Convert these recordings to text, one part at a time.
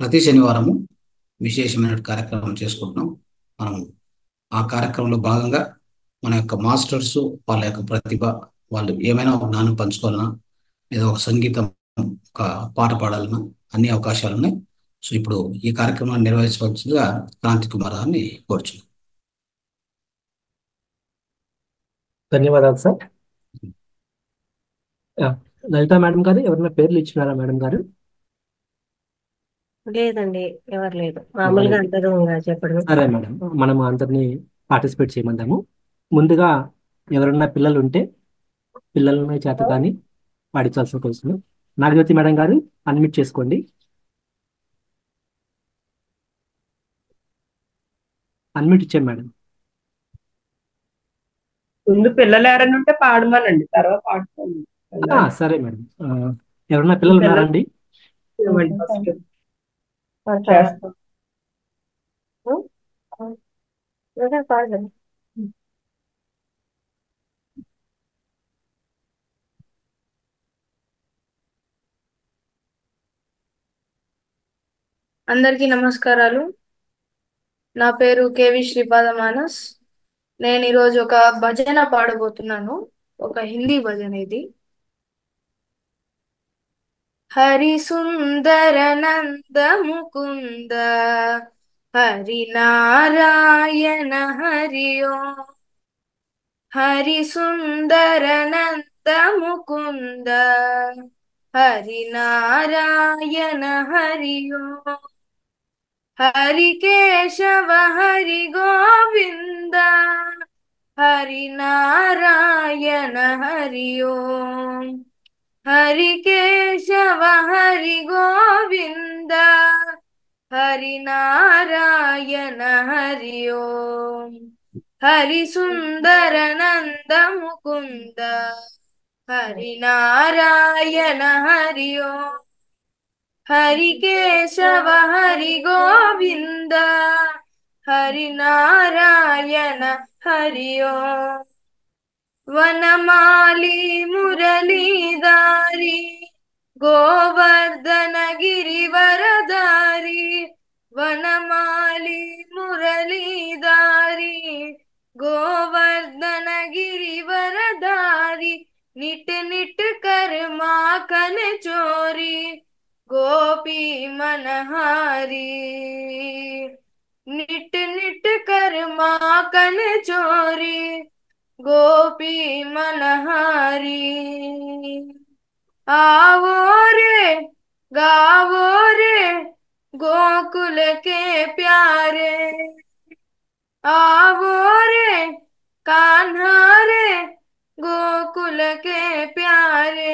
ప్రతి శనివారము విశేషమైన కార్యక్రమం చేసుకుంటున్నాం మనం ఆ కార్యక్రమంలో భాగంగా మన యొక్క మాస్టర్స్ వాళ్ళ యొక్క ప్రతిభ వాళ్ళు ఏమైనా ఒక జ్ఞానం పంచుకోవాలన్నా లేదా ఒక సంగీతం ఒక పాట పాడాలన్నా అన్ని అవకాశాలు ఉన్నాయి సో ఇప్పుడు ఈ కార్యక్రమాన్ని నిర్వహించవలసిందిగా క్రాంతి కుమార్ గారిని కోరుచున్నాం ధన్యవాదాలు సార్ ఆ, లలిత మేడం గారు ఎవరైనా పేర్లు ఇచ్చినారా మేడం గారు లేదండి ఎవరు లేదు మామూలుగా అందరూ ఇంకా చెప్పడం సరే మేడం మనం అందరినీ పార్టిసిపేట్ చేయమందాము ముందుగా ఎవరన్నా పిల్లలు ఉంటే పిల్లలని చేత కానీ పాడించాల్సిన కోసం నాగజ్యోతి మేడం గారు అన్మ్యూట్ చేసుకోండి అన్మ్యూట్ ఇచ్చాను మేడం ముందు పిల్లలు ఎవరైనా ఉంటే పాడమనండి తర్వాత పాడుకోండి ఆ, సరే మేడం ఆ, ఎవరన్నా పిల్లలు ఉన్నారండి ఇవ్వండి ఫస్ట్ పాడతారా? చేస్తాం ఇంకా పాడదాం. అందరికీ నమస్కారాలు నా పేరు కేవి శ్రీపాద మానస్ నేను ఈరోజు ఒక భజన పాడబోతున్నాను ఒక హిందీ భజన ఇది హరి సుందర నంద ముకుంద హరి నారాయణ హరి ఓం హరి సుందర నంద ముకుంద హరి నారాయణ హరి ఓం హరి కేశవ హరి గోవింద హరి నారాయణ హరి ఓం హరి కేశవ హరి గోవింద హరి నారాయణ హరి ఓం హరి సుందర నంద ముకుంద హరి నారాయణ హరి ఓం హరి కేశవ హరి గోవింద హరి నారాయణ హరి ఓం వనమాలి మురళీదారి గోవర్ధన గిరివరదారి వనమాలి మురళీదారి గోవర్ధన గిరివరదారి నిట్ నిట్ कर माखन चोरी गोपी मनहारी निट निट कर माखन चोरी गोपी मनहारी आवो रे गावो रे गोकुल के प्यारे आवो रे कान्हा रे गोकुल के प्यारे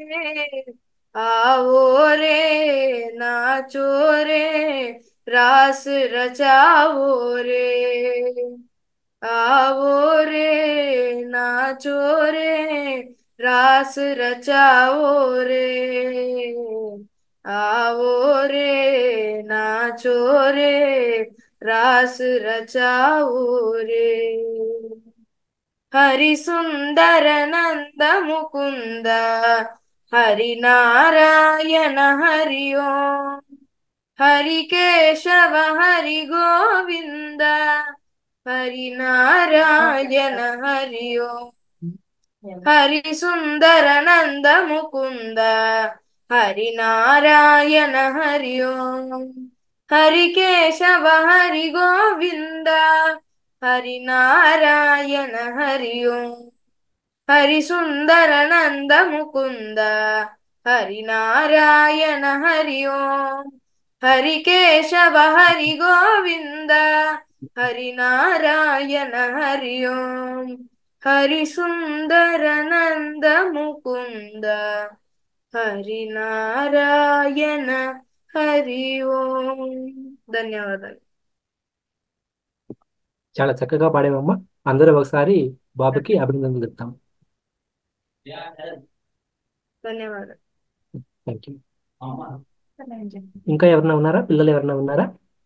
आओ रे नाचो रे रास रचाओ रे आओ रे नाचो रे रास रचाओ रे आओ रे नाचो रे रास रचाओ रे हरि सुंदर नंद मुकुंद हरि नारायण हरि ओम हरि केशव हरि गोविंद हरि नारायण हरि ओम हरि सुंदर नंद मुकुंद हरि नारायण हरि ओम हरि केशव हरि गोविंद हरि नारायण हरि ओम हरि सुंदर नंद मुकुंद हरि नारायण हरि ओम हरि केशव हरि गोविंद हरि नारायण हरि ओम हरि सुंदर नंद मुकुंद हरि नारायण हरि ओम ధన్యవాదాలు చాలా చక్కగా పాడేవమ్మా అందరూ ఒకసారి బాబుకి అభినందనలు చెప్తాం ధన్యవాదాలు థ్యాంక్ యూ ఇంకా ఎవరన్నా ఉన్నారా పిల్లలు ఎవరన్నా ఉన్నారా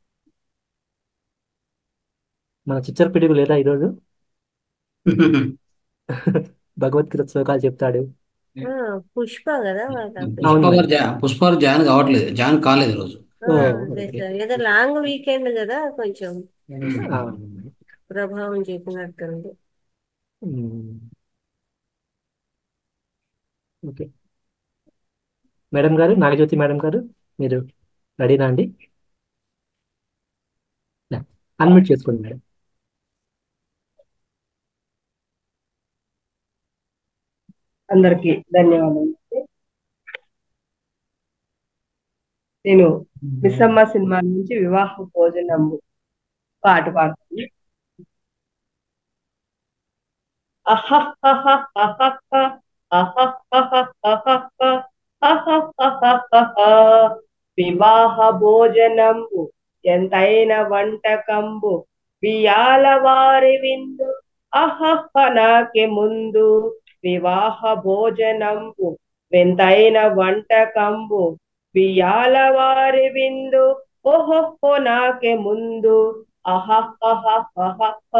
మన చిచ్చర పిడుగు లేదా ఈరోజు భగవద్గీత శ్లోకాలు చెప్తాడు ఆ, పుష్ప కదా వాళ్ళ అవును పుష్ప మేడం గారు జా- పుష్ప గారు జాయిన్ కావట్లేదు జాయిన్ కాలేదు ఈరోజు ఓ, అదే ఓకే. సార్ ఏదో లాంగ్ వీకెండ్ కదా కొంచెం ఆ, ప్రభావం చూపినట్టుంది ఉమ్. ఓకే మేడం గారు నాగజ్యోతి మేడం గారు మీరు రెడీనా అండి అన్మ్యూట్ చేసుకోండి మేడం అందరికి ధన్యవాదాలు నేను మిస్సమ్మ సినిమా నుంచి వివాహ భోజనము పాట పాడుతాను వివాహ భోజనంబు ఎంతైన వంటకంబు బియ్యాల వారి విందు అహహ నాకే ముందు వివాహ భోజనంబు వింతైన వంటకంబు బియ్యాల వారి విందు ఓహో నాకే ముందు అహహహహహ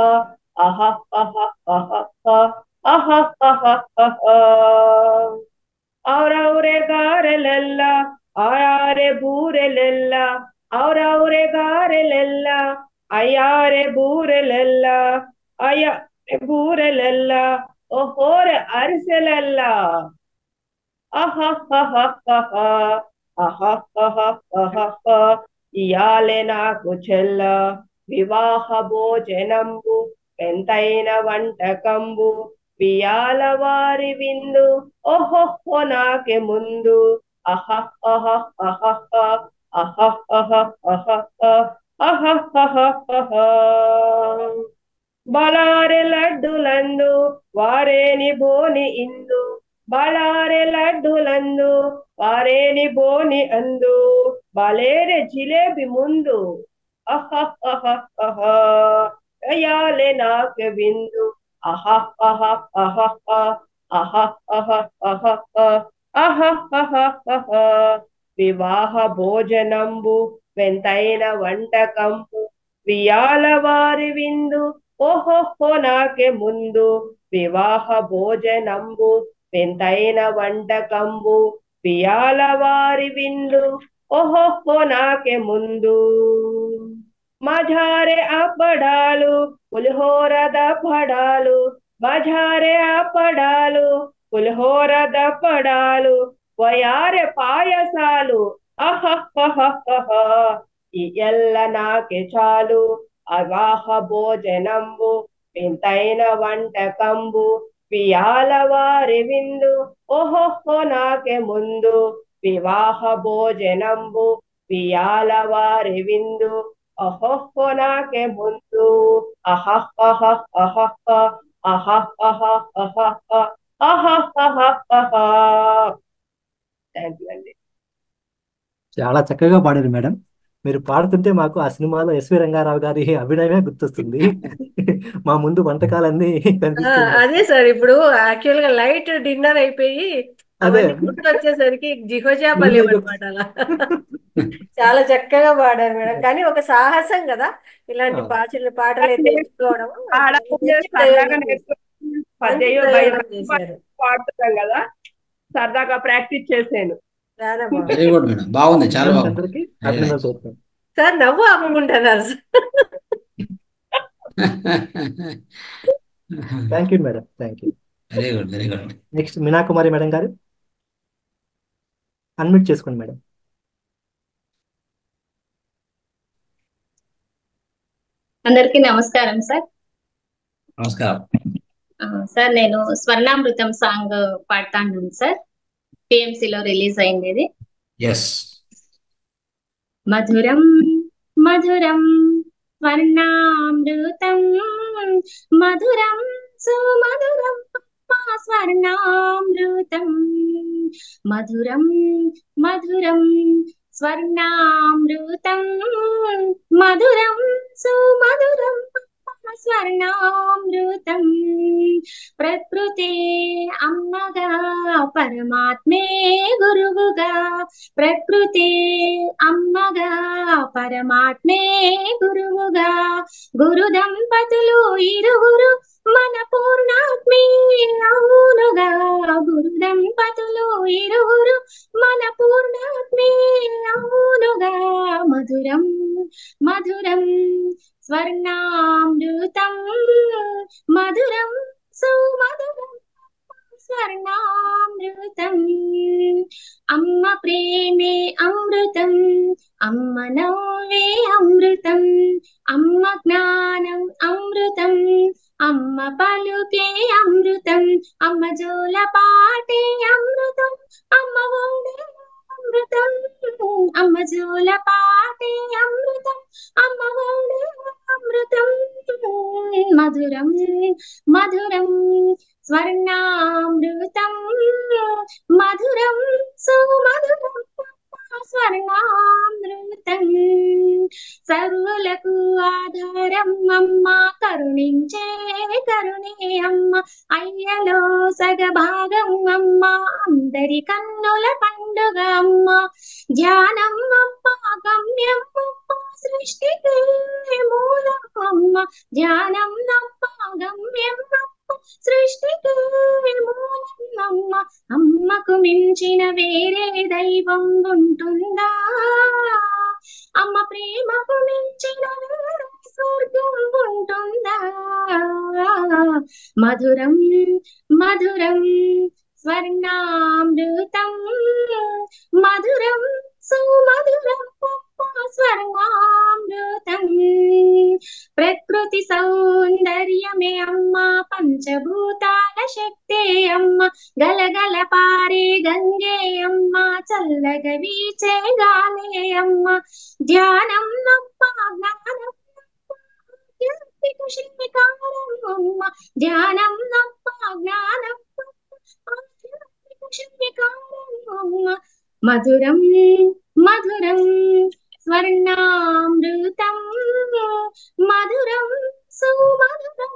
ಅವರವ್ರೆ ಗಾರೆಲೆಲ್ಲ ಆಯಾರೆ ಬೂರೆಲೆಲ್ಲ ಅವರವ್ರೆ ಗಾರೆಲೆಲ್ಲ ಅಯ್ಯಾರೆ ಬೂರೆಲೆಲ್ಲ ಅಯ್ಯ ಬೂರೆಲೆಲ್ಲ ಓಹೋರೆ ಅರಿಸೆಲೆಲ್ಲ ఇయాలే నాకు చెల్ల వివాహ భోజనంబు ఎంతైన వంటకంబు బియాల వారి విందు ఓహో నాకే ముందు అహ అహ అహ అహ అహ అహ అహ అహ బళారె లడ్డులందు వారేని బోని ఇందు బళారె లడ్డులందు వారేని బోని అందు బలేరె జిలేబి ముందు అయ్యాలే నాకే విందు అహ అహ అహ అహ అహ అహ అహ అహ వివాహ భోజనంబు వెంతైన వంటకంబు వియాల వారి విందు ఓహో నాకే ముందు వివాహ భోజనంబు వింతైన వంటకంబు వియాల వారి విందు ఓహో నాకే ముందు మజారే అప్పడాలు పులిహోర దప్పడాలు మజారే అప్పడాలు పులిహోర దప్పడాలు వయారె పాయసాలు అహహహహ ఈ ఎల్ల నాకే చాలు అవాహ భోజనంబు వింతైన వంటకంబు పియాల వారి విందు ఓహో నాకే ముందు వివాహ భోజనంబు పియాల వారి విందు అహోహో నాకే ముందు అహహహ అహహ అహహ అహహ అహహహ థ్యాంక్ యూ అండి చాలా చక్కగా పాడారు మేడం మీరు పాడుతుంటే మాకు ఆ సినిమాలో ఎస్వి రంగారావు గారి అభినయమే గుర్తొస్తుంది మా ముందు వంటకాలన్నీ ఆ, కనిపిస్తున్నాయి అదే సార్ ఇప్పుడు యాక్చువల్ గా లైట్ డిన్నర్ అయిపోయి అదే అవన్నీ గుర్తు వచ్చేసరికి జిహోజా ముందరికి పలేం అనమాట అలా చాలా చక్కగా పాడారు మేడం కానీ ఒక సాహసం కదా ఇలాంటి ఆ, పాటలు పాటలు అయితే ఎంచుకోవడం ఆడపిల్ల మంచి సరదాగా ప్రయోగం చేశారు నేర్చుకుని మంచి పద్యయో ప్రయోగం భయం చేశారు పాడుతున్నాం కదా సరదాగా ప్రాక్టీస్ చేశాను చాలా బాగుంది వెరీ గుడ్ మేడం బాగుంది చాలా మేడం బాగుంది అందరికీ వెరీ అభినందనలు నైస్ చెప్తాను సార్ నవ్వు ఆపుకుంటున్నారు sir. Thank you madam thank you very good very good next Meena Kumari madam గారు అన్మ్యూట్ చేసుకోండి మేడం అందరికీ నమస్కారం సార్ నమస్కారం ఆ, సార్ నేను స్వర్ణామృతం సాంగ్ పాడతాను సార్ PMC లో రిలీజ్ అయింది ఇది ఎస్ మధురం మధురం స్వర్ణామృతం మధురం సుమధురం మా స్వర్ణామృతం మధురం మధురం స్వర్ణామృతం మధురం సుమధురం మా స్వర్ణామృతం ప్రకృతే అమ్మగా పరమాత్మే గురువుగా ప్రకృతే అమ్మగా పరమాత్మే గురువుగా గురు దంపతులు ఇరువురు మన పూర్ణాత్మే అవునుగా గురు దంపతులు ఇరువురు మన పూర్ణాత్మే అవునుగా స్వర్ణామృతం మధురం సుమధురం స్వర్ణామృతం అమ్మ ప్రేమే అమృతం అమ్మ నవ్వే అమృతం అమ్మ జ్ఞానం అమృతం అమ్మ పలుకే అమృతం అమ్మ జోల పాటే అమృతం అమ్మ ఓడే అమృతం అమ్మ జోల పాటే అమృతం అమ్మ ఓడే అమృతం మధురం మధురం స్వర్ణామృతం మధురం సుమధురం స్వర్ణామృతం సర్వులకు ఆధారం అమ్మ కరుణించే కరుణే అమ్మ అయ్యలో సగభాగం అమ్మ అందరి కన్నుల పండుగ అమ్మ ధ్యానం అమ్మ గమ్యం అమ్మ సృష్టికి మూలం అమ్మ ధ్యానం అమ్మ గమ్యం అమ్మ సృష్టికి మూలం అమ్మ అమ్మకు మించిన వేరే దైవం ఉంటుందా అమ్మ ప్రేమకు మించిన వేరే స్వర్గం ఉంటుందా మధురం మధురం స్వర్ణామృతం మధురం సుమధురం స్వర్ణామృతం ప్రకృతి సౌందర్యమే అమ్మ పంచభూతాల శక్తే అమ్మ గలగల పారే గంగే అమ్మ చల్లగా వీచే గాలే అమ్మ ధ్యానం నమ్మ జ్ఞానం ఆధ్యాత్మిక శిల్పికారం అమ్మ ధ్యానం నమ్మ జ్ఞానం ఆధ్యాత్మిక శిల్పికారం అమ్మ మధురం మధురం స్వర్ణామృతం మధురం సుమధురం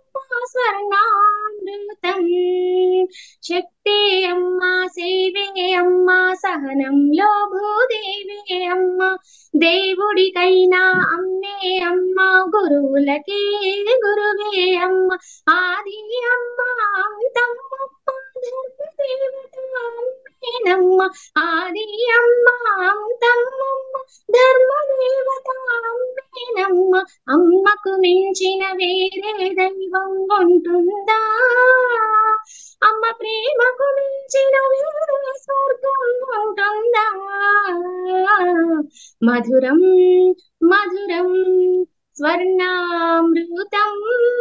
స్వర్ణామృతం శక్తి అమ్మ సేవే అమ్మ సహనంలో భూదేవి అమ్మ దేవుడికైనా అమ్మే అమ్మ గురువులకే గురువే అమ్మ ఆది అమ్మ అంతమ్మ ధర్మదేవత అమ్మేనమ్మ ఆది అమ్మ అంతమ్మమ్మ ధర్మదేవత అమ్మేనమ్మ అమ్మకు మించిన వేరే దైవం ఉంటుందా అమ్మ ప్రేమకు మించిన వేరే స్వర్గం ఉంటుందా మధురం మధురం స్వర్ణామృతం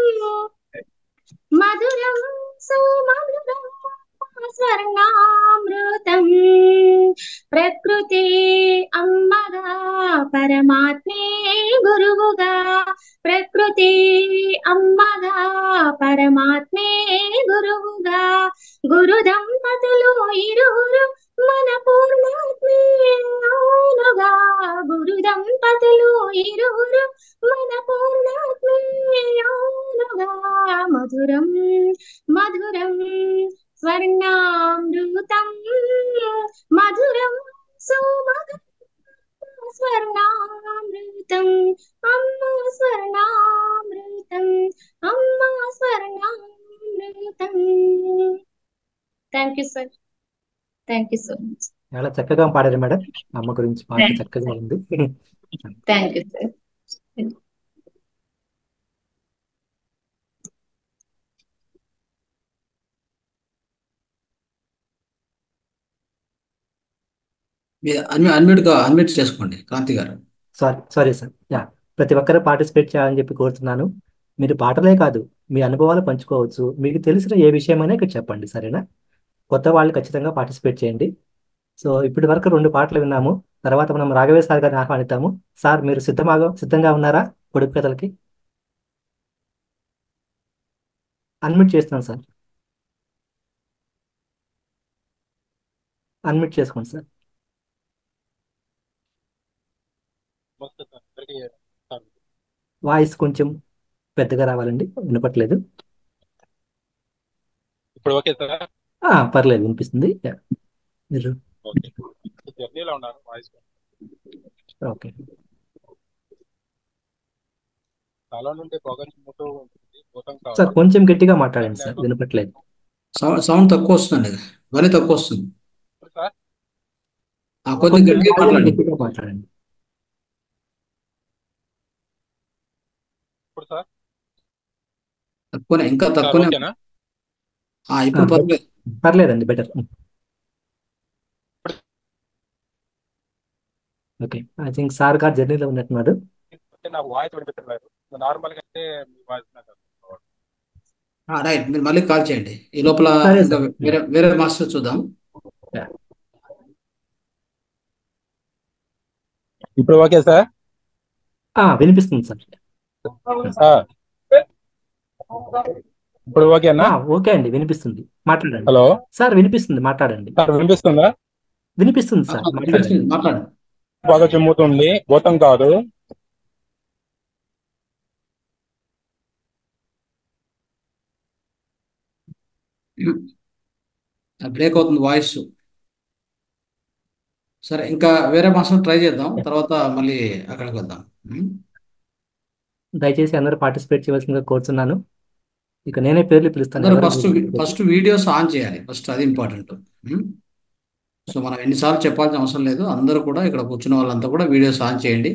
మధురం సుమధురం స్వర్ణామృతం ప్రకృతి అమ్మగా పరమాత్మే గురువుగా ప్రకృతి అమ్మగా పరమాత్మే గురువుగా గురు దంపతులు ఇరువురు మన పూర్ణాత్మే అవునుగా గురు దంపతులు ఇరువురు మన పూర్ణాత్మే అవునుగా మధురం మధురం స్వర్ణామృతం మధురం సుమధురం స్వర్ణామృతం అమ్మ స్వర్ణామృతం అమ్మ స్వర్ణామృతం thank you sir thank you so much చాలా చక్కగా పాడారు మేడం అమ్మ గురించి పాట చక్కగా ఉంది థ్యాంక్ యూ సార్ మీరు అన్మ్యూ అన్మ్యూట్గా అన్మ్యూట్ చేసుకోండి క్రాంతి గారు సారీ సారీ సార్ యా ప్రతి ఒక్కరు పార్టిసిపేట్ చేయాలని చెప్పి కోరుతున్నాను మీరు పాటలే కాదు మీ అనుభవాలు పంచుకోవచ్చు మీకు తెలిసిన ఏ విషయమైనా ఇక్కడ చెప్పండి సరేనా కొత్త వాళ్ళు ఖచ్చితంగా పార్టిసిపేట్ చేయండి సో ఇప్పటి వరకు రెండు పాటలు విన్నాము తర్వాత మనం రాఘవే సార్ గారిని ఆహ్వానిద్దాము సార్ మీరు సిద్ధమాగా సిద్ధంగా ఉన్నారా పొడుపు కథలకి అన్మ్యూట్ చేస్తున్నాను సార్ అన్మ్యూట్ చేసుకోండి సార్ వాయిస్ కొంచెం పెద్దగా రావాలండి వినపట్లేదు ఇప్పుడు ఓకే సార్ ఆ, పర్లేదు వినిపిస్తుంది యా. మీరు ఓకే జర్నీలో ఉన్నారు వాయిస్ ఓకే చాలా నుండి పొగ చిమ్ముతూ ఉంటుంది భూతం సార్ కావాలి కొంచెం గట్టిగా మాట్లాడండి సార్ వినపట్లేదు సౌండ్ సౌండ్ తక్కువ వస్తుంది ధ్వని తక్కువ వస్తుంది సార్ ఆ కొద్దిగా కొంచెం గట్టిగా volume మాట్లాడండి గట్టిగా మాట్లాడండి సార్ తక్కువనే ఇంకా సార్ తక్కువనే ఓకేనా ఆ, ఇప్పుడు ఆ, పర్లేదు పర్లేదండి better okay I think sir గారు జర్నీలో ఉన్నట్టున్నారు అంటే నాకు వాయిస్ వినిపించలేదు నార్మల్ గా అయితే మీ వాయిస్ నాకు అర్థం కావట్లేదు. ఆ, రైట్ మీరు మళ్ళీ కాల్ చేయండి ఈ లోపల సరే ఇంకా సార్ వేరే వేరే మాస్టర్ చూద్దాం ఇప్పుడు ఓకే సార్ ఆ, వినిపిస్తుంది సార్ సార్ ఇప్పుడు ఓకేనా ఆ, ఓకే అండి వినిపిస్తుంది మాట్లాడండి హలో సార్ వినిపిస్తుంది మాట్లాడండి సార్ వినిపిస్తుందా వినిపిస్తుంది ఆ, సార్ ఆ, మాట్లాడండి వినిపిస్తుంది, మాట్లాడండి బాగా చిమ్ముతుంది భూతం కాదు బ్రేక్ అవుతుంది వాయిస్ సరే ఇంకా వేరే మాస్టర్ ట్రై చేద్దాం తర్వాత మళ్ళీ అక్కడికి వద్దాం ఉం? దయచేసి అందరూ పార్టిసిపేట్ చేయవలసిందిగా కోరుతున్నాను ఇక నేనే పేర్లు పిలుస్తాను అందరూ ఎవరు ఫస్ట్ ఫస్ట్ వీడియోస్ ఆన్ చేయాలి ఫస్ట్ అది ఇంపార్టెంట్ సో మనం ఎన్నిసార్లు చెప్పాల్సిన అవసరం లేదు అందరూ కూడా ఇక్కడ కూర్చున్న వాళ్ళంతా కూడా వీడియోస్ ఆన్ చేయండి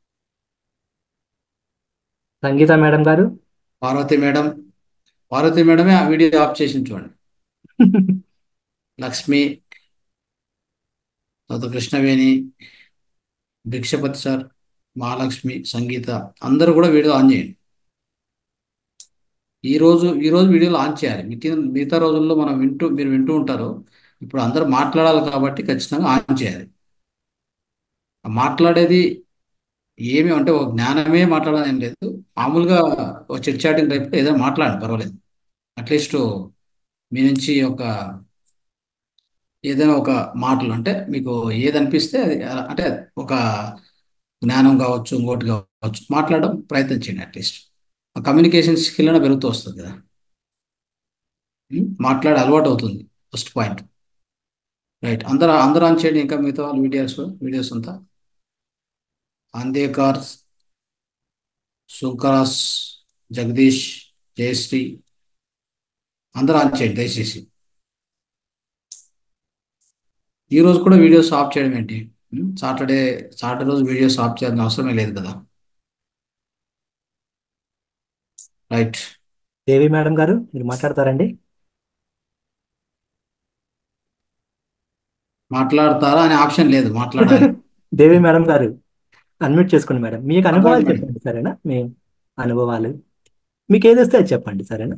సంగీత మేడం గారు పార్వతి మేడం పార్వతి మేడమే ఆ వీడియో ఆఫ్ చేసి చూడండి లక్ష్మి తర్వాత కృష్ణవేణి భిక్షపతి సార్ మహాలక్ష్మి సంగీత అందరూ కూడా వీడియో ఆన్ చేయండి ఈ రోజు ఈ రోజు వీడియోలు ఆన్ చేయాలి మిగతా మిగతా రోజుల్లో మనం వింటూ మీరు వింటూ ఉంటారు ఇప్పుడు అందరూ మాట్లాడాలి కాబట్టి ఖచ్చితంగా ఆన్ చేయాలి ఆ మాట్లాడేది ఏమి అంటే ఒక జ్ఞానమే మాట్లాడాలని ఏం లేదు మామూలుగా ఒక చిట్ చాటింగ్ టైప్ ఏదైనా మాట్లాడండి పర్వాలేదు అట్లీస్ట్ మీ నుంచి ఒక ఏదైనా ఒక మాటలు అంటే మీకు ఏది అనిపిస్తే అది అలా- అంటే ఒక జ్ఞానం కావచ్చు ఇంకోటి కావచ్చు మాట్లాడడం ప్రయత్నం చేయండి అట్లీస్ట్ ఆ కమ్యూనికేషన్ స్కిల్ అయినా పెరుగుతూ వస్తుంది కదా ఉం? మాట్లాడే అలవాటు అవుతుంది ఫస్ట్ పాయింట్ రైట్ అందరూ అందరూ ఆన్ చేయండి ఇంకా మిగతా వాళ్ళు వీడియోస్ వీడియోస్ అంతా అందేకర్ సుంకరాస్ జగదీష్ జయశ్రీ అందరూ ఆన్ చేయండి దయచేసి ఈ రోజు కూడా వీడియోస్ ఆఫ్ చేయడం ఏంటి ఉం? సాటర్డే సాటర్డే రోజు వీడియోస్ ఆఫ్ చేయాల్సిన అవసరమే లేదు కదా రైట్ దేవి మేడం గారు మీరు మాట్లాడతారండి మాట్లాడతారా అనే ఆప్షన్ లేదు మాట్లాడాలి దేవి మేడం గారు అన్మ్యూట్ చేసుకోండి మేడం మీకు అనుభవాలు మాట్లాడండి మేడం చెప్పండి సరేనా మీ అనుభవాలు మీకు ఏది వస్తే అది చెప్పండి సరేనా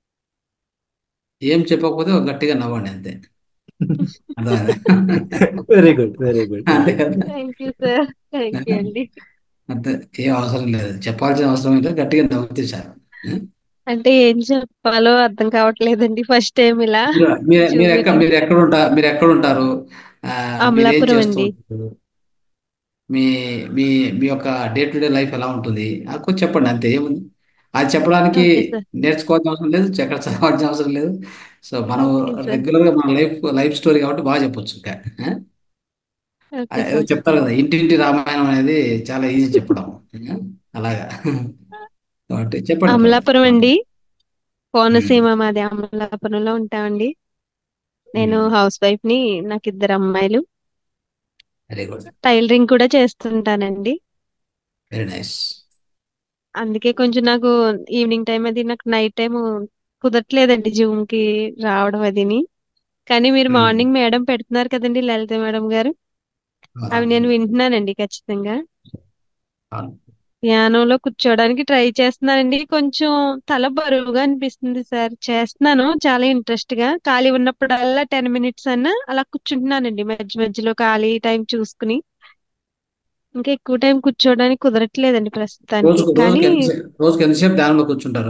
ఏం చెప్పకపోతే ఒక గట్టిగా నవ్వండి అంతే అర్థమైందా వెరీ గుడ్ వెరీ గుడ్ అంతే కదా thank you sir thank you అండి అంతే ఏం అవసరం లేదు చెప్పాల్సిన అవసరం లేదు గట్టిగా నవ్వుతే చాలు ఉం? అంటే ఏం చెప్పాలో అర్థం కావట్లేదండి ఫస్ట్ టైం ఇలా మీరు మీరు మీరు ఎక్కడ చూపించడం మీరు ఎక్కడ ఉంటారు మీరు ఎక్కడ ఉంటారు ఆ, మీరు ఏం అమలాపురం చేస్తూ అండి ఉంటారు మీ మీ మీ యొక్క డే టు డే లైఫ్ ఎలా ఉంటుంది అది కొంచెం చెప్పండి అంతే ఏముంది అది చెప్పడానికి ఓకే సార్ నేర్చుకోవాల్సిన అవసరం లేదు ఎక్కడ చదవాల్సిన అవసరం లేదు సో మనం ఓకే సార్ రెగ్యులర్ గా మన లైఫ్ లైఫ్ స్టోరీ కాబట్టి బాగా చెప్పొచ్చు ఇంకా ఆ? ఓకే ఏదో సార్ చెప్తారు కదా ఇంటింటి రామాయణం అనేది చాలా ఈజీ చెప్పడం ఆ? అలాగా కాబట్టి చెప్పండి పర్లేదు అమలాపురం అండి ఉమ్, కోనసీమ మాది అమలాపురంలో ఉంటామండి నేను ఉమ్, హౌస్ వైఫ్ ని నాకు ఇద్దరు అమ్మాయిలు వెరీ గుడ్ టైలరింగ్ కూడా చేస్తుంటానండి వెరీ నైస్ అందుకే కొంచెం నాకు ఈవినింగ్ టైం అది నాకు నైట్ టైం కుదరట్లేదండి జూమ్ కి రావడం అదిని కానీ మీరు మార్నింగ్ మేడం పెడుతున్నారు కదండి లలిత మేడం గారు అవి నేను వింటున్నానండి ఖచ్చితంగా ధ్యానంలో కూర్చోవడానికి ట్రై చేస్తున్నానండి కొంచెం తల బరువుగా అనిపిస్తుంది సార్ చేస్తున్నాను చాలా ఇంట్రెస్ట్ గా ఖాళీ ఉన్నప్పుడల్లా టెన్ మినిట్స్ అన్నా అలా కూర్చుంటున్నానండి మధ్య మధ్యలో ఖాళీ టైం చూసుకుని ఇంకా ఎక్కువ టైం కూర్చోవడానికి కుదరట్లేదండి ప్రస్తుతానికి రోజుకు కానీ రోజుకి ఎంతసేపు రోజుకి ఎంతసేపు ధ్యానంలో కూర్చుంటారు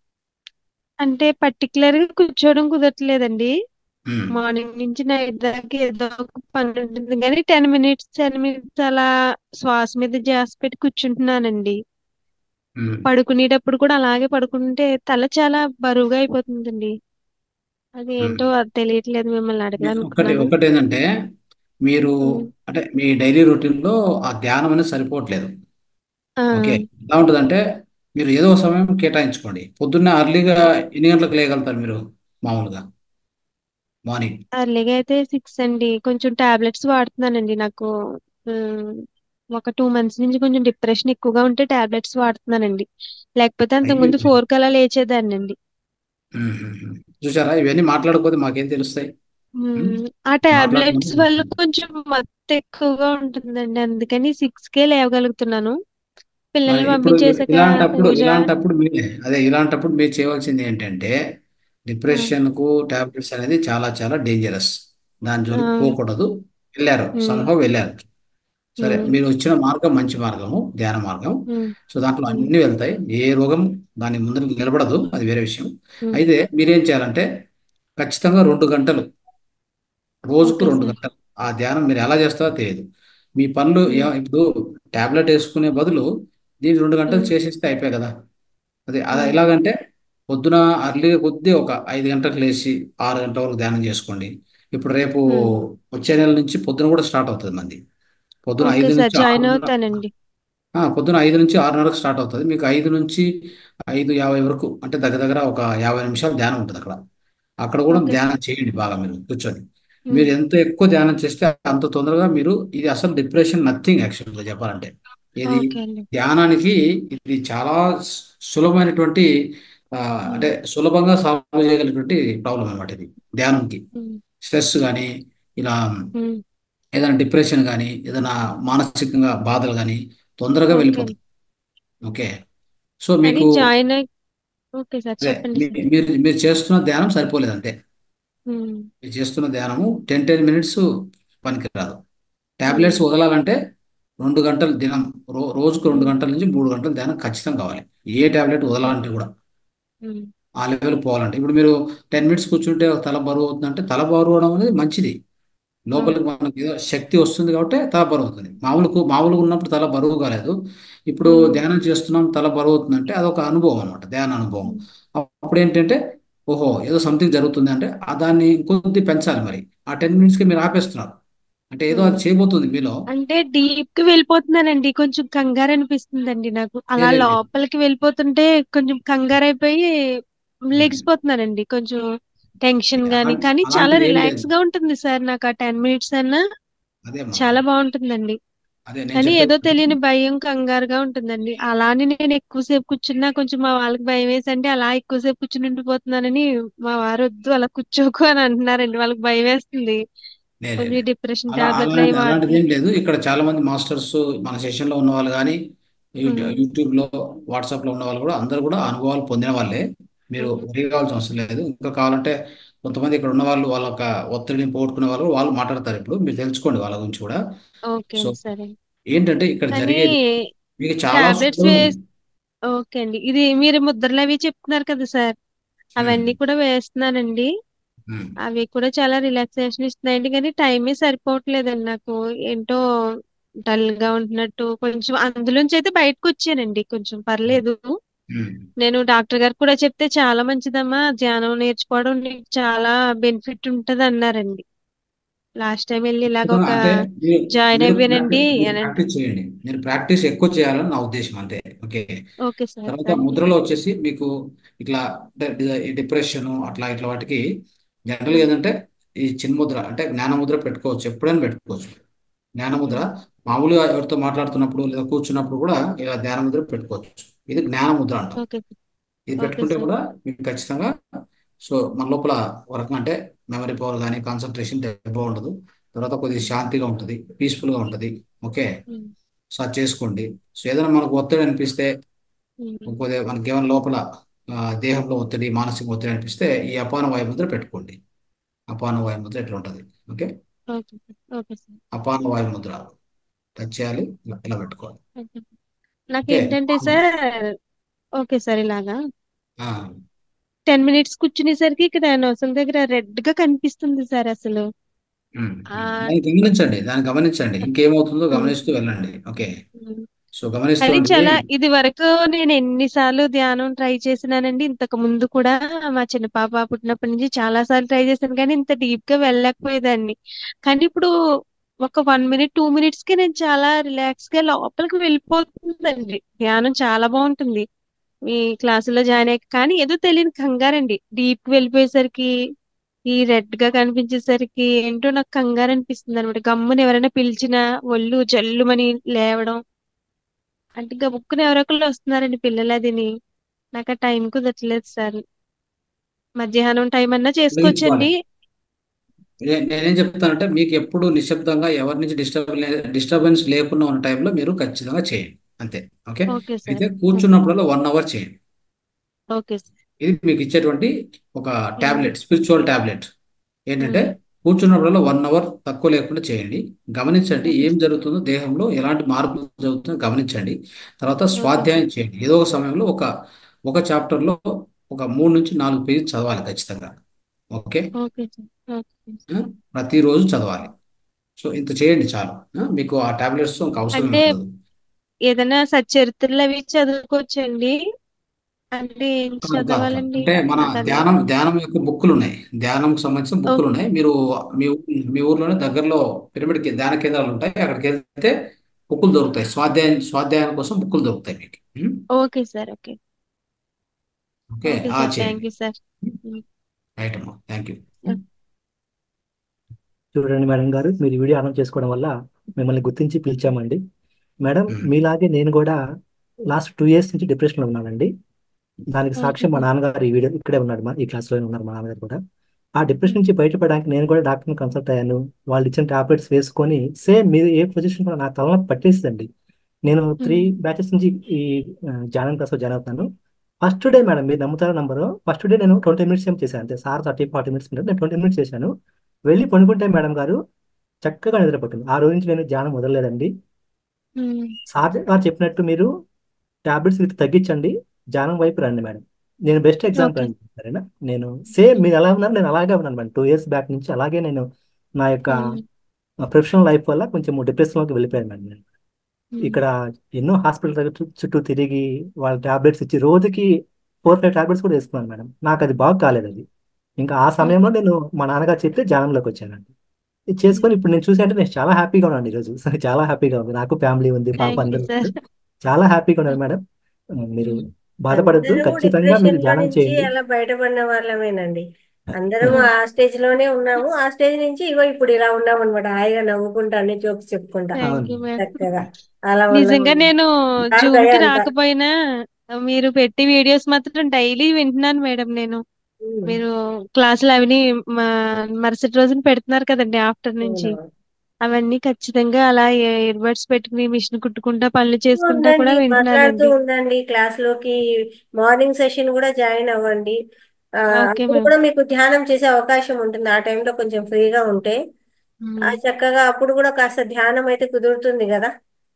అంటే పర్టికులర్ గా కూర్చోవడం కుదరట్లేదండి ఉమ్, మార్నింగ్ నుంచి నైట్ దాకా ఏదో ఒక పని ఉంటుంది కానీ టెన్ మినిట్స్ టెన్ మినిట్స్ అలా శ్వాస మీద ధ్యాస పెట్టి కూర్చుంటున్నానండి ఉమ్. పడుకునేటప్పుడు కూడా అలాగే పడుకుంటే తల చాలా బరువుగా అయిపోతుందండి అది ఏంటో అది తెలియట్లేదు మిమ్మల్ని ఒకటి అడగాలనుకున్నాను ఒకటి ఏంటంటే మీరు ఉమ్. అంటే మీ డైలీ రొటీన్లో ఆ ధ్యానం అనేది సరిపోవట్లేదు ఆ, ఓకే ఎలా ఉంటుందంటే మీరు ఏదో ఒక సమయం కేటాయించుకోండి పొద్దున్న అర్లీగా ఎన్ని గంటలకు లేయగలుగుతారు మీరు మామూలుగా మార్నింగ్ అర్లీగా అయితే సిక్స్ అండి కొంచెం టాబ్లెట్స్ వాడుతున్నానండి నాకు ఒక టూ మంత్స్ నుంచి కొంచెం డిప్రెషన్ ఎక్కువగా ఉంటే టాబ్లెట్స్ వాడుతున్నానండి లేకపోతే అంతకుముందు అయ్యో ఫోర్ కల్లా లేచేదాన్నండి మ్మ్. చూసారా ఇవన్నీ మాట్లాడకపోతే మాకేం తెలుస్తాయి మ్మ్? మ్మ్. ఆ టాబ్లెట్స్ మాట్లాడకుండా వల్ల కొంచెం మత్తు ఎక్కువగా ఉంటుందండి అందుకని సిక్స్ కే లేవగలుగుతున్నాను మరి పిల్లల్ని ఇప్పుడు పంపించేసాక ఇలాంటప్పుడు పూజ ఇలాంటప్పుడు మీ అదే ఇలాంటప్పుడు మీరు చేయవలసింది ఏంటంటే ఆ, డిప్రెషన్ కు టాబ్లెట్స్ అనేది చాలా చాలా డేంజరస్ దాని ఆ, జోలికి పోకూడదు వెళ్ళారు మ్మ్, సంభవ్ వెళ్ళారు సరే మ్మ్, మీరు వచ్చిన మార్గం మంచి మార్గము ధ్యాన మార్గం మ్మ్, సో దాంట్లో మ్మ్, అన్ని వెళ్తాయి ఏ రోగం దాని ముందర నిలబడదు అది వేరే విషయం మ్మ్. అయితే మీరేం చేయాలంటే ఖచ్చితంగా రెండు గంటలు రోజుకు ఓకే రెండు సార్ గంటలు ఆ ధ్యానం మీరు ఎలా చేస్తారో తెలియదు మీ పనులు మ్మ్, ఏ- ఇప్పుడు టాబ్లెట్ వేసుకునే బదులు దీన్ని రెండు గంటలు మ్మ్, చేసేస్తే అయిపోయాయి కదా అదే అది మ్మ్, ఎలాగంటే పొద్దున అర్లీ కొద్దీ ఒక ఐదు గంటలకు లేచి ఆరు గంటల వరకు ధ్యానం చేసుకోండి ఇప్పుడు రేపు మ్మ్. వచ్చే నెల నుంచి పొద్దున కూడా స్టార్ట్ అవుతుంది మంది పొద్దున ఓకే ఐదు సార్ నుంచి జాయిన్ ఆరున్నర అవుతానండి ఆ, పొద్దున ఐదు నుంచి ఆరున్నరకు స్టార్ట్ అవుతుంది మీకు ఐదు నుంచి ఐదు యాభై వరకు అంటే దగ్గర దగ్గర ఒక యాభై నిమిషాలు ధ్యానం ఉంటుంది అక్కడ అక్కడ కూడా ఓకే ధ్యానం సార్ చేయండి బాగా మీరు కూర్చొని మ్మ్. మీరు ఎంత ఎక్కువ ధ్యానం చేస్తే అంత తొందరగా మీరు ఇది అసలు డిప్రెషన్ నథింగ్ యాక్చువల్గా చెప్పాలంటే ఇది ఓకే అండి ధ్యానానికి ఇది చాలా సు- సులభమైనటువంటి ఆ, మ్మ్, అంటే సులభంగా సాల్వ్ చేయగలిగినటువంటి ప్రాబ్లం అనమాట ఇది ధ్యానంకి మ్మ్, స్ట్రెస్ కానీ ఇలా మ్మ్. ఏదైనా డిప్రెషన్ కానీ ఏదైనా మానసికంగా బాధలు కానీ తొందరగా ఓకే వెళ్ళిపోతాయి అండి ఓకే సో కానీ మీకు జాయిన్ అయి ఓకే సార్ అదే చెప్పండి మీ- సార్ మీరు మీరు చేస్తున్న ధ్యానం సరిపోలేదు అంతే మ్మ్, మీరు చేస్తున్న ధ్యానము టెన్ టెన్ మినిట్స్ పనికిరాదు మ్మ్, టాబ్లెట్స్ వదలాలంటే రెండు గంటలు దినం రో రోజుకు రెండు మ్మ్, గంటల నుంచి మూడు గంటల ధ్యానం ఖచ్చితంగా కావాలి ఏ టాబ్లెట్ వదలాలంటే కూడా మ్మ్, ఆ లెవెల్ పోవాలంటే ఇప్పుడు మీరు టెన్ మినిట్స్ కూర్చుంటే తల బరువు అవుతుందంటే తల బరువు అవడం అనేది మంచిది లోపలికి ఓకే మనకి ఏదో శక్తి వస్తుంది కాబట్టి తల బరువు అవుతుంది మామూలుగా మామూలుగా ఉన్నప్పుడు తల బరువు కాలేదు ఇప్పుడు మ్మ్, ధ్యానం చేస్తున్నాం తల బరువు అవుతుందంటే అదొక అనుభవం అనమాట ధ్యాన అనుభవం మ్మ్, అప్పుడు ఏంటంటే ఓహో ఏదో సంథింగ్ జరుగుతుంది అంటే ఆ దాన్ని ఇంకొద్ది పెంచాలి మరి ఆ టెన్ మినిట్స్కి మీరు ఆపేస్తున్నారు అంటే ఏదో మ్మ్. అది చేయబోతుంది మీలో అంటే డీప్ కి వెళ్ళిపోతున్నానండి కొంచెం కంగారు అనిపిస్తుందండి నాకు అలా లేదు లేదు లోపలికి వెళ్ళిపోతుంటే కొంచెం కంగారు అయిపోయి ఉమ్. లెగిసిపోతున్నానండి కొంచెం టెన్షన్ అలా గాని కానీ చాలా అలాంటిది ఏం లేదు రిలాక్స్ గా ఉంటుంది సార్ నాకు ఆ టెన్ మినిట్స్ అన్నా అదేమ్మా చాలా బాగుంటుందండి అదే నేను కానీ ఏదో చెప్పేది తెలియని భయం కంగారుగా ఉంటుందండి అలానే నేను ఎక్కువసేపు కూర్చున్నా కొంచెం మా వాళ్ళకి భయం వేసి అంటే అలా ఎక్కువసేపు కూర్చుని ఉండిపోతున్నానని మా వారు వద్దు అలా కూర్చోకు అని అంటున్నారండి వాళ్ళకి భయం వేస్తుంది లేదు కొంచెం లేదు డిప్రెషన్ అలా టాబ్లెట్లు అలాంటి అవి అలాంటిది వాడుతున్నా ఏం లేదు ఇక్కడ చాలా మంది మాస్టర్స్ మన సెషన్లో ఉన్న వాళ్ళు కానీ ఉమ్, యూట్యూబ్లో వాట్సాప్లో ఉన్న వాళ్ళు కూడా అందరూ కూడా అనుభవాలు పొందిన వాళ్ళే మీరు ఉమ్, వరి కావాల్సిన అవసరం లేదు ఇంకా కావాలంటే కొంతమంది ఇక్కడ ఉన్న వాళ్ళు వాళ్ళ యొక్క ఒత్తిడిని పోగొట్టుకునే వాళ్ళు వాళ్ళు మాట్లాడతారు ఇప్పుడు మీరు తెలుసుకోండి వాళ్ళ గురించి కూడా ఓకే సో అండి సరే ఏంటంటే ఇక్కడ కానీ జరిగేది మీకు చాలా టాబ్లెట్స్ సులభం వేస్ ఓకే అండి ఇది మీరు ముద్రలు అవి చెప్తున్నారు కదా సార్ అవన్నీ ఉమ్, కూడా వేస్తున్నానండి ఉమ్. అవి కూడా చాలా రిలాక్సేషన్ ఇస్తున్నాయండి కానీ టైమే సరిపోవట్లేదండి నాకు ఏంటో డల్ గా ఉంటున్నట్టు కొంచెం అందులోంచి అయితే బయటకు వచ్చానండి కొంచెం పర్లేదు ఉమ్. నేను డాక్టర్ గారు కూడా చెప్తే చాలా మంచిదమ్మా ధ్యానం నేర్చుకోవడం నీకు చాలా బెనిఫిట్ ఉంటది అన్నారండి లాస్ట్ టైం వెళ్ళి ఇలాగ ఖచ్చితంగా ఒక అంటే మీరు జాయిన్ మీరు అయ్యానండి ప్రాక్టీస్ మీరు అని ప్రాక్టీస్ చేయండి మీరు ప్రాక్టీస్ ఎక్కువ చేయాలని నా ఉద్దేశం అంతే ఓకే ఓకే సార్ తర్వాత ప్రాక్టీస్ ముద్రలో వచ్చేసి మీకు ఇట్లా డిప్రెషన్ అట్లా ఇట్లా వాటికి జనరల్గా ఏంటంటే ఈ చిన్ముద్ర అంటే జ్ఞానముద్ర పెట్టుకోవచ్చు ఎప్పుడైనా పెట్టుకోవచ్చు జ్ఞానముద్ర మామూలుగా ఎవరితో మాట్లాడుతున్నప్పుడు లేదా కూర్చున్నప్పుడు కూడా ఇలా ధ్యాన ముద్ర పెట్టుకోవచ్చు ఇది జ్ఞానముద్ర అంటాం ఓకే ఇది ఓకే పెట్టుకుంటే సార్ కూడా మీకు ఖచ్చితంగా సో మన లోపల ఒక రకంగా అంటే మెమరీ పవర్ కానీ కాన్సన్ట్రేషన్ దెబ్బ ఉండదు తర్వాత కొద్దిగా శాంతిగా ఉంటుంది పీస్ఫుల్గా ఉంటుంది ఓకే ఉమ్, సో అది చేసుకోండి సో ఏదైనా మనకు ఒత్తిడి అనిపిస్తే ఉమ్, కొద్దిగా మనకి ఏమైనా లోపల ఆ, దేహంలో ఒత్తిడి మానసిక ఒత్తిడి అనిపిస్తే ఈ అపాన వాయు ముద్ర పెట్టుకోండి అపాన వాయు ముద్ర ఎట్లా ఉంటుంది okay okay sir okay sir అపాన వాయు ముద్ర టచ్ చేయాలి ఇలా ఇలా పెట్టుకోవాలి ఓకే నాకు ఓకే ఏంటంటే సార్ ఓకే సార్ ఇలాగా ఆ, టెన్ మినిట్స్ కూర్చునేసరికి ఇక్కడ నోసం దగ్గర రెడ్ గా కనిపిస్తుంది సార్ అసలు ఉమ్, ఆ ఉమ్. దాన్ని గమనించండి దాన్ని గమనించండి ఇంకేమవుతుందో ఉమ్, గమనిస్తూ వెళ్ళండి ఓకే ఉమ్. సో గమనిస్తూ అది ఉంటే చాలా ఇది వరకు నేను ఎన్నిసార్లు ధ్యానం ట్రై చేసినానండి ఇంతకు ముందు కూడా మా చిన్న పాప పుట్టినప్పటి నుంచి చాలా సార్లు ట్రై చేశాను కానీ ఇంత డీప్ గా వెళ్ళలేకపోయేదాన్ని కానీ ఇప్పుడు ఒక వన్ మినిట్ టూ మినిట్స్ కి నేను చాలా రిలాక్స్ గా లోపలికి వెళ్ళిపోతుందండి ధ్యానం చాలా బాగుంటుంది మీ క్లాసులో జాయిన్ అయ్యాక కానీ ఏదో తెలియని కంగారండి డీప్ కి వెళ్ళిపోయేసరికి ఈ రెడ్ గా కనిపించేసరికి ఏంటో నాకు కంగారు అనిపిస్తుంది అనమాట గమ్మున ఎవరైనా పిలిచినా ఒళ్ళు జల్లుమని లేవడం అంటే గబుక్కున ఎవరో ఒకళ్ళు వస్తున్నారండి పిల్లలు అదిని నాకు ఆ టైం కుదరట్లేదు సార్ మధ్యాహ్నం టైం అన్నా చేసుకోవచ్చండి నే- నేనేం చెప్తానంటే మీకు ఎప్పుడు నిశ్శబ్దంగా ఎవరి నుంచి డిస్టర్బ్ డిస్టర్బెన్స్ లేకుండా ఉన్న టైంలో మీరు ఖచ్చితంగా చేయండి అంతే ఓకే ఓకే సార్ అయితే కూర్చున్నప్పుడల్లా వన్ అవర్ చేయండి ఓకే సార్ ఇది మీకు ఇచ్చేటువంటి ఒక టాబ్లెట్ స్పిరిచువల్ టాబ్లెట్ ఏంటంటే మ్మ్. కూర్చున్నప్పుడల్లా వన్ అవర్ తక్కువ లేకుండా చేయండి గమనించండి ఏం జరుగుతుందో దేహంలో ఎలాంటి మార్పులు జరుగుతుందో గమనించండి తర్వాత స్వాధ్యాయం చేయండి ఏదో ఒక సమయంలో ఒక ఒక చాప్టర్లో ఒక మూడు నుంచి నాలుగు పేజీలు చదవాలి ఖచ్చితంగా ఓకే ఓకే సార్ ఓకే ఆ? ప్రతిరోజు చదవాలి సో ఇంత చేయండి చాలు ఆ? మీకు ఆ టాబ్లెట్స్ ఇంకా అవసరం అంటే ఉండదు ఏదైనా సచ్చరిత్రలు అవి చదువుకోవచ్చండి అంటే ఏం కాదు కాదు కాదు చదవాలండి అంటే మన అదే ధ్యానం ధ్యానం యొక్క బుక్కులు ఉన్నాయి ధ్యానంకి సంబంధించిన బుక్కులు ఓకే ఉన్నాయి మీరు మీ ఊ- మీ ఊర్లోనే దగ్గరలో పిరమిడ్ కి- ధ్యాన కేంద్రాలు ఉంటాయి అక్కడికి వెళ్తే బుక్కులు దొరుకుతాయి స్వాధ్యాయం స్వాధ్యాయం కోసం బుక్కులు దొరుకుతాయి మీకు ఉం? Okay sir okay okay okay ఆ సార్ థ్యాంక్ చేయండి యూ సార్ రైట్ అమ్మా థ్యాంక్ యూ చూడండి మేడం గారు మీరు ఈ వీడియో ఆన్ చేసుకోవడం వల్ల మిమ్మల్ని గుర్తించి పిలిచామండి మేడం మీలాగే నేను కూడా లాస్ట్ టూ ఇయర్స్ నుంచి డిప్రెషన్లో ఉన్నానండి దానికి ఓకే సాక్ష్యం మా సార్ నాన్నగారు ఈ వీడియో ఇక్కడే ఉన్నాడు మా ఈ క్లాస్లోనే ఉన్నారు మా నాన్నగారు కూడా ఆ డిప్రెషన్ నుంచి బయటపడడానికి నేను కూడా డాక్టర్ని కన్సల్ట్ అయ్యాను వాళ్ళు ఇచ్చిన టాబ్లెట్స్ వేసుకొని సేమ్ మీరు ఏ పొజిషన్ కూడా నా తలనొప్పి పట్టేసిందండి నేను త్రీ మ్మ్. బ్యాచెస్ నుంచి ఈ ఆ, జాయిన్ క్లాస్లో జాయిన్ అవుతాను ఫస్ట్ డే మేడం మీరు నమ్ముతారో నంబరు ఫస్ట్ డే నేను ట్వంటీ మినిట్స్ ఏం చేశాను అంతే సార్ థర్టీ ఫార్టీ మినిట్స్ ఉంటారు నేను ట్వంటీ మినిట్స్ చేశాను వెళ్ళి పడుకుంటే మేడం గారు చక్కగా నిద్రపట్టింది ఆ రోజు నుంచి నేను ధ్యానం వదలలేదండి మ్మ్. సార్ గారు చెప్పినట్టు మీరు టాబ్లెట్స్ ఇది తగ్గించండి ధ్యానం వైపు రండి మేడం నేను బెస్ట్ ఎగ్జాంపుల్ ఓకే అండి సరేనా నేను సేమ్ మీరు ఎలా ఉన్నారు నేను అలాగే ఉన్నాను మేడం టూ ఇయర్స్ బ్యాక్ నుంచి అలాగే నేను నా యొక్క మ్మ్. ప్రొఫెషనల్ లైఫ్ వల్ల కొంచెం డిప్రెషన్లోకి వెళ్ళిపోయాను మేడం నేను మ్మ్. ఇక్కడ ఎన్నో హాస్పిటల్ చుట్టూ తిరిగి వాళ్ళ టాబ్లెట్స్ ఇచ్చి రోజుకి ఫోర్ ఫైవ్ టాబ్లెట్స్ కూడా వేసుకున్నాను మేడం నాకు అది బాగా కాలేదు అది ఇంకా ఆ సమయంలో నేను మా నాన్నగారు చెప్తే ధ్యానంలోకి వచ్చానండి ఇది చేసుకొని ఇప్పుడు నేను చూసే అంటే నేను చాలా హ్యాపీగా ఉన్నాను ఈరోజు చాలా హ్యాపీగా ఉంది నాకు ఫ్యామిలీ ఉంది పాప థ్యాంక్ యూ అందరూ సార్ ఉన్నారు చాలా హ్యాపీగా ఉన్నారు మేడం మీరు మ్మ్. బాధపడద్దు అందరము ఖచ్చితంగా మీరు డిప్రెషన్ లో ధ్యానం నుంచి చేయండి అలా బయటపడిన వాళ్ళమేనండి అందరం మ్మ్. ఆ స్టేజ్ లోనే ఉన్నాము ఆ స్టేజ్ నుంచి ఇగో ఇప్పుడు ఇలా ఉన్నాం అనమాట హాయిగా నవ్వుకుంటా అన్ని జోక్స్ చెప్పుకుంటా థ్యాంక్ అవును యూ మ్యామ్ చక్కగా అలా నిజంగా ఉన్నామండి నేను సార్ జూమ్ దయ కి అంతా రాకపోయినా మీరు పెట్టి వీడియోస్ మాత్రం డైలీ వింటున్నాను మేడం నేను ఉమ్, మీరు క్లాసులు అవన్నీ మా మరుసటి రోజున పెడుతున్నారు కదండి ఆఫ్టర్ నుంచి అవునవును. అవన్నీ ఖచ్చితంగా అలా ఇయర్ బడ్స్ పెట్టుకుని మిషన్ కుట్టుకుంటా పనులు చేసుకుంటా ఉండండి కూడా మాట్లాడుతూ వింటున్నానండి ఉండండి క్లాస్ లోకి మార్నింగ్ సెషన్ కూడా జాయిన్ అవ్వండి ఆ, ఓకే అప్పుడు మ్యామ్ కూడా మీకు ధ్యానం చేసే అవకాశం ఉంటుంది ఆ టైంలో కొంచెం ఫ్రీగా ఉంటే ఆ చక్కగా అప్పుడు కూడా కాస్త ధ్యానం అయితే కుదురుతుంది కదా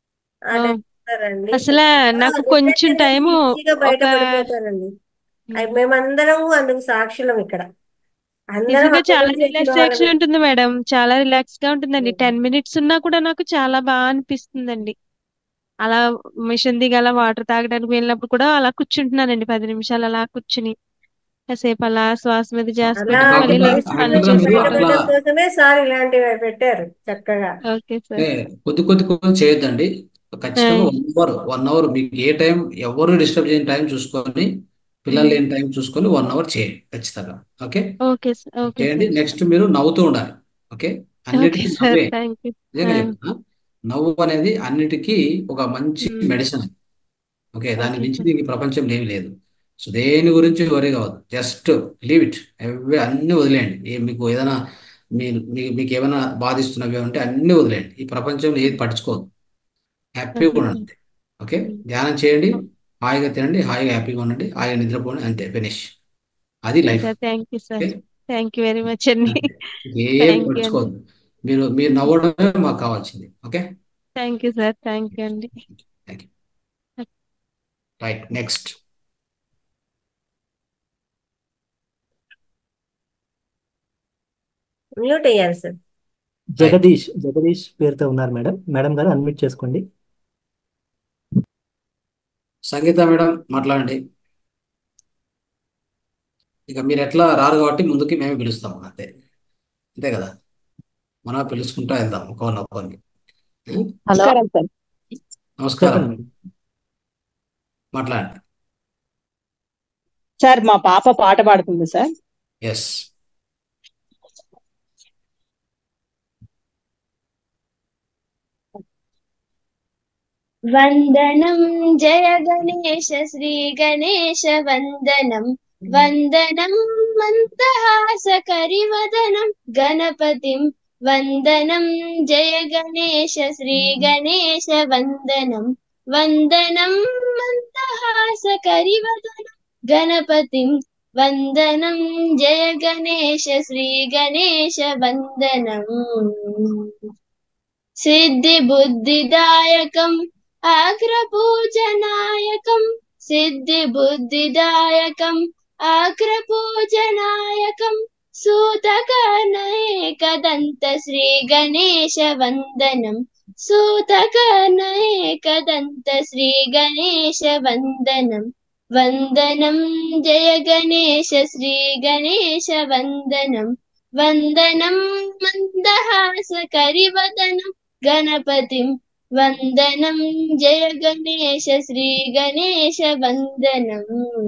ఆ ఆ, టైం రండి అసలు నాకు కొంచెం డిప్రెషన్ నుంచి టైము ఈజీగా ఒక బయటపడిపోతారండి అయ్ మేమందరం అందుకు సాక్షులం ఇక్కడ అందరం నిజంగా అక్కడి చాలా నుంచి వచ్చిన రిలాక్సేషన్ వాళ్ళమే ఉంటుంది మేడం చాలా రిలాక్స్ గా ఉంటుందండి టెన్ మినిట్స్ ఉన్నా కూడా నాకు చాలా బాగా అనిపిస్తుందండి అలా మిషన్ దిగి అలా వాటర్ తాగడానికి వెళ్ళినప్పుడు కూడా అలా కూర్చుంటున్నానండి పది నిమిషాలు అలా కూర్చుని కాసేపు అలా శ్వాస మీద ధ్యాస అలా పెట్టుకుని మళ్ళీ కాకుండా లేచి పనులు యాక్చువల్గా మీరు బయటపడడం అట్లా చేసుకోవడం కోసమే సార్ ఇలాంటివి పెట్టారు చక్కగా ఓకే సార్ అంటే కొద్ది కొద్ది కొద్ది చేయొద్దండి ఖచ్చితంగా వన్ అవర్ వన్ అవర్ మీకు ఏ టైం ఎవరు డిస్టర్బ్ చేయని టైం చూసుకొని పిల్లలు లేని టైం చూసుకొని వన్ అవర్ చేయండి ఖచ్చితంగా ఓకే ఓకే సార్ ఓకే చేయండి సార్ నెక్స్ట్ మీరు నవ్వుతూ ఉండాలి ఓకే ఓకే అన్నిటికీ సార్ నవ్వే థ్యాంక్ యూ నిజంగా చెప్తున్నా నవ్వు అనేది అన్నిటికీ ఒక మంచి మ్మ్. మెడిసిన్ ఓకే దాన్ని ఓకే మించి సార్ దీనికి ప్రపంచం ఏమి లేదు సో దేని గురించి వరి కావద్దు జస్ట్ లీవ్ ఇట్ ఎవ్రీ అన్ని వదిలేయండి ఏ మీకు ఏదైనా మీ మీ- మీకు ఏమైనా బాధిస్తున్నవి ఉంటే అన్ని వదిలేయండి ఈ ప్రపంచంలో ఏది పట్టించుకోవద్దు హ్యాపీగా ఓకే సార్ ఉండండి ఓకే మ్మ్. ధ్యానం చేయండి హాయిగా తినండి హాయిగా హ్యాపీగా ఉండండి హాయిగా నిద్రపోండి అంతే ఫినిష్ అది okay life sir thank you sir okay thank you very much అండి అంతే ఏం థ్యాంక్ యూ అండి పట్టించుకోవద్దు మీరు మీరు నవ్వడమే మాకు కావాల్సింది okay thank you sir thank you అండి thank you right next mute అయ్యారు సార్ రైట్ జగదీష్ జగదీష్ పేరుతో ఉన్నారు మేడం మేడం గారు అన్మ్యూట్ చేసుకోండి సంగీత మేడం మాట్లాడండి ఇక మీరు ఎట్లా రారు కాబట్టి ముందుకి మేము పిలుస్తాం అంతే అంతే కదా మనం పిలుచుకుంటూ వెళ్దాం ఒకరిని ఒకరిని ఉం? హలో నమస్కారం సార్ నమస్కారం చెప్పండి మేడం మాట్లాడండి సార్ మా పాప పాట పాడుతుంది సార్ ఎస్ వందనం జయ గణేశ శ్రీ గణేశ వందనం వందనం మందహాస కరివదనం గణపతిం వందనం జయ గణేశ శ్రీ గణేశ వందనం వందనం మందహాస కరివదనం గణపతిం వందనం జయ గణేశ శ్రీ గణేశ వందనం సిద్ధి బుద్ధిదాయకం ఆగ్రపూజనాయకం సిద్ధి బుద్ధిదాయకం ఆగ్రపూజనాయకం సూతకనైకదంత శ్రీ గణేశ వందనం సూతకనైకదంత శ్రీ గణేశ వందనం వందనం జయ గణేశ శ్రీ గణేశ వందనం వందనం మందహాస కరివదనం గణపతిం వందనం జయ గణేశ శ్రీ గణేశ వందనం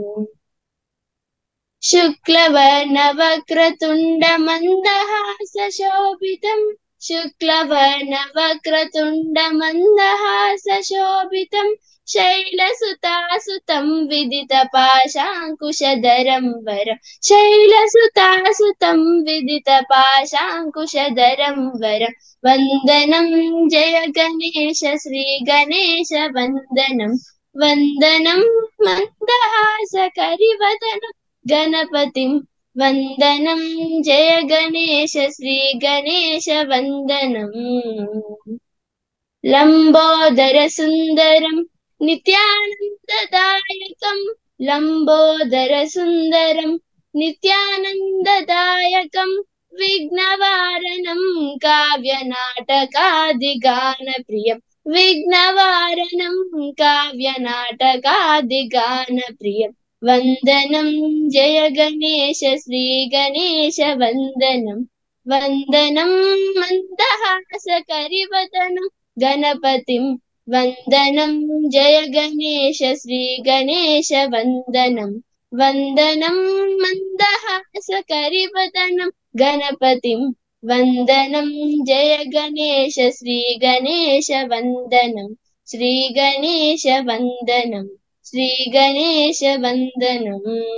శుక్లవర్ణ వక్రతుండ మందహాస శోభితం శుక్లవర్ణ వక్రతుండ మందహాస శోభితం శైలసుతాసుతం విదిత పాశాంకుశధరం వరం శైలసుతాసుతం విదిత పాశాంకుశధరం వరం వందనం జయ గణేశ శ్రీ గణేశ వందనం వందనం మందహాస కరివదనం గణపతిం వందనం జయ గణేశ శ్రీ గణేశ వందనం లంబోదర సుందరం నిత్యానందదాయకం లంబోదర సుందరం నిత్యానందదాయకం విఘ్నవారణం కావ్య నాటకాదిగాన ప్రియం విఘ్నవారణం కావ్య నాటకాదిగాన ప్రియం వందనం జయ గణేశ శ్రీ గణేశ వందనం వందనం మందహాస కరివదనం గణపతిం వందనం జయ గణేశ శ్రీ గణేశ వందనం వందనం మందహాస కరివదనం గణపతిం వందనం జయ గణేశ శ్రీ గణేశ వందనం శ్రీ గణేశ వందనం శ్రీ గణేశ వందనం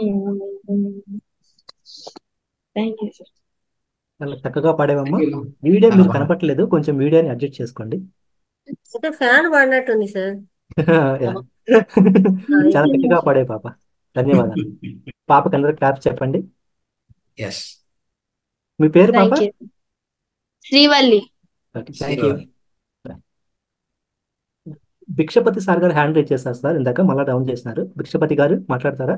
థ్యాంక్ యూ సార్ చాలా చక్కగా పాడేవమ్మా వీడియో మీరు కనపట్లేదు కొంచెం వీడియోని అడ్జస్ట్ చేసుకోండి అంటే ఫ్యాన్ పడినట్టుంది సార్ యా. చాలా చక్కగా పాడే పాప ధన్యవాదాలు పాపకి అందరూ క్లాప్ చెప్పండి ఎస్ మీ పేరు పాప thank you Srivalli thank you Bhikshapathi sir గారు హ్యాండ్ రైజ్ చేస్తారు సార్ ఇందాక మళ్ళీ డౌన్ చేసినారు భిక్షపతి గారు మాట్లాడతారా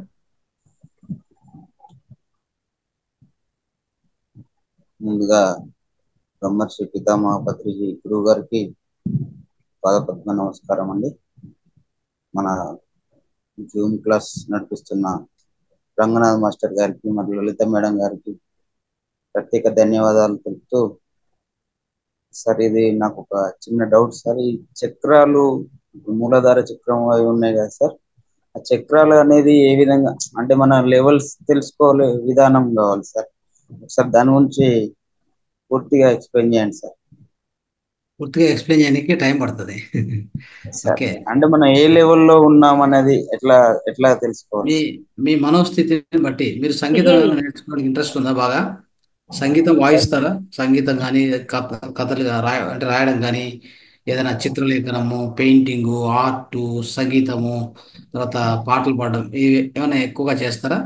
ముందుగా బ్రహ్మర్షి పితామహ పత్రిజీ గురువు గారికి పాదపద్మ నమస్కారం అండి మన జూమ్ క్లాస్ నడిపిస్తున్న రంగనాథ్ మాస్టర్ గారికి మరియు లలిత మేడం గారికి ప్రత్యేక ధన్యవాదాలు తెలుపుతూ సార్ ఇది నాకు ఒక చిన్న డౌట్ సార్ ఈ చక్రాలు మూలాధార చక్రం అవి ఉన్నాయి కదా సార్ ఆ చక్రాలు అనేది ఏ విధంగా అంటే మన లెవెల్స్ తెలుసుకోలే విధానం కావాలి సార్ ఒకసారి దాని గురించి పూర్తిగా ఎక్స్ప్లెయిన్ చేయండి సార్ పూర్తిగా ఎక్స్ప్లెయిన్ చేయడానికి టైం పడుతుంది సార్ ఓకే అంటే మనం ఏ లెవెల్లో ఉన్నాం అనేది ఎట్లా ఎట్లా తెలుసుకోవాలి మీ మీ మనోస్థితిని బట్టి మీరు సంగీతం ఏమైనా నేర్చుకోవడానికి ఇంట్రెస్ట్ ఉందా బాగా సంగీతం వాయిస్తారా సంగీతం కానీ కథలు రాయ అంటే రాయడం కానీ ఏదైనా చిత్రలేఖనము పెయింటింగు ఆర్టు సంగీతము తర్వాత పాటలు పాడడం ఇవి ఏమైనా ఎక్కువగా చేస్తారా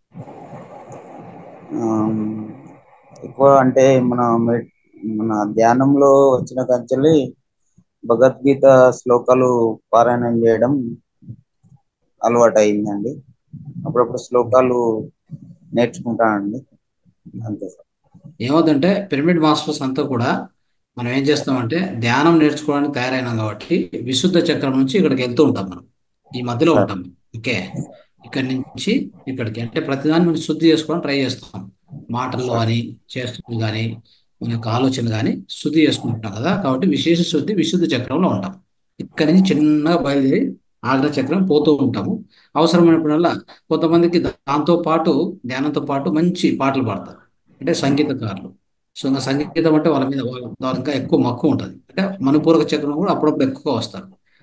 ఆమ్, ఎక్కువ అంటే మన మెడ్- మన ధ్యానంలో వచ్చిన కంచెలి భగవద్గీత శ్లోకాలు పారాయణం చేయడం అలవాటు అయిందండి అప్పుడప్పుడు శ్లోకాలు నేర్చుకుంటానండి అంతే సార్ ఏమవుతుందంటే పిరమిడ్ మాస్టర్స్ అంతా కూడా మనం ఏం చేస్తామంటే ధ్యానం నేర్చుకోవడానికి తయారైనాం కాబట్టి విశుద్ధ చక్రం నుంచి ఇక్కడికి వెళ్తూ ఉంటాం మనం ఈ మధ్యలో సార్ ఉంటాం ఓకే ఇక్కడి నుంచి ఇక్కడికి అంటే ప్రతిదాన్ని మనం శుద్ధి చేసుకోవడానికి ట్రై చేస్తాం మాటల్లో సార్ కానీ చేష్టలు కానీ మన యొక్క ఆలోచన కానీ శుద్ధి చేసుకుంటున్నాం కదా కాబట్టి విశేష శుద్ధి విశుద్ధ చక్రంలో ఉంటాం ఇక్కడి నుంచి చిన్నగా బయలుదేరి ఆగ్ర చక్రం పోతూ ఉంటాము అవసరమైనప్పుడల్లా కొంతమందికి దాంతో పాటు ధ్యానంతో పాటు మంచి పాటలు పాడతారు అంటే సంగీతకారులు సో ఇంకా సంగీతం అంటే వాళ్ళ మీద వాళ్ళ వాళ్ళ ఇంకా ఎక్కువ మక్కువ ఉంటుంది అంటే మనపూర్వక చక్రం కూడా అప్పుడప్పుడు ఎక్కువగా వస్తారు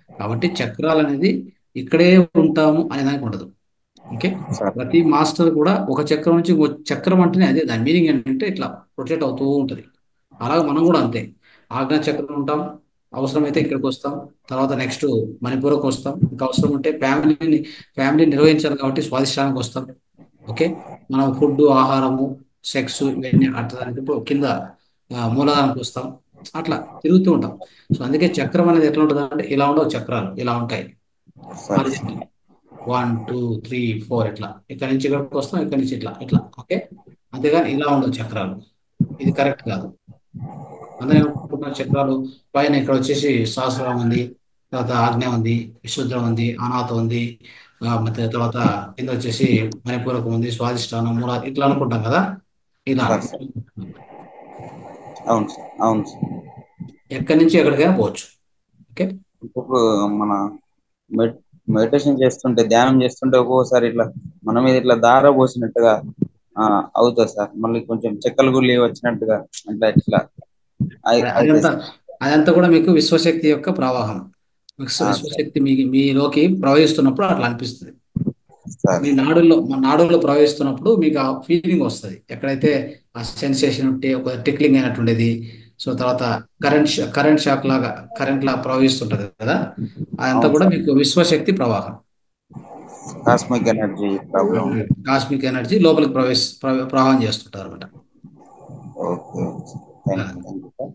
కాబట్టి చక్రాలు అనేది ఇక్కడే ఉంటాము అనే దానికి ఉండదు ఓకే సార్ ప్రతి మాస్టర్ కూడా ఒక చక్రం నుంచి ఇంకో చక్రం అంటేనే అదే దాని మీనింగ్ ఏంటంటే ఇట్లా రొటేట్ అవుతూ ఉంటుంది అలాగే మనం కూడా అంతే ఆజ్ఞా చక్రం ఉంటాం అవసరమైతే ఇక్కడికి వస్తాం తర్వాత నెక్స్ట్ మణిపూర్కి వస్తాం ఇంకా అవసరం ఉంటే ఫ్యామిలీని ఫ్యామిలీ నిర్వహించాలి కాబట్టి స్వాదిష్టానికి వస్తాం ఓకే మనం ఫుడ్ ఆహారము సెక్స్ ఇవన్నీ అట్లా ఇప్పుడు కింద ఆ, మూలధారానికి వస్తాం అట్లా తిరుగుతూ ఉంటాం సో అందుకే చక్రం అనేది ఎట్లా ఉంటుంది అంటే ఇలా ఉండవు చక్రాలు ఇలా ఉంటాయి sir one two three four ఇట్లా ఇక్కడ నుంచి ఇక్కడికి వస్తాం ఇక్కడ నుంచి ఇట్లా ఇట్లా ఓకే అంతేగాని ఇలా ఉండవు చక్రాలు ఇది కరెక్ట్ కాదు అందరూ ఏమనుకుంటున్నారు చక్రాలు పైన ఇక్కడ వచ్చేసి సహస్రం ఉంది తర్వాత ఆజ్ఞ ఉంది విశుద్ధం ఉంది అనాథ ఉంది ఆ, ಮತ್ತೆ తర్వాత కింద వచ్చేసి మణిపూరకం ఉంది స్వాదిష్టానం మూల ఇట్లా అనుకుంటాం కదా ఇలా సార్ సార్ అవును సార్ అవును సార్ ఎక్కడి నుంచి ఎక్కడికైనా పోవచ్చు ఓకే ఇప్పుడు మన మెడ్ మెడిటేషన్ చేస్తుంటే ధ్యానం చేస్తుంటే ఒక్కోసారి ఇట్లా మన మీద ఇట్లా దార పోసినట్టుగా ఆ, అవుతుంది సార్ మళ్ళీ కొంచెం చెక్కలు గుళ్ళి వచ్చినట్టుగా అట్లా ఇట్లా అయి- అయితే అదంతా అదంతా కూడా మీకు విశ్వశక్తి యొక్క ప్రవాహం విశ్వ ఆ, సార్ విశ్వశక్తి మీ మీలోకి ప్రవహిస్తున్నప్పుడు అట్లా అనిపిస్తుంది సార్ మీ నాడుల్లో మా నాడుల్లో ప్రవహిస్తున్నప్పుడు మీకు ఆ ఫీలింగ్ వస్తుంది ఎక్కడైతే ఆ సెన్సేషన్ ఉంటే ఒక టిక్లింగ్ అయినట్టు ఉండేది సో తర్వాత కరెంట్ కరెంట్ షాక్ లాగా కరెంట్ లాగా ప్రవహిస్తుంటది కదా అదంతా అవును కూడా సార్ మీకు విశ్వశక్తి ప్రవాహం cosmic energy problem cosmic energy లోపలికి ప్రవేశ ప్రవ- ప్రవాహం చేస్తుంటారు అనమాట okay thank you thank you sir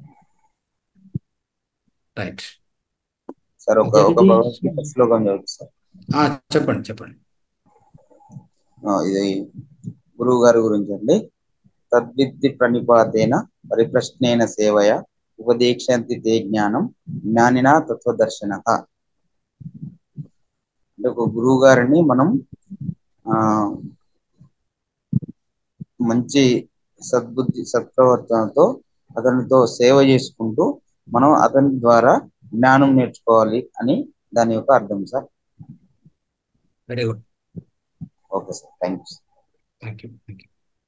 right sir ఒక ఒక జరిగి భగవద్గీత శ్లోకం చదువు సార్ చెప్పండి చెప్పండి ఆ, ఇది గురువు గారి గురించి అండి తద్విద్ది ప్రణిపాతేన పరిప్రశ్నేన సేవయ ఉపదేక్షంతి తే జ్ఞానం జ్ఞానినా తత్వదర్శన అంటే ఒక గురువు గారిని మనం ఆ మంచి సద్బుద్ధి సత్ప్రవర్తనతో అతనితో సేవ చేసుకుంటూ మనం అతని ద్వారా జ్ఞానం నేర్చుకోవాలి అని దాని యొక్క అర్థం sir very good okay sir thank you thank you thank you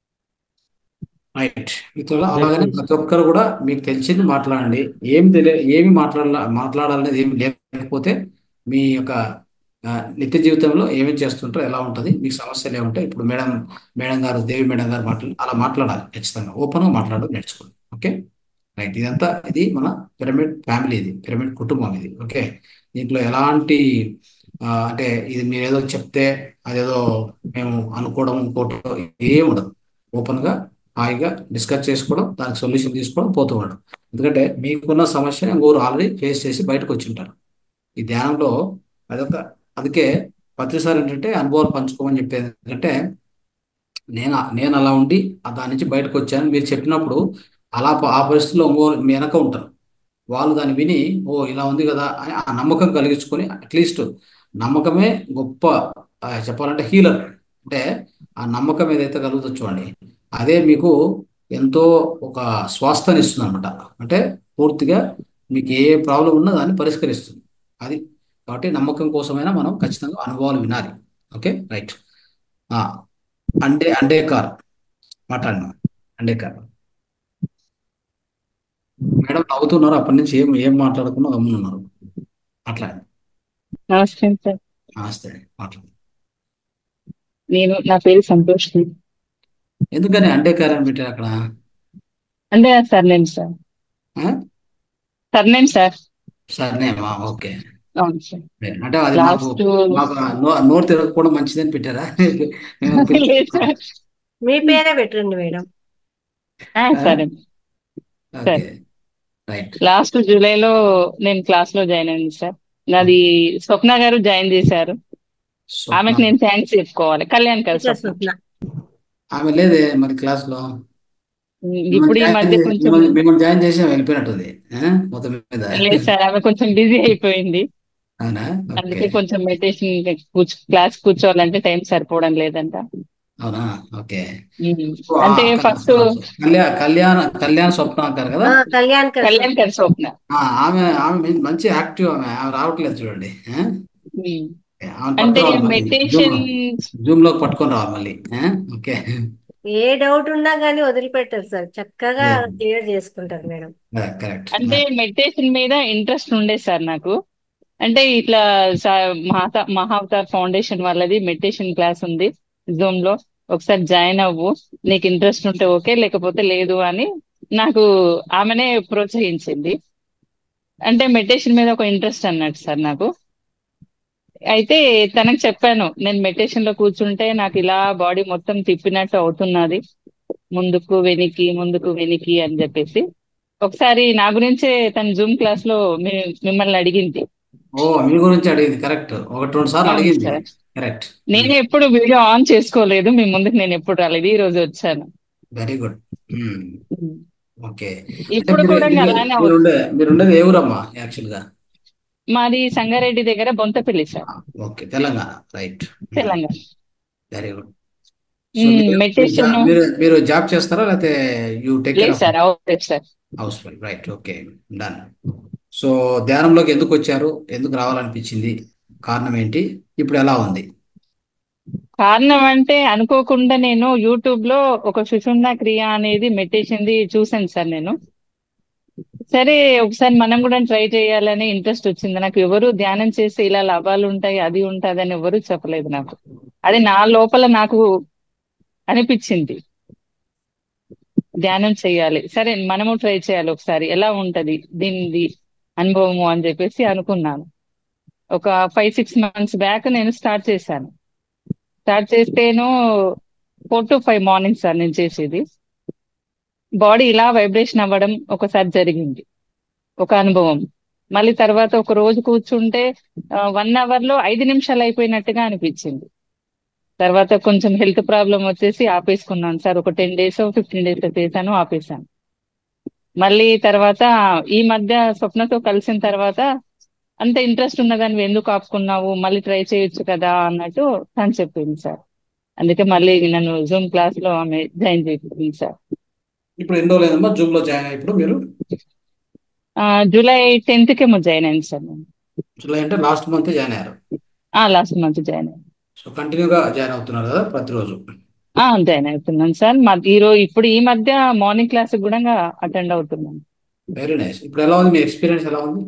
right మిత్రులు అలాగనే ప్రతి ఒక్కరు కూడా మీకు తెలిసింది మాట్లాడండి ఏం తెలియ ఏమి మాట్లాడాల మాట్లాడాలనేది ఏమి లేకపోతే మీ యొక్క ఆ, నిత్య జీవితంలో ఏమేమి చేస్తుంటారో ఎలా ఉంటుంది మీకు సమస్యలు ఏముంటాయి ఇప్పుడు మేడం మేడం గారు దేవి మేడం గారు మాట్లాడి అలా మాట్లాడాలి ఖచ్చితంగా ఓపెన్గా మాట్లాడడం నేర్చుకోండి ఓకే రైట్ ఇదంతా ఇది మన పిరమిడ్ ఫ్యామిలీ ఇది పిరమిడ్ కుటుంబం ఇది ఓకే దీంట్లో ఎలాంటి ఆ, అంటే ఇది మీరు ఏదో చెప్తే అదేదో మేము అనుకోవడం ఇంకోటో ఏం ఉండదు ఓపెన్గా హాయిగా డిస్కస్ చేసుకోవడం దానికి సొల్యూషన్ తీసుకోవడం పోతూ ఉండడం ఎందుకంటే మీకున్న సమస్యని ఇంకోరు ఆల్రెడీ ఫేస్ చేసి బయటకు వచ్చి ఉంటారు ఈ ధ్యానంలో అదొక అందుకే ప్రతిసారి ఏంటంటే అనుభవాలు పంచుకోమని చెప్పేది ఎందుకంటే నేను నేను అలా ఉండి ఆ దాని నుంచి బయటకు వచ్చాను మీరు చెప్పినప్పుడు అలా ప- ఆ పరిస్థితిలో ఇంకోరు మీ వెనక ఉంటారు వాళ్ళు దాన్ని విని ఓ ఇలా ఉంది కదా అని ఆ నమ్మకం కలిగించుకొని అట్లీస్ట్ నమ్మకమే గొప్ప ఆ, చెప్పాలంటే హీలర్ అంటే ఆ నమ్మకం ఏదైతే కలుగుతుందో చూడండి అదే మీకు ఎంతో ఒక స్వాస్థ్యాన్ని ఇస్తుంది అనమాట అంటే పూర్తిగా మీకు ఏ ప్రాబ్లం ఉన్నా దాన్ని పరిష్కరిస్తుంది అది కాబట్టి నమ్మకం కోసమైనా మనం ఖచ్చితంగా అనుభవాలు వినాలి ఓకే రైట్ అండే అండే కార్ మాట్లాడినా అండే కార్ మేడం నవ్వుతున్నారు అప్పటి నుంచి ఏం ఏం మాట్లాడకుండా గమ్మునున్నారు మాట్లాడండి నమస్తే సార్ నమస్తే మాట్లాడండి నేను నా పేరు సంతోష్ ఎందుకని అండే కార్ అని పెట్టారు అక్కడ అంటే సర్నేమ్ సార్ ఆ? సర్నేమ్ సార్ సర్నేమా ఓకే అవును సార్ అంటే అది మాకు లాస్ట్ మాకు ఆ నో- నోరు తిరగకపోవడం మంచిదని పెట్టారా మేము పిలిచి- లేదు సార్ మీ పేరే పెట్టండి మేడం ఆ, సరే ఓకే రైట్ లాస్ట్ జూలైలో నేను క్లాస్ లో జాయిన్ అయింది సార్ నాది స్వప్న గారు జాయిన్ చేశారు ఆమెకు నేను థ్యాంక్స్ చెప్పుకోవాలి కళ్యాణ్ గారు ఇట్లా స్వప్న స్వప్న ఆమె లేదే మరి క్లాస్ లో ఇప్పుడు ఈ మిమ్మల్ని మధ్య జాయిన్ కొంచెం మిమ్మల్ని మిమ్మల్ని జాయిన్ చేసి ఆమె వెళ్ళిపోయినట్టుంది ఆ? మొత్తం మీద లేదు సార్ ఆమె కొంచెం బిజీ అయిపోయింది అవునా ఓకే అందుకే కొంచెం మెడిటేషన్ కూర్చో క్లాస్ కూర్చోవాలంటే టైం సరిపోవడం లేదంట అవునా ఓకే ఉమ్. ఓ, ఆ, అంటే కళ్యాణ్ ఫస్ట్ కళ్యాణ కళ్యాణ కళ్యాణ స్వప్న అంటారు కదా ఆ, కళ్యాణ్ కర్ కళ్యాణ్ గారు స్వప్న ఆ, ఆమె ఆమె మంచి- మంచి యాక్టివ్ ఆమె ఆమె రావట్లేదు చూడండి ఆ? ఉమ్. ఆమె అంటే పట్టుకురావాలి మళ్ళీ జూమ్ మెడిటేషన్ లో జూమ్ లోకి పట్టుకొని రావాలి మళ్ళీ ఆ? ఓకే ఏ డౌట్ ఉన్నా కానీ వదిలిపెట్టరు సార్ చక్కగా Yeah. క్లియర్ చేసుకుంటారు మేడం కరెక్ట్ అంటే మెడిటేషన్ మీద ఇంట్రెస్ట్ ఉండే సార్ నాకు అంటే ఇట్లా సా- మహాత మహావతార్ ఫౌండేషన్ వాళ్ళది మెడిటేషన్ క్లాస్ ఉంది జూమ్ లో ఒకసారి జాయిన్ అవ్వు నీకు ఇంట్రెస్ట్ ఉంటే ఓకే లేకపోతే లేదు అని నాకు ఆమెనే ప్రోత్సహించింది అంటే మెడిటేషన్ మీద ఒక ఇంట్రెస్ట్ అన్నట్టు సార్ నాకు అయితే తనకు చెప్పాను నేను మెడిటేషన్ లో కూర్చుంటే నాకు ఇలా బాడీ మొత్తం తిప్పినట్టు అవుతున్నది ముందుకు వెనికి ముందుకు వెనికి అని చెప్పేసి ఒకసారి నా గురించే తన జూమ్ క్లాస్ లో మీ- మిమ్మల్ని అడిగింది ఓ మీ గురించి అడిగింది కరెక్ట్ ఒకటి రెండు సార్లు అవును అడిగింది సార్ కరెక్ట్ నేను ఎప్పుడు వీడియో ఆన్ చేసుకోలేదు మీ ముందుకు నేను ఎప్పుడు రాలేదు ఈ రోజు వచ్చాను వెరీ గుడ్ ఓకే అంటే ఇప్పుడు మీరు కూడా మీరు అలానే అవుతుంది మీరుండే మీరుండేది ఏ ఊరమ్మా యాక్చువల్ గా మాది సంగారెడ్డి దగ్గర Bonthapalli sir okay Telangana right Telangana very good so మీరు మీరు మెడిటేషన్ జా- మీరు మీరు జాబ్ చేస్తారా లేకపోతే యూ టేక్ కేర్ లేదు off sir out sir housewife right okay done so ధ్యానంలోకి ఎందుకు వచ్చారు ఎందుకు రావాలనిపించింది కారణం ఏంటి ఇప్పుడు ఎలా ఉంది కారణం అంటే అనుకోకుండా నేను యూట్యూబ్ లో ఒక సుషుమ్నా క్రియ అనేది మెడిటేషన్ ది చూసాను సార్ నేను సరే ఒకసారి మనం కూడా ట్రై చేయాలని ఇంట్రెస్ట్ వచ్చింది నాకు ఎవరు ధ్యానం చేస్తే ఇలా లాభాలు ఉంటాయి అది ఉంటుంది అని ఎవరు చెప్పలేదు నాకు అది నా లోపల నాకు అనిపించింది ధ్యానం చేయాలి సరే మనము ట్రై చేయాలి ఒకసారి ఎలా ఉంటది దీనిది అనుభవము అని చెప్పేసి అనుకున్నాను ఒక ఫైవ్ సిక్స్ మంత్స్ బ్యాక్ నేను స్టార్ట్ చేశాను స్టార్ట్ చేస్తేను four to five morning sir నేను చేసేది బాడీ ఇలా వైబ్రేషన్ అవ్వడం ఒకసారి జరిగింది ఒక అనుభవం మళ్ళీ తర్వాత ఒక రోజు కూర్చుంటే వన్ అవర్ లో ఐదు నిమిషాలు అయిపోయినట్టుగా అనిపించింది తర్వాత కొంచెం హెల్త్ ప్రాబ్లం వచ్చేసి ఆపేసుకున్నాను సార్ ఒక టెన్ డేస్ ఫిఫ్టీన్ డేస్ చేశాను ఆపేశాను మళ్ళీ తర్వాత ఈ మధ్య స్వప్నతో కలిసిన తర్వాత అంత ఇంట్రెస్ట్ ఉన్నదని నువ్వు ఎందుకు ఆపుకున్నావు మళ్ళీ ట్రై చేయొచ్చు కదా అన్నట్టు తను చెప్పింది సార్ అందుకే మళ్ళీ నన్ను జూమ్ క్లాస్ లో ఆమె జాయిన్ చేయించింది సార్ ఇప్పుడు ఎన్ని రోజులైందమ్మా జూమ్ లో జాయిన్ అయ్యి ఇప్పుడు మీరు ఆ, జూలై టెన్త్ కేమో జాయిన్ అయింది సార్ నేను జూలై అంటే లాస్ట్ మంత్ జాయిన్ అయ్యారు లాస్ట్ మంత్ జాయిన్ అయ్యాను సో కంటిన్యూగా జాయిన్ అవుతున్నారు కదా ప్రతిరోజు ఆ, జాయిన్ అవుతున్నాను సార్ మా ఈ రోజు ఇప్పుడు ఈ మధ్య మార్నింగ్ క్లాస్ కూడా అటెండ్ అవుతున్నాను వెరీ నైస్ ఇప్పుడు ఎలా ఉంది మీ ఎక్స్పీరియన్స్ ఎలా ఉంది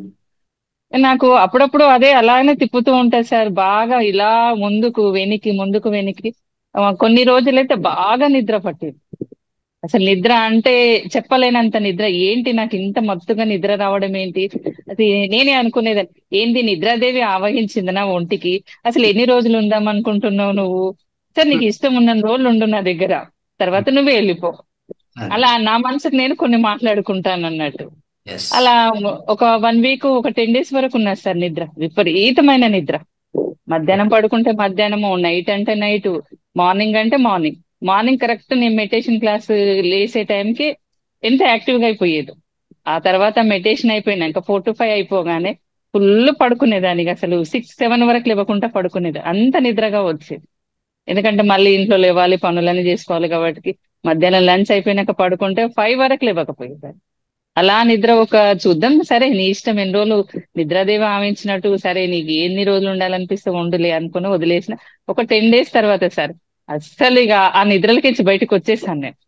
నాకు అప్పుడప్పుడు అదే అలానే తిప్పుతూ ఉంటుంది సార్ బాగా ఇలా ముందుకు వెనికి ముందుకు వెనికి ఆ, కొన్ని రోజులైతే బాగా నిద్ర పట్టింది అసలు నిద్ర అంటే చెప్పలేనంత నిద్ర ఏంటి నాకు ఇంత మత్తుగా నిద్ర రావడం ఏంటి అది నేనే అనుకునేదాన్ని ఏంది నిద్రాదేవి ఆవహించింది నా ఒంటికి అసలు ఎన్ని రోజులు ఉందాం అనుకుంటున్నావు నువ్వు సార్ నీకు ఇష్టం ఉన్న రోజులు ఉండు నా దగ్గర తర్వాత నువ్వు వెళ్ళిపో అలా నా మనసుకు నేను కొన్ని మాట్లాడుకుంటాను అన్నట్టు ఎస్ అలా ఒక వన్ వీక్ ఒక టెన్ డేస్ వరకు ఉన్నది సార్ నిద్ర విపరీతమైన నిద్ర మధ్యాహ్నం పడుకుంటే మధ్యాహ్నము నైట్ అంటే నైట్ మార్నింగ్ అంటే మార్నింగ్ మార్నింగ్ కరెక్ట్ నేను మెడిటేషన్ క్లాస్ లేసే టైంకి ఎంత యాక్టివ్ గా అయిపోయేది ఆ తర్వాత మెడిటేషన్ అయిపోయినాక ఫోర్ టు ఫైవ్ అయిపోగానే ఫుల్ పడుకునేదాన్ని అసలు సిక్స్ సెవెన్ వరకు లేవకుండా పడుకునేది అంత నిద్రగా వచ్చేది ఎందుకంటే మళ్ళీ ఇంట్లో లేవాలి పనులన్నీ చేసుకోవాలి కాబట్టి మధ్యాహ్నం లంచ్ అయిపోయినాక పడుకుంటే ఫైవ్ వరకు లేవకపోయేదాన్ని అలా నిద్ర ఒక చూద్దాం సరే నీ ఇష్టం ఎన్ని రోజులు నిద్రాదేవి ఆవించినట్టు సరే నీకు ఎన్ని రోజులు ఉండాలనిపిస్తే ఉండులే అనుకుని వదిలేసిన ఒక టెన్ డేస్ తర్వాత సార్ అస్సలు ఇక ఆ నిద్రలకించి బయటకు వచ్చేసాను నేను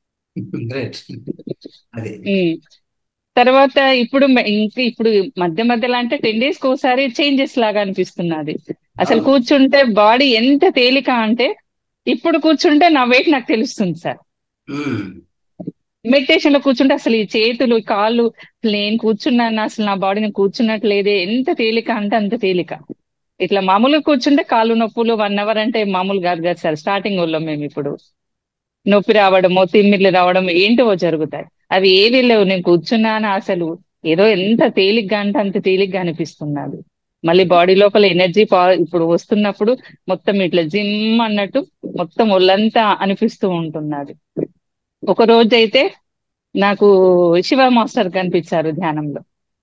గ్రేట్ అది ఉమ్. తర్వాత ఇప్పుడు మ- ఇంక ఇప్పుడు మధ్య మధ్యలో అంటే టెన్ డేస్ కి ఒకసారి చేంజెస్ లాగా అనిపిస్తున్నది అసలు అవును. కూర్చుంటే బాడీ ఎంత తేలిక అంటే ఇప్పుడు కూర్చుంటే నా వెయిట్ నాకు తెలుస్తుంది సార్ మ్మ్. మెడిటేషన్ లో కూర్చుంటే అసలు ఈ చేతులు ఈ కాళ్ళు అసలు నేను కూర్చున్నాను అసలు నా బాడీని కూర్చున్నట్లేదే ఎంత తేలిక అంటే అంత తేలిక ఇట్లా మామూలుగా కూర్చుంటే కాళ్ళు నొప్పులు వన్ అవర్ అంటే మామూలు కాదు కదా సార్ స్టార్టింగ్ లో మేము ఇప్పుడు నొప్పి రావడము తిమ్మిర్లు రావడం ఏంటివో జరుగుతాయి అవి ఏవి లేవు నేను కూర్చున్నాను అసలు ఏదో ఎంత తేలిగ్గా అంటే అంత తేలిగ్గా అనిపిస్తున్నది మళ్ళీ బాడీ లోపల ఎనర్జీ ఇప్పుడు వస్తున్నప్పుడు మొత్తం ఇట్లా జిమ్ అన్నట్టు మొత్తం ఒళ్ళంతా అనిపిస్తూ ఉంటున్నది ఒక రోజు అయితే నాకు శివ మాస్టర్ కనిపించారు ధ్యానంలో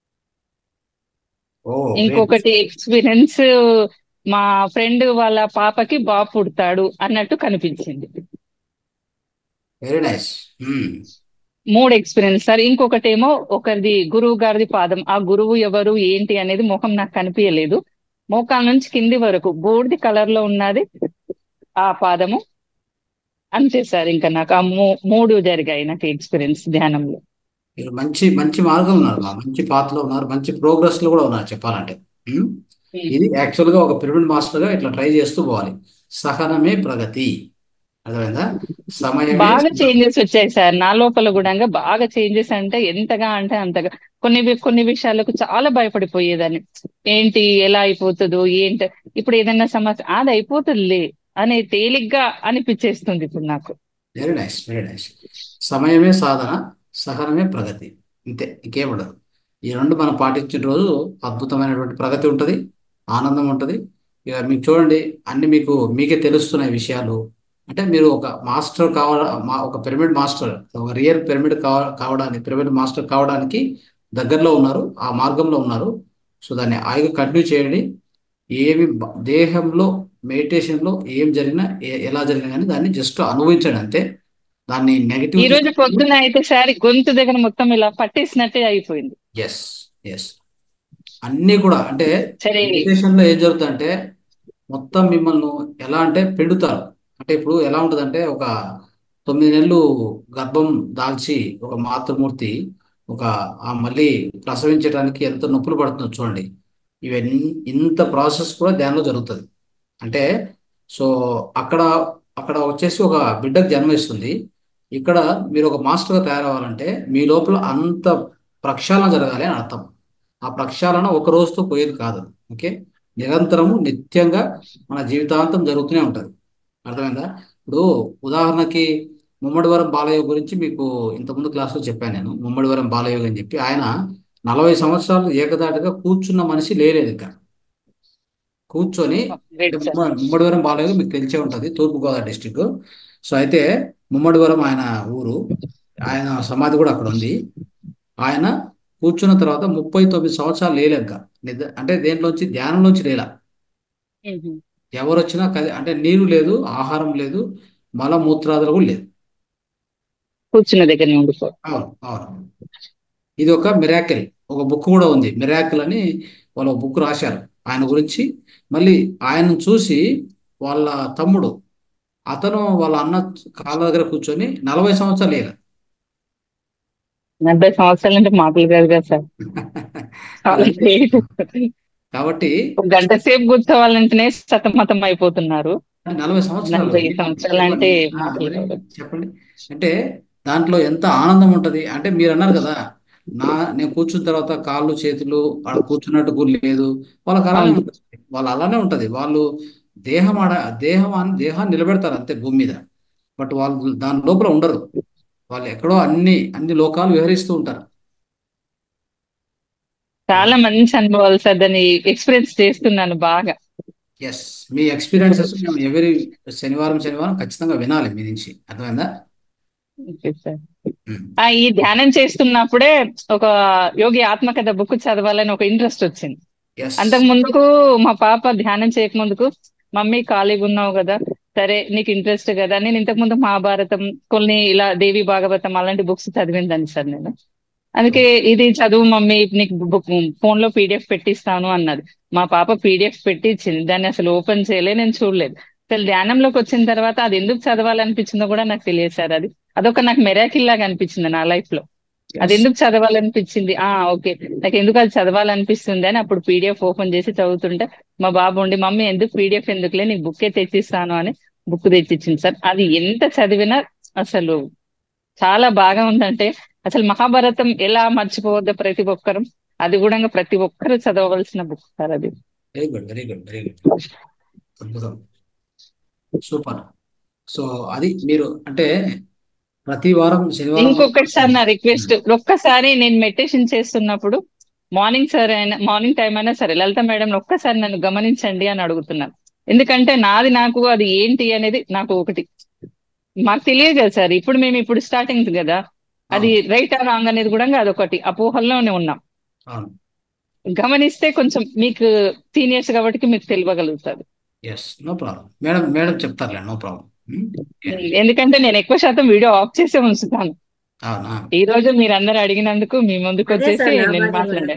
ఓ గ్రేట్ ఇంకొకటి ఎక్స్పీరియన్స్ మా ఫ్రెండ్ వాళ్ళ పాపకి బాబు పుడతాడు అన్నట్టు కనిపించింది వెరీ నైస్ మూడు ఎక్స్పీరియన్స్ సార్ ఇంకొకటి ఏమో ఒకరిది గురువు గారిది పాదం ఆ గురువు ఎవరు ఏంటి అనేది ముఖం నాకు కనిపించలేదు మోకాల నుంచి కింది వరకు బూడిది కలర్ లో ఉన్నది ఆ పాదము అంతే సార్ ఇంకా నాకు ఆ మూ- మూడు జరిగాయి నాకు ఎక్స్పీరియన్స్ ధ్యానంలో మీరు మంచి మంచి మార్గం ఉన్నారు మా మంచి పాత్రలో ఉన్నారు మంచి ప్రోగ్రెస్ లో కూడా ఉన్నారు చెప్పాలంటే ఉమ్? ఇది యాక్చువల్గా ఒక పిరమిడ్ మాస్టర్గా ఇట్లా ట్రై చేస్తూ పోవాలి సహనమే ప్రగతి అర్థమైందా సమయమే బాగా చేంజెస్ వచ్చాయి సార్ నా లోపల కూడా బాగా చేంజెస్ అంటే ఎంతగా అంటే అంతగా కొన్ని వి- కొన్ని విషయాలకు చాలా భయపడిపోయేదాన్ని ఏంటి ఎలా అయిపోతుందో ఏంటి ఇప్పుడు ఏదైనా సమస్య అది అయిపోతుందిలే అనే తేలిగ్గా అనిపించేస్తుంది ఇప్పుడు నాకు వెరీ నైస్ వెరీ నైస్ సమయమే సాధన సహనమే ప్రగతి ఇంతే ఇంకేం ఉండదు ఈ రెండు మనం పాటించిన రోజు అద్భుతమైనటువంటి ప్రగతి ఉంటుంది ఆనందం ఉంటుంది ఇక మీకు చూడండి అన్ని మీకు మీకే తెలుస్తున్నాయి విషయాలు అంటే మీరు ఒక మాస్టర్ కావ మా ఒక పిరమిడ్ మాస్టర్ ఒక రియల్ పిరమిడ్ కావ కావడానికి పిరమిడ్ మాస్టర్ కావడానికి దగ్గరలో ఉన్నారు ఆ మార్గంలో ఉన్నారు సో దాన్ని హాయిగా కంటిన్యూ చేయండి ఏమి బ- దేహంలో మెడిటేషన్లో ఏం జరిగినా ఏ- ఎలా జరిగినా కానీ దాన్ని జస్ట్ అనుభవించండి అంతే దాన్ని నెగిటివ్ ఈ రోజు పొద్దున అయితే సారి గొంతు దగ్గర మొత్తం ఇలా పట్టేసినట్టే అయిపోయింది ఎస్ ఎస్ అన్నీ కూడా అంటే సరే మెడిటేషన్ లో ఏం జరుగుతుందంటే మొత్తం మిమ్మల్ని ఎలా అంటే పెడుతారు అంటే ఇప్పుడు ఎలా ఉంటుందంటే ఒక తొమ్మిది నెలలు గర్భం దాల్చి ఒక మాతృమూర్తి ఒక ఆ మళ్ళీ ప్రసవించడానికి ఎంత నొప్పులు పడుతుందో చూడండి ఇవన్నీ ఇంత ప్రాసెస్ కూడా ధ్యానంలో జరుగుతుంది అంటే సో అక్కడ అక్కడ వచ్చేసి ఒక బిడ్డకు జన్మిస్తుంది ఇక్కడ మీరు ఒక మాస్టర్గా తయారవ్వాలంటే మీ లోపల అంత ప్రక్షాళన జరగాలి అని అర్థం ఆ ప్రక్షాళన ఒక రోజుతో పోయేది కాదు ఓకే నిరంతరము నిత్యంగా మన జీవితాంతం జరుగుతూనే ఉంటుంది అర్థమైందా ఇప్పుడు ఉదాహరణకి ముమ్మడివరం బాలయ్య గురించి మీకు ఇంతకుముందు క్లాస్లో చెప్పాను నేను ముమ్మడివరం బాలయ్య అని చెప్పి ఆయన నలభై సంవత్సరాలు ఏకదాటిగా కూర్చున్న మనిషి లేలేదు ఇంకా కూర్చొని గ్రేట్ సార్ ముమ్మ- ముమ్మడివరం బాలయ్య మీకు తెలిసే ఉంటుంది తూర్పుగోదావరి డిస్టిక్ సో అయితే ముమ్మడివరం ఆయన ఊరు ఆయన సమాధి కూడా అక్కడ ఉంది ఆయన కూర్చున్న తర్వాత ముప్పై తొమ్మిది సంవత్సరాలు లేలేక నిద్ర అంటే దేంట్లోంచి ధ్యానంలోంచి లేలా ఎవరు వచ్చినా కది- అంటే నీరు లేదు ఆహారం లేదు మల మూత్రాదులు కూడా లేదు కూర్చున్న దగ్గర ఉండిపో అవును అవును ఇది ఒక మిరాకిల్ ఒక బుక్ కూడా ఉంది మిరాకిల్ అని వాళ్ళు ఒక బుక్ రాశారు ఆయన గురించి మళ్ళీ ఆయనను చూసి వాళ్ళ తమ్ముడు అతను వాళ్ళ అన్న కాళ్ళ దగ్గర కూర్చొని నలభై సంవత్సరాలు లేరు నలభై సంవత్సరాలు అంటే మాటలు కాదు కదా సార్ చాలా గ్రేట్ కాబట్టి ఒక గంట సేపు కూర్చోవాలంటేనే సతమతం అయిపోతున్నారు నలభై సంవత్సరాలు నలభై సంవత్సరాలు అంటే ఆ, మాటలు మరి కాదు చెప్పండి అంటే దాంట్లో ఎంత ఆనందం ఉంటది అంటే మీరు అన్నారు కదా నా నేను కూర్చున్న తర్వాత కాళ్ళు చేతులు ఆడ కూర్చున్నట్టు కూడా లేదు వాళ్ళకి అలానే అవును ఉంటుంది వాళ్ళు అలానే ఉంటది వాళ్ళు దేహం ఆడ దేహం అన్- దేహాన్ని నిలబెడతారు అంతే భూమి మీద బట్ వాళ్ళు దాని లోపల ఉండరు వాళ్ళు ఎక్కడో అన్ని అన్ని లోకాలు విహరిస్తూ ఉంటారు చాలా మంచి అనుభవాలు సార్ దాన్ని ఎక్స్పీరియన్స్ చేస్తున్నాను బాగా ఎస్ మీ ఎక్స్పీరియన్సెస్ మేము ఎవరి శనివారం శనివారం ఖచ్చితంగా వినాలి మీ నుంచి అర్థమైందా ఓకే సార్ ఆ ఈ ధ్యానం చేస్తున్నప్పుడే ఒక యోగి ఆత్మకథ బుక్ చదవాలని ఒక ఇంట్రెస్ట్ వచ్చింది ఎస్ అంతకు ముందుకు మా పాప ధ్యానం చేయక ముందుకు మమ్మీ ఖాళీగా ఉన్నావు కదా సరే నీకు ఇంట్రెస్ట్ కదా నేను ఇంతకు ముందు మహాభారతం కొన్ని ఇలా దేవి భాగవతం అలాంటి బుక్స్ చదివిందని సార్ నేను అందుకే ఇది చదువు మమ్మీ నీకు బుక్ ఫోన్ లో పీడిఎఫ్ పెట్టిస్తాను అన్నది మా పాప పీడిఎఫ్ పెట్టి ఇచ్చింది దాన్ని అసలు ఓపెన్ చేయలే నేను చూడలేదు అసలు ధ్యానంలోకి వచ్చిన తర్వాత అది ఎందుకు చదవాలనిపించిందో కూడా నాకు తెలియదు సార్ అది అదొక నాకు మెరాకిల్ లాగా అనిపించింది నా లైఫ్ లో అది ఎందుకు చదవాలనిపించింది ఆ ఓకే నాకు ఎందుకు అది చదవాలనిపిస్తుంది అని అప్పుడు పీడిఎఫ్ ఓపెన్ చేసి చదువుతుంటే మా బాబు ఉండి మమ్మీ ఎందుకు పీడిఎఫ్ ఎందుకులే నీకు బుక్కే తెచ్చిస్తాను అని బుక్ తెచ్చిచ్చింది సార్ అది ఎంత చదివినా అసలు చాలా బాగా ఉందంటే అసలు మహాభారతం ఎలా మర్చిపోవద్దు ప్రతి ఒక్కరు అది కూడా ప్రతి ఒక్కరు చదవవలసిన బుక్ సార్ అది very good very good very good అద్భుతం సూపర్ సో అది మీరు అంటే ప్రతి వారం శనివారం ఇంకొకటి సార్ నా రిక్వెస్ట్ ఒక్కసారి నేను మెడిటేషన్ చేస్తున్నప్పుడు మార్నింగ్ సార్ అయినా మార్నింగ్ టైం అయినా సరే లలిత మేడం ఒక్కసారి నన్ను గమనించండి అని అడుగుతున్నాను ఎందుకంటే నాది నాకు అది ఏంటి అనేది నాకు ఒకటి మాకు తెలియదు కదా సార్ ఇప్పుడు మేము ఇప్పుడు స్టార్టింగ్ కదా అది రైట్ ఆ రాంగ్ అనేది కూడా అదొకటి అపోహల్లోనే ఉన్నాం అవును గమనిస్తే కొంచెం మీకు సీనియర్స్ కాబట్టి మీకు తెలియగలుగుతుంది yes no problem madam madam చెప్తారులే నో ప్రాబ్లం ఎందుకంటే నేను ఎక్కువ శాతం వీడియో ఆఫ్ చేసే ఉంచుతాను అవునా ఈ రోజు మీరు అందరు అడిగినందుకు మీ ముందుకు అదే వచ్చేసి సార్ నా నేను బాధ్యత కూడా. మాట్లాడాను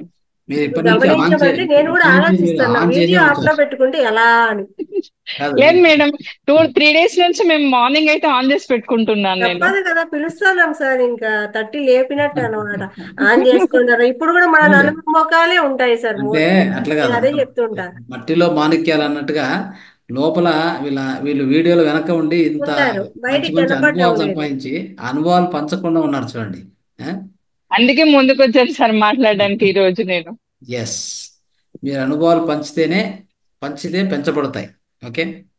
మీరు ఇప్పటి నుంచి ఆన్ చే గమనించమంటే నేను కూడా ఇప్పటి నుంచి మీరు ఆలోచిస్తున్నా ఆన్ చేసే వీడియో ఆఫ్ లో ఉంచారు పెట్టుకుంటే ఎలా అని కాదు లేదు మేడం టూ త్రీ డేస్ నుంచి మేము మార్నింగ్ అయితే ఆన్ చేసి పెట్టుకుంటున్నాను నేను తప్పదు కదా పిలుస్తున్నాం సార్ ఇంకా తట్టి లేపినట్టు అనమాట ఆన్ చేసుకుంటారు ఇప్పుడు కూడా మన అవునులే. నలుగురు మొఖాలే ఉంటాయి సార్ అంటే మోస్ట్ అట్లా నేను కాదు అదే చెప్తుంటా మట్టిలో మాణిక్యాలు అన్నట్టుగా లోపల వీళ్ళ వీళ్ళు వీడియోలో వెనక ఉండి ఇంత ఉంటారు మంచి బయటికి మంచి కనపడటం అనుభవాలు లేదు సంపాదించి ఆ అనుభవాలు పంచకుండా ఉన్నారు చూడండి అందుకే ముందుకు వచ్చాను సార్ మాట్లాడడానికి ఈ రోజు నేను ఎస్ మీరు అనుభవాలు పంచితేనే పంచితే పెంచబడతాయి ఓకే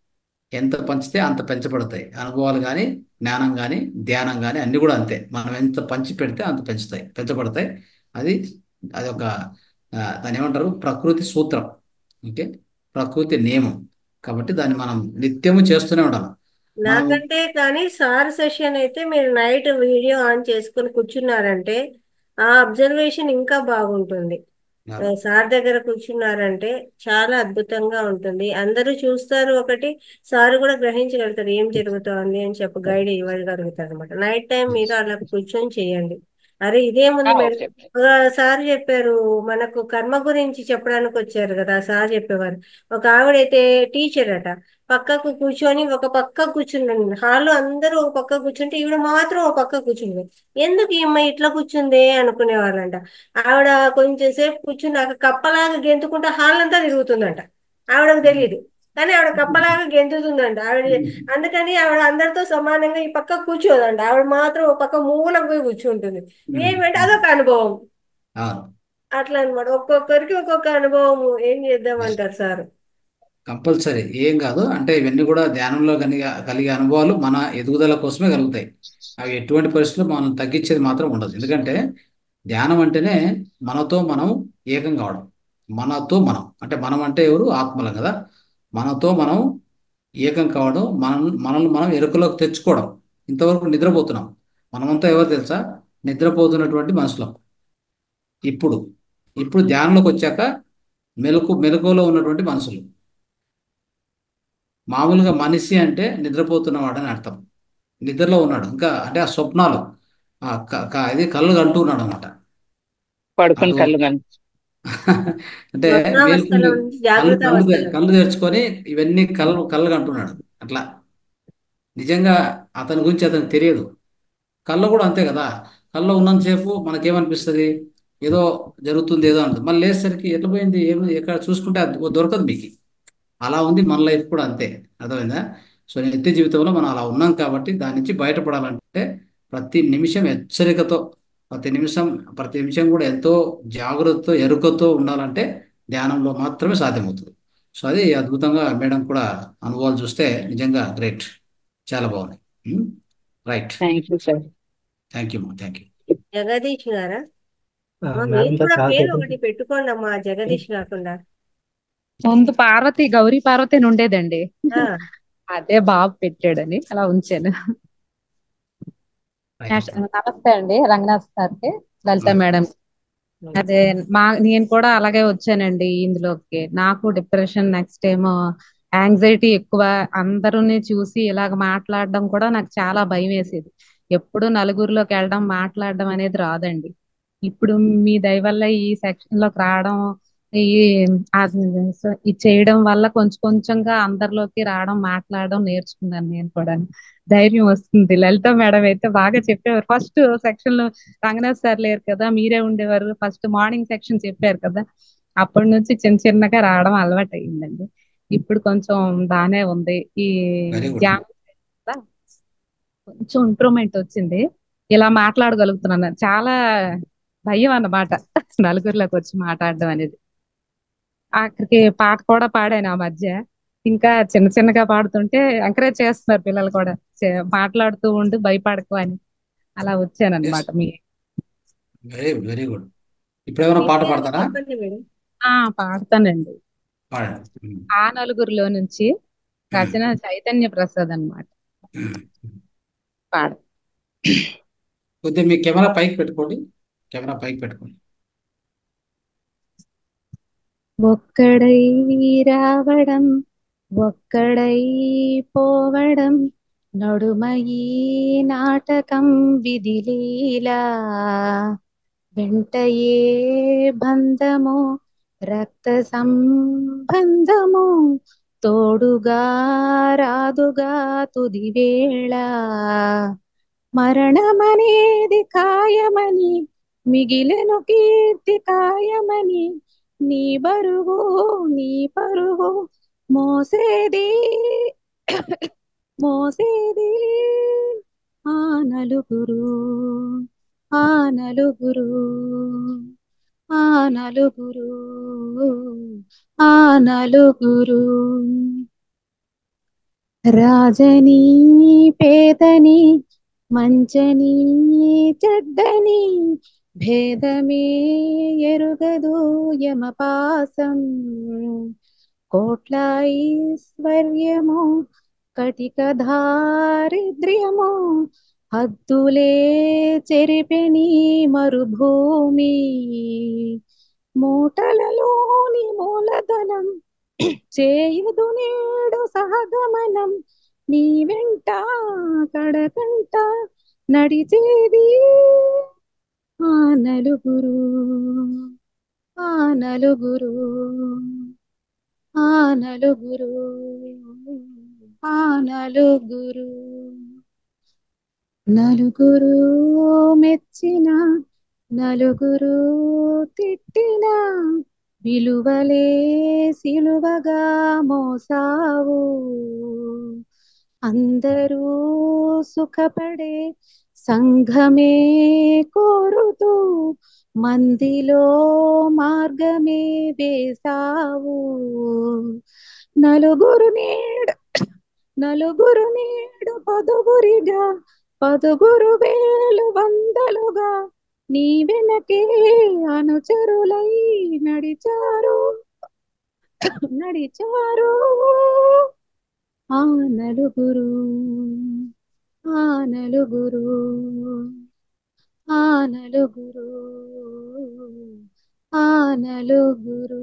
ఎంత పంచితే అంత పెంచబడతాయి అనుభవాలు కానీ జ్ఞానం కానీ ధ్యానం కానీ అన్ని కూడా అంతే మనం ఎంత పంచి పెడితే అంత పెంచుతాయి పెంచబడతాయి అది అది ఒక ఆ, దాన్ని ఏమంటారు ప్రకృతి సూత్రం ఓకే ప్రకృతి నియమం కాబట్టి దాన్ని మనం నిత్యము చేస్తూనే ఉండాలి మనం నాకంటే కానీ సార్ సెషన్ అయితే మీరు నైట్ వీడియో ఆన్ చేసుకొని కూర్చున్నారంటే ఆ అబ్జర్వేషన్ ఇంకా బాగుంటుంది ఆ, సార్ దగ్గర కూర్చున్నారంటే చాలా అద్భుతంగా ఉంటుంది అందరూ చూస్తారు ఒకటి సార్ కూడా గ్రహించగలుగుతారు ఏం జరుగుతోంది అని చెప్పి గైడ్ ఇవ్వగలుగుతారు అనమాట నైట్ టైం మీరు అలా కూర్చొని చేయండి అరే ఇదేముంది మేడం ఓకే ఒక సార్ చెప్పారు మనకు కర్మ గురించి చెప్పడానికి వచ్చారు కదా సార్ చెప్పేవారు ఒక ఆవిడైతే టీచర్ అట పక్కకు కూర్చొని ఒక పక్క కూర్చుండండి హాల్లో అందరూ ఒక పక్క కూర్చుంటే ఈవిడ మాత్రం ఒక పక్క కూర్చుంది ఎందుకు ఈమె ఇట్లా కూర్చుంది అనుకునేవాళ్ళంట ఆవిడ కొంచెం సేపు కూర్చున్నాక కప్పలాగా గెంతుకుంటే హాల్ అంతా తిరుగుతుందంట ఆవిడకు తెలియదు కానీ ఆవిడ కప్పలాగా గెంతుతుందంట ఆవిడ అందుకని ఆవిడ అందరితో సమానంగా ఈ పక్క కూర్చోదంట ఆవిడ మాత్రం ఒక పక్క మూలకు పోయి కూర్చుంటుంది ఏమంటే అదొక అనుభవం అవును అట్లా అనమాట ఒక్కొక్కరికి ఒక్కొక్క అనుభవం ఏం చేద్దామంటారు సార్ కంపల్సరీ ఏం కాదు అంటే ఇవన్నీ కూడా ధ్యానంలో కలిగే కలిగే అనుభవాలు మన ఎదుగుదల కోసమే కలుగుతాయి అవి ఎటువంటి పరిస్థితుల్లో మనం తగ్గించేది మాత్రం ఉండదు ఎందుకంటే ధ్యానం అంటేనే మనతో మనం ఏకం కావడం మనతో మనం అంటే మనం అంటే ఎవరు ఆత్మలం కదా మనతో మనం ఏకం కావడం మనం మనల్ని మనం ఎరుకలోకి తెచ్చుకోవడం ఇంతవరకు నిద్రపోతున్నాం మనమంతా ఎవరు తెలుసా నిద్రపోతున్నటువంటి మనుషులం ఇప్పుడు ఇప్పుడు ధ్యానంలోకి వచ్చాక మెలకు మెలకువలో ఉన్నటువంటి మనుషులు మామూలుగా మనిషి అంటే నిద్రపోతున్నవాడు అని అర్థం నిద్రలో ఉన్నాడు ఇంకా అంటే ఆ స్వప్నాలు ఆ క- క- ఇది కళ్ళు కంటున్నాడు అనమాట పడుకుని అటు కళ్ళు కను అంటే స్వప్నావస్థలో మేల్కొని నుంచి కళ్ళు కళ్ళు తె- జాగృతావస్థలో కళ్ళు తెరుచుకొని ఇవన్నీ కళ్ళు కళ్ళు కంటున్నాడు అట్లా నిజంగా అతని గురించి అతనికి తెలియదు కళ్ళు కూడా అంతే కదా కళ్ళు ఉన్నంతసేపు మనకేమనిపిస్తుంది ఏదో జరుగుతుంది ఏదో అంటుంది మళ్ళీ లేచేసరికి ఎట్లా పోయింది ఏమి ఎక్కడ చూసుకుంటే అది దొరకదు మీకు అలా ఉంది మన లైఫ్ కూడా అంతే అర్థమైందా సో నిత్య జీవితంలో మనం అలా ఉన్నాం కాబట్టి దాని నుంచి బయటపడాలంటే ప్రతి నిమిషం హెచ్చరికతో ప్రతి నిమిషం ప్రతి నిమిషం కూడా ఎంతో జాగ్రత్తతో ఎరుకతో ఉండాలంటే ధ్యానంలో మాత్రమే సాధ్యమవుతుంది సో అది అద్భుతంగా మేడం కూడా అనుభవాలు చూస్తే నిజంగా గ్రేట్ చాలా బాగున్నాయి right thank you sir thank you thank you Jagadish గారా ఆ, అమ్మా, మేడం మీరు తో కూడా చాలా పేరు సేపు ఒకటి పెట్టుకోండి అమ్మా జగదీష్ కాకుండా ముందు పార్వతి గౌరీ పార్వతి అని ఉండేదండి ఆ, అదే బాబు పెట్టాడని అలా ఉంచాను రైట్ నమస్తే అండి రంగనాథ్ సార్కి లలిత మేడం అదే మా నేను కూడా అలాగే వచ్చానండి ఇందులోకి నాకు డిప్రెషన్ నెక్స్ట్ ఏమో యాంగ్జైటీ ఎక్కువ అందరిని చూసి ఇలాగ మాట్లాడడం కూడా నాకు చాలా భయం వేసేది ఎప్పుడు నలుగురిలోకి వెళ్ళడం మాట్లాడడం అనేది రాదండి ఇప్పుడు మీ దయ వల్ల ఈ సెక్షన్ లోకి రావడం ఈ ఆ సో ఇది చేయడం వల్ల కొంచెం కొంచెంగా అందరిలోకి రావడం మాట్లాడడం నేర్చుకున్నాను నేను కూడా ధైర్యం వస్తుంది లలిత మేడం అయితే బాగా చెప్పేవారు ఫస్ట్ సెక్షన్ లో రంగనాథ్ సార్ లేరు కదా మీరే ఉండేవారు ఫస్ట్ మార్నింగ్ సెక్షన్ చెప్పారు కదా అప్పటి నుంచి చిన్న చిన్నగా రావడం అలవాటు అయ్యిందండి ఇప్పుడు కొంచెం బానే ఉంది ఈ వెరీ గుడ్ ధ్యానం వల్ల కొంచెం ఇంప్రూవ్మెంట్ వచ్చింది ఇలా మాట్లాడగలుగుతున్నాను చాలా భయం అన్నమాట నలుగురిలోకి వచ్చి మాట్లాడడం అనేది ఆఖరికి పాట కూడా పాడాను ఆ మధ్య ఇంకా చిన్న చిన్నగా పాడుతుంటే ఎంకరేజ్ చేస్తున్నారు పిల్లలు కూడా చే- మాట్లాడుతూ ఉండి భయపడకు అని అలా వచ్చాను ఎస్ అనమాట మీ వెరీ గుడ్ వెరీ గుడ్ ఇప్పుడు ఏమైనా మీ పాట పేరు పాడతారా చెప్పండి మేడం ఆ పాడతానండి పాడండి ఉమ్, ఆ నలుగురిలో నుంచి ఉమ్, రచన చైతన్య ప్రసాద్ అన్నమాట ఉమ్. పాడ కొద్దిగా మీ కెమెరా పైకి పెట్టుకోండి కెమెరా పైకి పెట్టుకోండి ఒక్కడై రావడం ఒక్కడై పోవడం నడుమయి నాటకం విధిలీలా వెంటయే బంధము రక్త సంబంధము తోడుగా రాదుగా తుది వేళ మరణమనేది ఖాయమని మిగిలెను కీర్తి ఖాయమని నీ బరువు నీ పరువు మోసేది మోసేది ఆ నలుగురు ఆ నలుగురు ఆ నలుగురు ఆ నలుగురు రాజని పేదని మంచని చెడ్డని భేదమే ఎరుగదు యమపాసం కోట్ల ఐశ్వర్యము కటిక దారిద్ర్యము హద్దులే చెరిపెని మరుభూమి మూటలలోని మూలధనం చేయదు నేడు సహగమనం నీ వెంట కడకంట నడిచేది ఆ నలుగురు ఆ నలుగురు ఆ నలుగురు ఆ నలుగురు నలుగురు మెచ్చిన నలుగురు తిట్టిన విలువలే సిలువగా మోసావు అందరూ సుఖపడే సంఘమే కోరుతూ మందిలో మార్గమే వేసావు నలుగురు నేడు నలుగురు నేడు పదుగురిగా పదుగురు వేలు వందలుగా నీ వెనకే అనుచరులై నడిచారు నడిచారు ఆ నలుగురు ఆ నలుగురు ఆ నలుగురు ఆ నలుగురు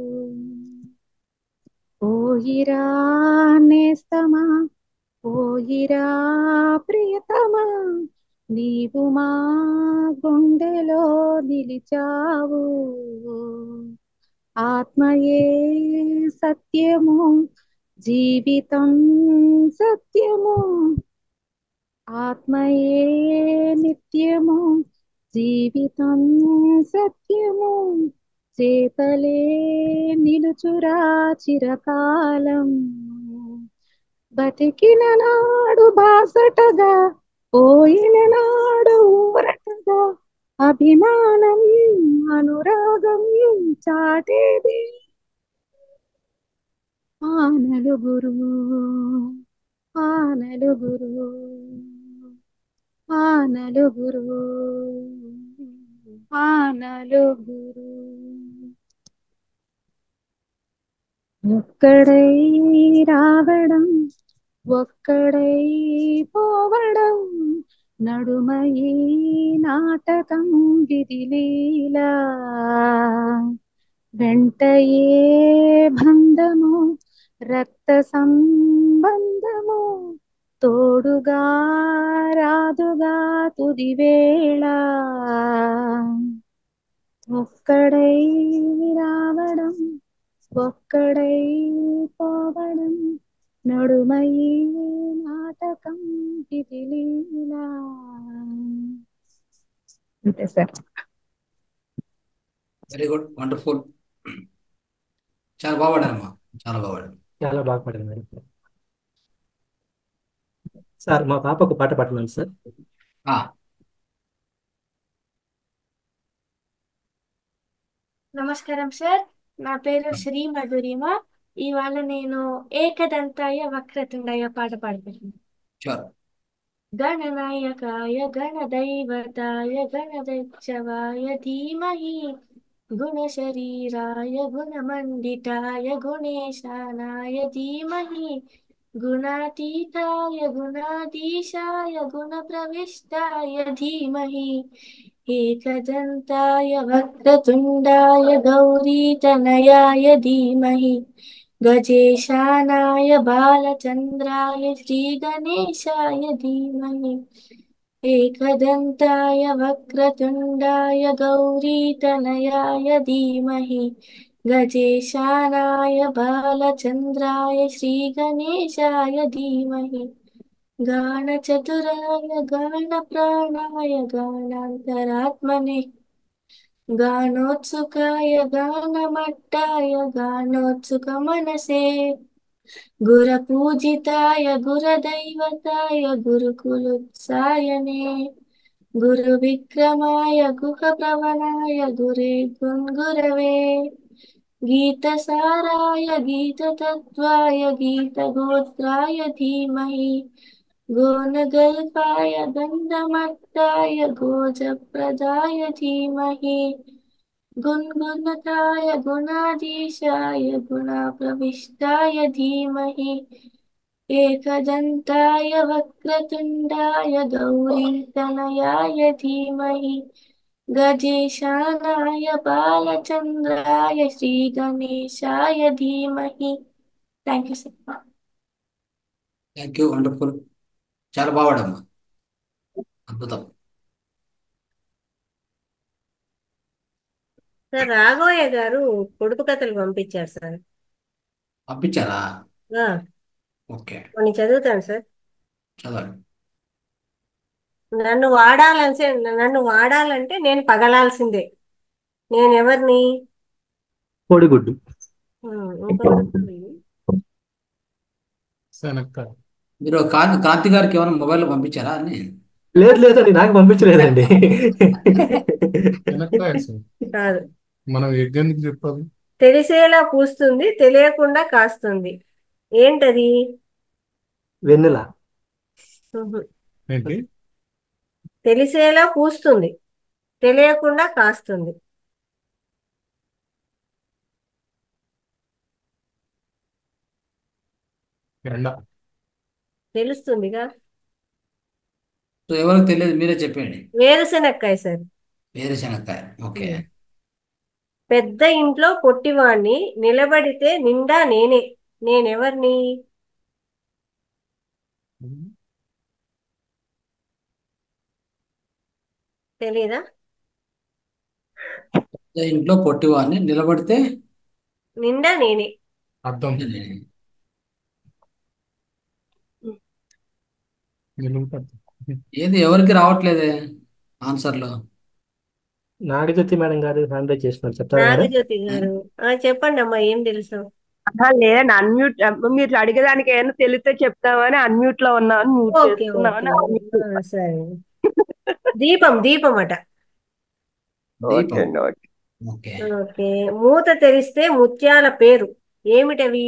పోయిరా నేస్తమా పోయిరా ప్రియతమా నీవు మా గుండెలో నిలిచావు ఆత్మయే సత్యము జీవితం సత్యము ఆత్మయే నిత్యము జీవితం సత్యము చేతలే నిలుచురా చిరకాలం బతికిన నాడు బాసటగా పోయిన నాడు ఊరటగా అభిమానం అనురాగం చాటేది ఆ నలుగురు ఆ నలుగురు ఆ నలుగురు ఆ నలుగురు ఒక్కడై రావడం ఒక్కడై పోవడం నడుమయి నాటకం విధిలీలా వెంటయే బంధము రక్త సంబంధము తోడుగా రాదుగా తుది వేళ ఒక్కడై రావడం ఒక్కడై పోవడం నడుమయి నాటకం విధిలీలా అంతే సార్ వెరీ గుడ్ వండర్ఫుల్ చాలా బాగా పాడారమ్మా చాలా బాగా పాడారు చాలా బాగా పాడారు మేడం సార్ మా పాప ఒక పాట పాడమని సార్ ఆ, నమస్కారం సార్ నా పేరు శ్రీ మధురిమ ఇవాళ నేను ఏకదంతాయ వక్రతుండాయ పాట పాడుతున్నాను sure. గణనాయకాయ గణదైవతాయ గణదైత్యవాయ ధీమహి గుణశరీరాయ గుణమండితాయ గుణేశానాయ ధీమహి గుణాతీతాయ గుణాధీశాయ గుణప్రవిష్టాయ ధీమహి एकदन्ताय वक्रतुण्डाय गौरीतनयाय धीमहि गजेशानाय बालचन्द्राय श्रीगणेशाय धीमहि एकदन्ताय वक्रतुण्डाय गौरीतनयाय धीमहि गजेशानाय बालचन्द्राय श्रीगणेशाय धीमहि गानचतुराय गानप्राणाय गानान्तरात्मने गानोत्सुकाय गानमट्टाय गानोत्सुकमनसे गुरपूजिताय गुरदैवताय गुरुकुलोत्सायने गुरुविक्रमाय गुहप्रवणाय गुरे गुरुवे गीतसाराय गीततत्त्वाय गीतगोत्राय धीमहि गोनगल्पाय गन्धमट्टाय गोजप्रदाय धीमहि गुणगुणताय गुणाधीशाय गुणाप्रविष्टाय धीमहि एकदन्ताय वक्रतुण्डाय गौरीतनयाय धीमहि गजेशानाय बालचन्द्राय श्रीगणेशाय धीमहि thank you sir thank you wonderful చాలా బాగుడమ్మా అద్భుతం సార్ రాఘవయ్య గారు పొడుపు కథలు పంపించారు సార్ పంపించారా ఆ, ఓకే కొన్ని చదువుతాను సార్ చదవండి నన్ను వాడాలంటే నన్ను వాడాలంటే నేను పగలాల్సిందే నేను ఎవరిని కోడిగుడ్డు ఉమ్, ఇంకొకటి శనక్కాయ మీరు కాంతి కాంతి గారికి ఏమైనా మొబైల్లో పంపించారా అని లేదు లేదండి నాకు పంపించలేదండి శనక్కాయ సార్ కాదు మనం ఎగ్ ఎందుకు చెప్పాలి తెలిసేలా పూస్తుంది తెలియకుండా కాస్తుంది ఏంటది వెన్నెల ఉహు. ఏంటి తెలిసేలా పూస్తుంది తెలియకుండా కాస్తుంది ఎండ తెలుస్తుందిగా సో ఎవరికి తెలియదు మీరే చెప్పండి వేరుశెనక్కాయ సార్ వేరుశనక్కాయ ఓకే పెద్ద ఇంట్లో పొట్టివాణ్ణి నిలబడితే నిండా నేనే నేనెవరిని తెలీదా ఇంట్లో పొట్టివాడిని నిలబడితే నిండా నేనే అర్థం నిలువుటద్దు. ఏది ఎవరికి రావట్లేదే ఆన్సర్లు నాగజ్యోతి మేడం గారు హ్యాండ్ రైజ్ చేస్తున్నారు చెప్తారా మేడం నాగజ్యోతి గారు ఆ చెప్పండి అమ్మా ఏం తెలుసు ఆహా, లేదండి అన్మ్యూట్ మీరు అడిగేదానికి ఏమైనా తెలిస్తే చెప్తామని అన్మ్యూట్ లో ఉన్నామని మ్యూట్ ఓకే చేసుకున్నామని ఓకే ఆ, సరే దీపం దీపం అట ఓకే అండి ఓకే ఓకే ఓకే మూత తెరిస్తే ముత్యాల పేరు ఏమిటవి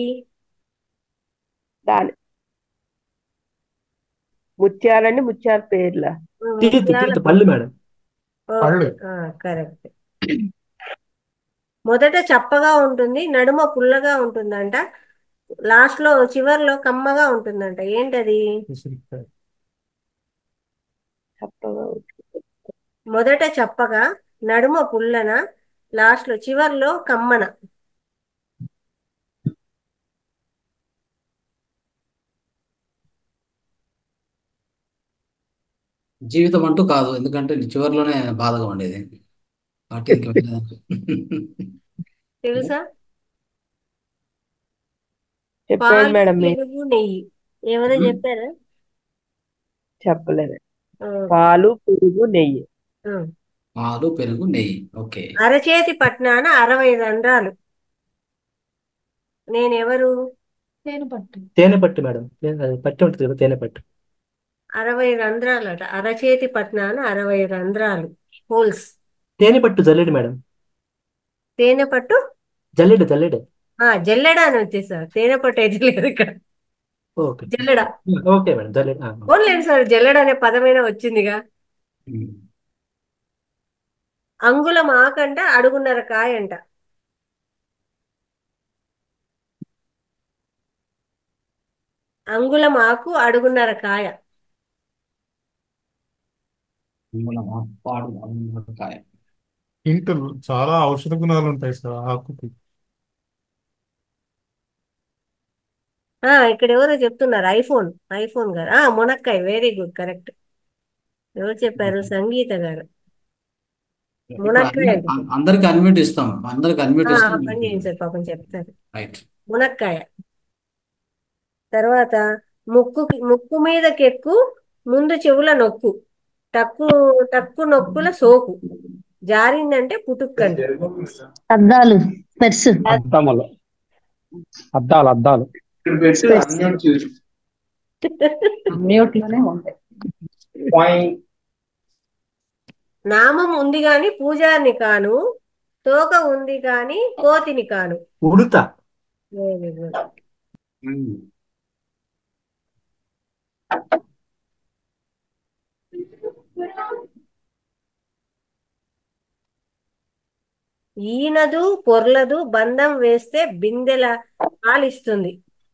దాని ముత్యాలండి ముత్యాల పేర్ల తీతు ముత్యాల తీతు పళ్ళు మేడం ఓకే కరెక్ట్ మొదట చప్పగా ఉంటుంది నడుమ పుల్లగా ఉంటుందంట లాస్ట్ లో చివర్లో కమ్మగా ఉంటుందంట ఏంటది ఉసిరికాయ మొదట చప్పగా నడుమ పుల్లన లాస్ట్ లో చివర్లో కమ్మన జీవితం అంటూ కాదు ఎందుకంటే చివరిలోనే బాధగా ఉండేది కాబట్టి ఇంక వెళ్ళలేదు. తెలుసా చెప్పండి పాలు మేడం మీరు పెరుగు నెయ్యి ఎవరో చెప్పారా చెప్పలేదు ఆ, పాలు పెరుగు నెయ్యి ఆ. పాలు పెరుగు నెయ్యి ఓకే అరచేతి పట్నాన అరవై రంధ్రాలు నేనెవరు తేనె పట్టు తేనె పట్టు మేడం తేనె- అది పట్టి ఉంటుంది కదా తేనె పట్టు అరవై రంధ్రాలట అరచేతి పట్నాన అరవై రంధ్రాలు హోల్స్ తేనె పట్టు జల్లెడు మేడం తేనె పట్టు జల్లెడు జల్లెడు ఆ జల్లెడ అని వచ్చేసారు తేనె పట్టు అయితే లేదు ఇక్కడ ఓకే జల్లెడ ఓకే మేడం జల్లెడు ఆ, ఓన్లేదు సార్ జల్లెడ అనే పదమైనా వచ్చిందిగా అంగుళం ఆకంట అడుగున్నర కాయంట అంగుళం ఆకు అడుగున్నర కాయ మూలమా, పాడు మునక్కాయ హింట్ చాలా ఔషధ గుణాలు ఉంటాయి సార్ ఆకుకి ఆ ఇక్కడ ఎవరో చెప్తున్నారు ఐఫోన్ ఐఫోన్ గారు ఆ మునక్కాయ వెరీ గుడ్ కరెక్ట్ ఎవరు చెప్పారు సంగీత గారు ఇప్పుడు మునక్కాయ అన్ని- అం- అందరికి అన్మ్యూట్ ఇస్తాం అందరికి అన్మ్యూట్ ఆ, ఇస్తాం పని చేయండి సార్ పాపం చెప్తారు రైట్ మునక్కాయ తర్వాత ముక్కుకి ముక్కు మీదకి ఎక్కు ముందు చెవుల నొక్కు టక్కు టక్కు నొక్కుల సోకు జారిందంటే పుటుక్కండి అద్దాలు స్పెట్స్ అద్దములు అద్దాలు అద్దాలు మ్యూట్ లోనే ఉంటాయి నామం ఉంది గాని పూజారిని కాను తోక ఉంది గాని కోతిని కాను ఉడుత వెరీ గుడ్ ఈనదు పొర్లదు బంధం వేస్తే బిందెల పాలిస్తుంది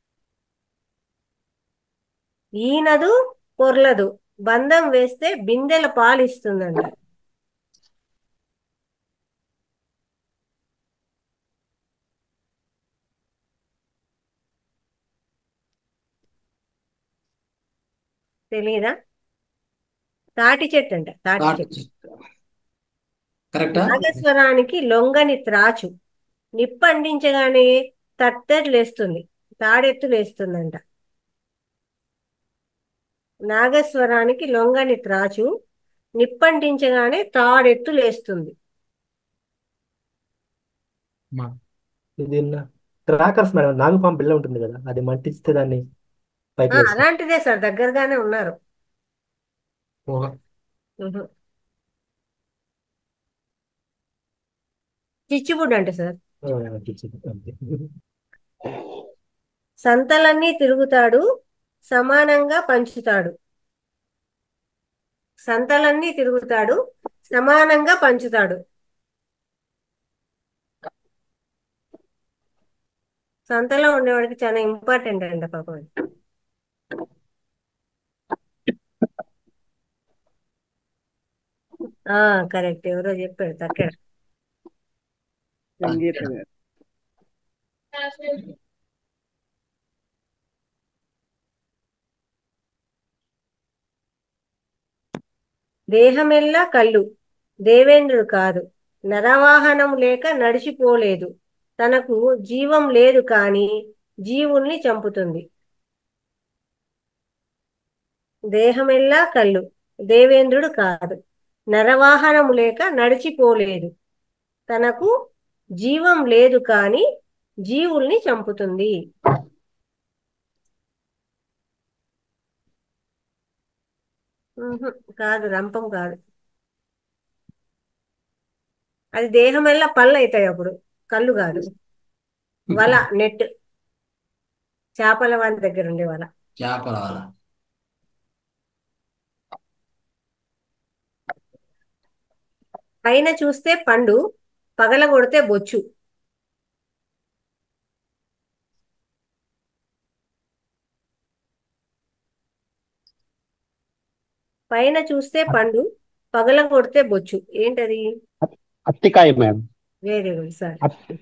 ఈనదు పొర్లదు బంధం వేస్తే బిందెల పాలిస్తుందంట తెలీదా తాటి చెట్టు అంట తాటి చెట్టు కరెక్టా నాగస్వరానికి లొంగని త్రాచు నిప్పండించగానే తట్టెలేస్తుంది తాడెత్తు లేస్తుందంట నాగస్వరానికి లొంగని త్రాచు నిప్పంటించగానే తాడెత్తు లేస్తుంది ఇది క్రాకర్స్ మేడం నాగుపాము బిళ్ళ ఉంటుంది కదా అది మంటిస్తే దాన్ని పైకి ఆ, లేస్తుంది అలాంటిదే సార్ దగ్గరగానే ఉన్నారు ఓహో. ఉహు. చిచ్చుబుడ్డు అంటే సార్ ఆ, అనిపించింది. అంతే. సంతలన్నీ తిరుగుతాడు సమానంగా పంచుతాడు సంతలన్నీ తిరుగుతాడు సమానంగా పంచుతాడు సంతలో ఉండేవాడికి చాలా ఇంపార్టెంట్ అండి పాపం అది. ఆ కరెక్ట్ ఎవరో చెప్పారు తక్కడ సంగీత గారు దేహమెల్లా కళ్ళు దేవేంద్రుడు కాదు నరవాహనం లేక నడిచిపోలేదు తనకు జీవం లేదు కాని జీవుల్ని చంపుతుంది దేహమెల్లా కళ్ళు దేవేంద్రుడు కాదు నరవాహనము లేక నడిచిపోలేదు తనకు జీవం లేదు కాని జీవుల్ని చంపుతుంది ఉహు, కాదు రంపం కాదు అది దేహమెల్లా పళ్ళు అవుతాయి అప్పుడు కళ్ళు కాదు వల నెట్ చేపల వాని దగ్గర ఉండే వల చేపల వల పైన చూస్తే పండు పగల కొడితే బొచ్చు పైన చూస్తే పండు పగల కొడితే బొచ్చు ఏంటది అత్తికాయ మేడం వెరీ గుడ్ సార్ అత్తి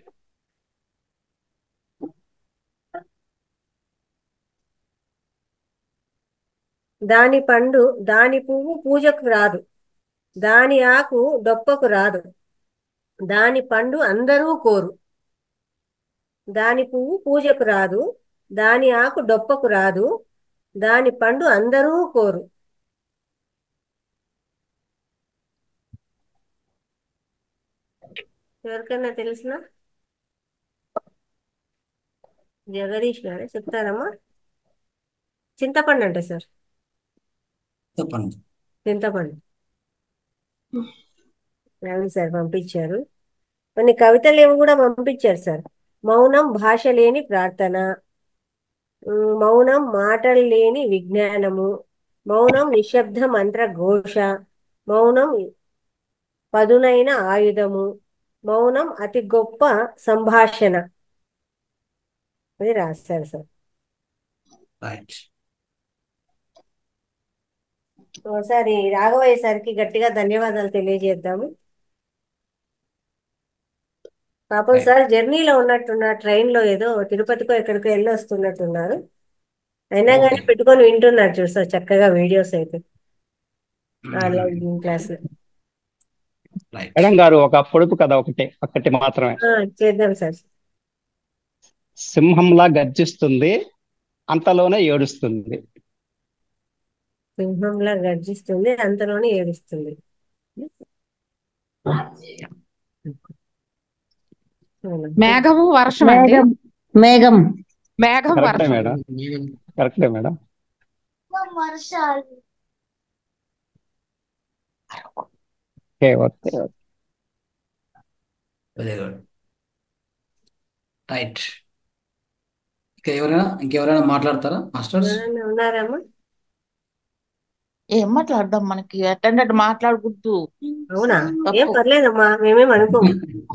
దాని పండు దాని పువ్వు పూజకు రాదు దాని ఆకు డొప్పకు రాదు దాని పండు అందరూ కోరు దాని పువ్వు పూజకు రాదు దాని ఆకు డొప్పకు రాదు దాని పండు అందరూ కోరు ఎవరికైనా తెలిసిన జగదీష్ గారే చెప్తారమ్మా చింతపండు అంటే సార్ చెప్పండి చింతపండు అవును సార్ పంపించారు కొన్ని కవితలు ఏమి కూడా పంపించారు సార్ మౌనం భాష లేని ప్రార్థన ఉమ్, మౌనం మాటలు లేని విజ్ఞానము మౌనం నిశ్శబ్ద మంత్ర ఘోష మౌనం పదునైన ఆయుధము మౌనం అతి గొప్ప సంభాషణ అది రాశారు సార్ రైట్ ఒకసారి రాఘవయ్య సార్కి గట్టిగా ధన్యవాదాలు తెలియజేద్దాము పాపం రైట్ సార్ జర్నీలో ఉన్నట్టున్నారు ట్రైన్ లో ఏదో తిరుపతికో ఎక్కడికో వెళ్ళి వస్తున్నట్టున్నారు అయినా ఓకే కానీ పెట్టుకొని వింటున్నారు చూడు సార్ చక్కగా వీడియోస్ అయితే క్లాస్ రైట్ మేడం గారు ఒక పొడుపు కథ ఒకటి ఒకటి మాత్రమే చేద్దాం సార్ సింహంలా గర్జిస్తుంది అంతలోనే ఏడుస్తుంది సింహంలా గర్జిస్తుంది అంతలోనే ఏడుస్తుంది మేఘము వర్షం అండి మేఘం మేఘం మేఘం కరెక్టే వర్షం మేడం కరెక్టే మేడం వర్షాలు okay okay very good right ఇంకా ఎవరైనా ఇంకెవరైనా మాట్లాడతారా మాస్టర్స్ ఎవరైనా ఉన్నారమ్మా ఏం మాట్లాడదాం మనకి అటెండెంట్ మాట్లాడకూడదు అవునా ఏం తప్పు పర్లేదమ్మా మేమేం అనుకోము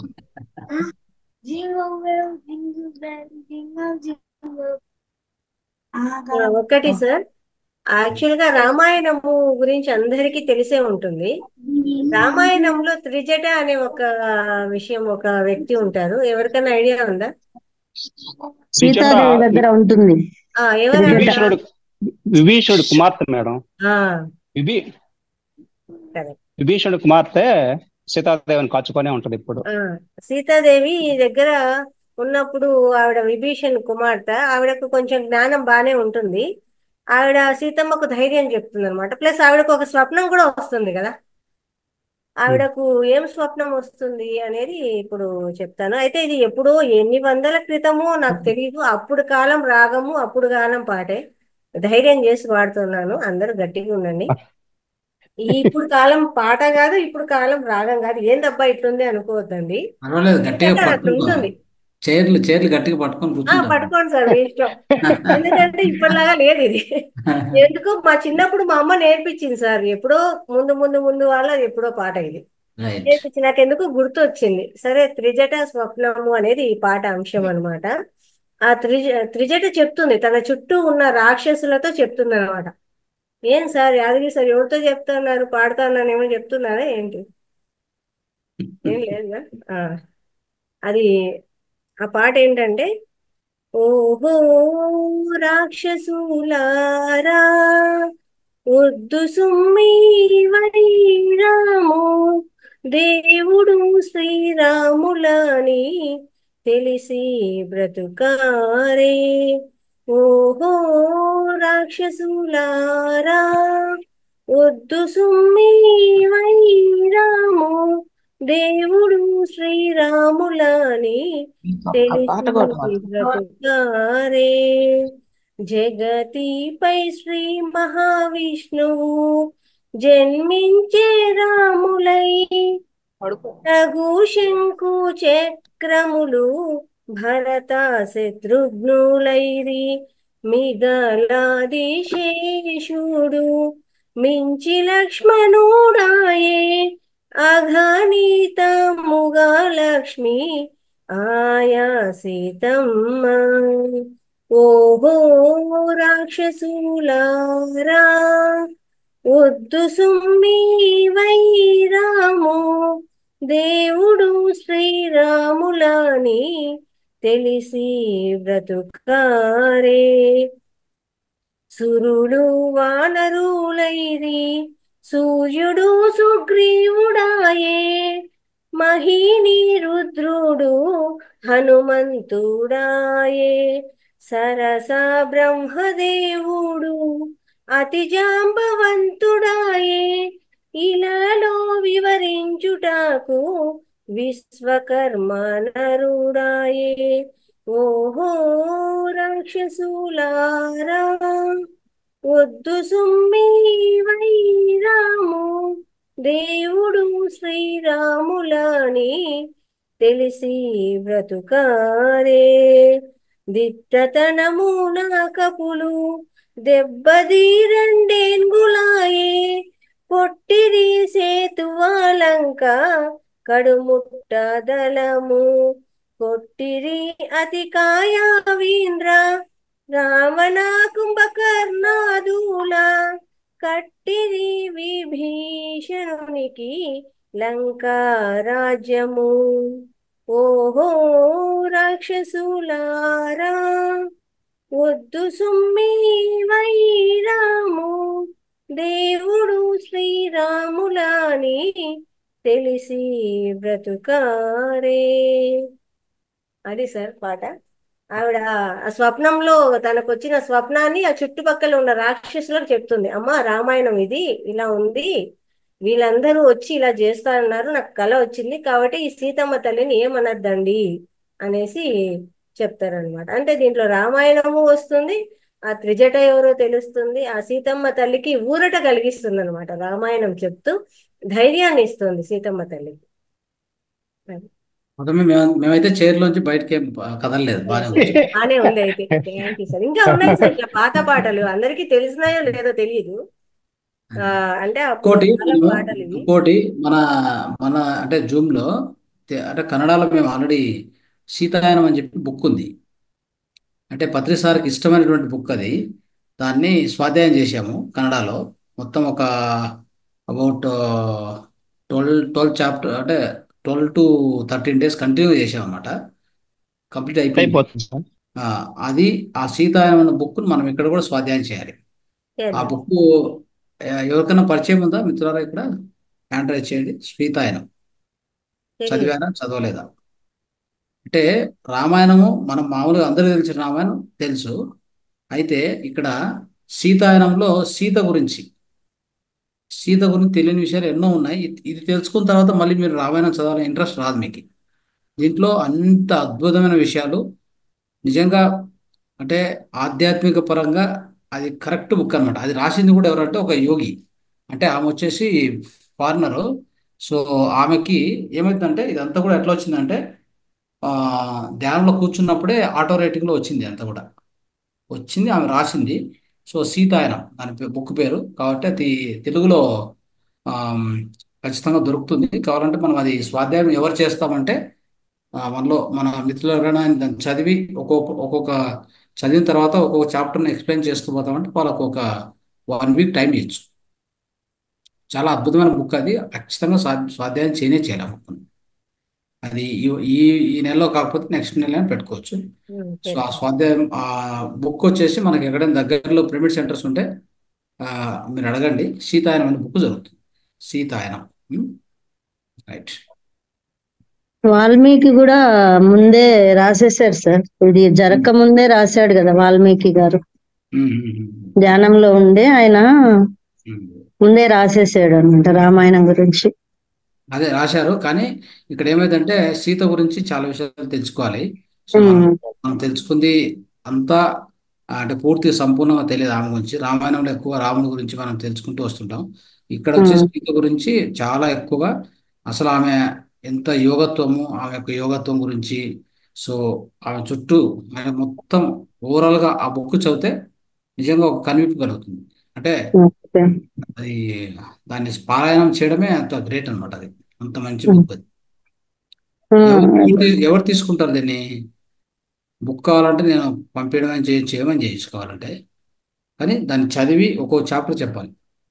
jingle bell jingle bell jingle jingle ఆ, ఒక్కటి సార్ యాక్చువల్ గా రామాయణము గురించి అందరికీ తెలిసే ఉంటుంది రామాయణంలో త్రిజట అనే ఒక విషయం ఒక వ్యక్తి ఉంటారు ఎవరికైనా ఐడియా ఉందా సీతాదేవి దగ్గర ఉంటుంది ఆ ఎవరంట విభీషణుడు విభీషణుడు కుమార్తె మేడం ఆ విభీ correct. విభీషణుడు కుమార్తె సీతాదేవిని కాచుకొనే ఉంటది ఇప్పుడు ఆ సీతాదేవి దగ్గర ఉన్నప్పుడు ఆవిడ విభీషణ్ కుమార్తె ఆవిడకు కొంచెం జ్ఞానం బానే ఉంటుంది ఆవిడ సీతమ్మకు ధైర్యం చెప్తుంది అనమాట ప్లస్ ఆవిడకు ఒక స్వప్నం కూడా వస్తుంది కదా ఆవిడకు ఏం స్వప్నం వస్తుంది అనేది ఇప్పుడు చెప్తాను అయితే ఇది ఎప్పుడో ఎన్ని వందల క్రితమో నాకు తెలియదు అప్పుడు కాలం రాగము అప్పుడు కాలం పాటే ధైర్యం చేసి పాడుతున్నాను అందరూ గట్టిగా ఉండండి ఈ ఇప్పుడు కాలం పాట కాదు ఇప్పుడు కాలం రాగం కాదు ఏందబ్బా ఇట్లుంది అనుకోవద్దండి పర్వాలేదు గట్టిగా ఎందుకంటే అట్లా పట్టుకో ఉంటుంది చైర్లు చైర్లు గట్టిగా పట్టుకొని ఆ కూర్చుంటారు పట్టుకోండి సార్ మీ ఇష్టం ఎందుకంటే ఇప్పటిలాగా లేదు ఇది ఎందుకో మా చిన్నప్పుడు మా అమ్మ నేర్పించింది సార్ ఎప్పుడో ముందు ముందు ముందు వాళ్ళ ఎప్పుడో పాట ఇది రైట్ నేర్పించి నాకు ఎందుకు గుర్తు వచ్చింది సరే త్రిజట స్వప్నము అనేది ఈ పాట అంశం అన్నమాట ఆ త్రిజ త్రిజట చెప్తుంది తన చుట్టూ ఉన్న రాక్షసులతో చెప్తుంది అనమాట ఏం సార్ యాదగిరి సార్ ఎవరితో చెప్తున్నారు పాడుతున్నారు ఏమో చెప్తున్నారా ఏంటి ఏం లేదా ఆ, అది ఆ పాట ఏంటంటే ఓహో రాక్షసులారా వద్దు సుమ్మి వైరాము దేవుడు శ్రీరాములని తెలిసి బ్రతుకారే ఓహో రాక్షసులారా వద్దు సుమ్మి వైరాము దేవుడు శ్రీరాములని ఆ పాట కూడా తెలిసి పాడు. బ్రతుకారే జగతిపై శ్రీ మహావిష్ణువు జన్మించే రాములై రఘు శంకు చక్రములు భరత శత్రుఘ్నులైరి మిగలాది శేషుడు మించి లక్ష్మణుడాయే అఘనీతముగా లక్ష్మి ఆయా సీతమ్మ ఓహో రాక్షసులారా వద్దు సుమ్మి వైరాము దేవుడు శ్రీరాములని తెలిసి బ్రతుకారే సురులు వానరులైరి సూర్యుడు సుగ్రీవుడాయే మహిని రుద్రుడు హనుమంతుడాయే సరస బ్రహ్మదేవుడు అతి జాంబవంతుడాయే ఇలాలో వివరించుటకు విశ్వకర్మ నరుడాయే ఓహో రాక్షసులారా వద్దు సుమ్మి వైరాము దేవుడు శ్రీరాములని తెలిసి బ్రతుకారే దిట్టతనమున కపులు దెబ్బదీరండేన్గులాయే పొట్టిరి సేతువాలంక కడుముట్ట దళము కొట్టిరి అతి కాయావీంద్ర రావణ కుంభకర్ణాదుల కట్టిరి విభీషణునికి లంకా రాజ్యము ఓహో రాక్షసులారా వద్దు సుమ్మి వైరాము దేవుడు శ్రీరాములాని తెలిసి బ్రతుకారే అది సార్ పాట ఆవిడ ఆ స్వప్నంలో తనకు వచ్చిన స్వప్నాన్ని ఆ చుట్టుపక్కల ఉన్న రాక్షసులకు చెప్తుంది అమ్మా రామాయణం ఇది ఇలా ఉంది వీళ్ళందరూ వచ్చి ఇలా చేస్తారన్నారు నాకు కల వచ్చింది కాబట్టి ఈ సీతమ్మ తల్లిని ఏమనద్దండి అనేసి చెప్తారనమాట అంటే దీంట్లో రామాయణము వస్తుంది ఆ త్రిజట ఎవరో తెలుస్తుంది ఆ సీతమ్మ తల్లికి ఊరట కలిగిస్తుంది అనమాట రామాయణం చెప్తూ ధైర్యాన్ని ఇస్తుంది సీతమ్మ తల్లికి అది. మొత్తం మేము మేమైతే చైర్లోంచి బయటకి ఏం కదలలేదు బాగానే కూర్చున్నాం బానే ఉంది అయితే థ్యాంక్ యూ సార్ ఇంకా ఉన్నాయి సార్ ఇట్లా పాత పాటలు అందరికీ తెలిసినాయో లేదో తెలియదు ఆ, అంటే అప్పుడు ఇంకోటి చాలా మేము పాటలు ఇవి ఇంకోటి మన మన అంటే జూమ్ లో తె- అంటే కన్నడలో మేము ఆల్రెడీ సీతాయనం అని చెప్పి బుక్ ఉంది అంటే పత్రి సార్కి ఇష్టమైనటువంటి బుక్ అది దాన్ని స్వాధ్యాయం చేశాము కన్నడలో మొత్తం ఒక అబౌట్ ట్వెల్వ్ ట్వెల్వ్ చాప్టర్ అంటే twelve to thirteen days continue చేసాం అనమాట కంప్లీట్ అయిపోయింది అయిపోతుంది సార్ ఆ, అది ఆ సీతాయనం అనే బుక్ మనం ఇక్కడ కూడా స్వాధ్యాయం చేయాలి ఆ చేద్దాం బుక్ ఎవరికైనా పరిచయం ఉందా మిత్రులారా ఇక్కడ హ్యాండ్ రైజ్ చేయండి సీతాయనం తెలియదు చదివారా చదవలేదా అంటే రామాయణము మనం మామూలుగా అందరికీ తెలిసిన రామాయణం తెలుసు అయితే ఇక్కడ సీతాయనంలో సీత గురించి సీత గురించి తెలియని విషయాలు ఎన్నో ఉన్నాయి ఇది ఇది తెలుసుకున్న తర్వాత మళ్ళీ మీరు రామాయణం చదవాలని ఇంట్రెస్ట్ రాదు మీకు దీంట్లో అంత అద్భుతమైన విషయాలు నిజంగా అంటే ఆధ్యాత్మిక పరంగా అది కరెక్ట్ బుక్ అన్నమాట అది రాసింది కూడా ఎవరంటే ఒక యోగి అంటే ఆమె వచ్చేసి ఫారినరు సో ఆమెకి ఏమైందంటే ఇదంతా కూడా ఎట్లా వచ్చిందంటే ఆ, ధ్యానంలో కూర్చున్నప్పుడే ఆటో రేటింగ్లో వచ్చింది అంతా కూడా వచ్చింది ఆమె రాసింది సో సీతాయనం దాని పే- బుక్ పేరు కాబట్టి అది తెలుగులో ఆమ్, ఖచ్చితంగా దొరుకుతుంది కావాలంటే మనం అది స్వాధ్యాయం ఎవరు చేస్తామంటే ఆ, మనలో మన మిత్రులు ఎవరైనా దాన్ని చదివి ఒక్కొక్క ఒక్కొక్క చదివిన తర్వాత ఒక్కొక్క చాప్టర్ని ఎక్స్ప్లెయిన్ చేస్తూ పోతామంటే వాళ్ళకు ఒక వన్ వీక్ టైం ఇవ్వచ్చు చాలా అద్భుతమైన బుక్ అది ఖచ్చితంగా స్వా స్వాధ్యాయం చేయనే చేయాలి ఆ బుక్ అది ఈ ఈ ఈ నెలలో కాకపోతే నెక్స్ట్ నెల పెట్టుకోవచ్చు ఉమ్, సో ఆ చేద్దాం స్వాధ్యాయం ఆ బుక్ వచ్చేసి మనకి ఎక్కడైనా దగ్గరలో పిరమిడ్ సెంటర్స్ ఉంటే ఆ, మీరు అడగండి సీతాయనం అనే బుక్ జరుగుతుంది సీతాయనం రైట్ వాల్మీకి కూడా ముందే రాసేసాడు సార్ ఇది జరగక ముందే రాశాడు కదా వాల్మీకి గారు ధ్యానంలో ఉండే ఆయన ముందే రాసేసాడు అనమాట రామాయణం గురించి అదే రాశారు కానీ ఇక్కడ ఏమైందంటే సీత గురించి చాలా విషయాలు తెలుసుకోవాలి సో మనం ఉమ్, మనం తెలుసుకుంది అంతా ఆ, అంటే పూర్తి సంపూర్ణంగా తెలియదు ఆమె గురించి రామాయణంలో ఎక్కువ రాముడి గురించి మనం తెలుసుకుంటూ వస్తుంటాం ఇక్కడ వచ్చే ఉమ్, సీత గురించి చాలా ఎక్కువగా అసలు ఆమె ఎంత యోగత్వము ఆమె యొక్క యోగత్వం గురించి సో ఆమె చుట్టూ ఆమె మొత్తం ఓవరాల్ గా ఆ బుక్ చదివితే నిజంగా ఒక కనువిప్పు కలుగుతుంది అంటే ఓకే. అది దాన్ని పారాయణం చేయడమే అంత గ్రేట్ అన్నమాట అది అంత మంచి ఉమ్, బుక్ అది ఉమ్, ఎవరు ఎవరు తీ- ఎవరు తీసుకుంటారు దీన్ని బుక్ కావాలంటే నేను పంపించడం చేయ చేయమని చేయించుకోవాలంటే కానీ దాన్ని చదివి ఒక్కో చాప్టర్ చెప్పాలి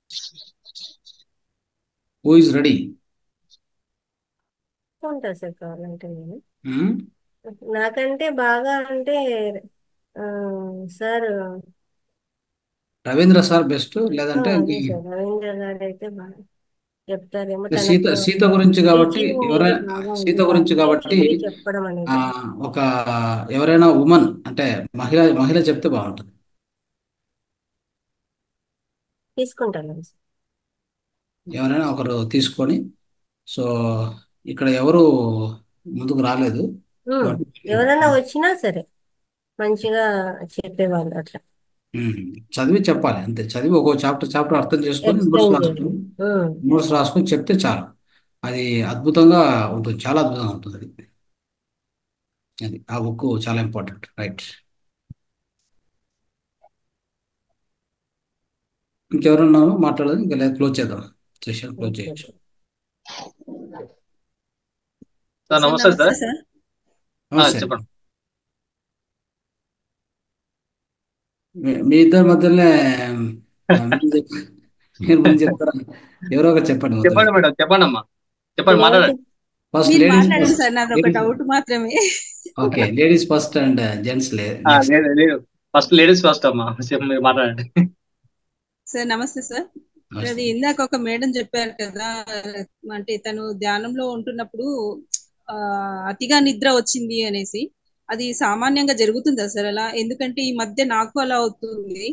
హూ ఇస్ రెడీ ఉంటా సార్ కావాలంటే నేను నాకంటే బాగా అంటే ఆ, సార్ రవీంద్ర సార్ బెస్ట్ ఆ, లేదంటే అదే మీ సార్ రవీంద్ర గారు అయితే బాగా చెప్తారేమో అంటే సీత తనకు సీత గురించి కాబట్టి టీచింగ్ ఇది ఎవరైనా బాగా సీత ఉంది గురించి కాబట్టి కాబట్టి చదివి చెప్పడం ఆ, అనేది ఒక ఎవరైనా ఉమెన్ అంటే మహిళ మహిళ చెప్తే బాగుంటుంది తీసుకుంటాను సార్ ఎవరైనా ఒకరు తీసుకొని సో ఇక్కడ ఎవరు ముందుకు రాలేదు ఉమ్, కాబట్టి ఎవరైనా వచ్చినా సరే మంచిగా చెప్పేవాళ్ళు అట్లా ఉమ్, చదివి చెప్పాలి అంతే చదివి ఒక్కో చాప్టర్ చాప్టర్ అర్థం చేసుకొని నోట్స్ ఎక్స్ప్లెయిన్ రాసుకొని చేయాలి ఉమ్, నోట్స్ రాసుకొని చెప్తే చాలు అది అద్భుతంగా ఉంటుంది చాలా అద్భుతంగా ఉంటుంది అది అది ఆ బుక్ చాలా ఇంపార్టెంట్ రైట్ ఇంకెవరున్నారు మాట్లాడదు ఇంకా లేదు క్లోజ్ చేద్దాం సెషన్ క్లోజ్ ఓకే చేయొచ్చు సార్ సార్ నమస్తే నమస్తే సార్ సార్ ఆ, నమస్తే చెప్పండి మీ మీ ఇద్దరి మధ్యలోనే ఆ, మీరు చెప్- మీరు ముందు చెప్తారా ఎవరో ఒకరు చెప్పండి మొదలు చెప్పండి మేడం చెప్పండి అమ్మా చెప్పండి నేను మాట్లాడండి ఫస్ట్ మీరు లేడీస్ మాట్లాడండి ఫస్ట్ సార్ నాది ఒక లేడీస్ డౌట్ మాత్రమే okay ladies first and gents ఆ, నెక్స్ట్ లేదు లేదు ఫస్ట్ లేడీస్ ఫస్ట్ అమ్మా చెప్పు, మీరు మాట్లాడండి సార్ నమస్తే సార్ నమస్తే. అది ఇందాక ఒక మేడం చెప్పారు కదా అంటే తను ధ్యానంలో ఉంటున్నప్పుడు ఆ అతిగా నిద్ర వచ్చింది అనేసి అది సామాన్యంగా జరుగుతుందా సార్ అలా ఎందుకంటే ఈ మధ్య నాకు అలా అవుతుంది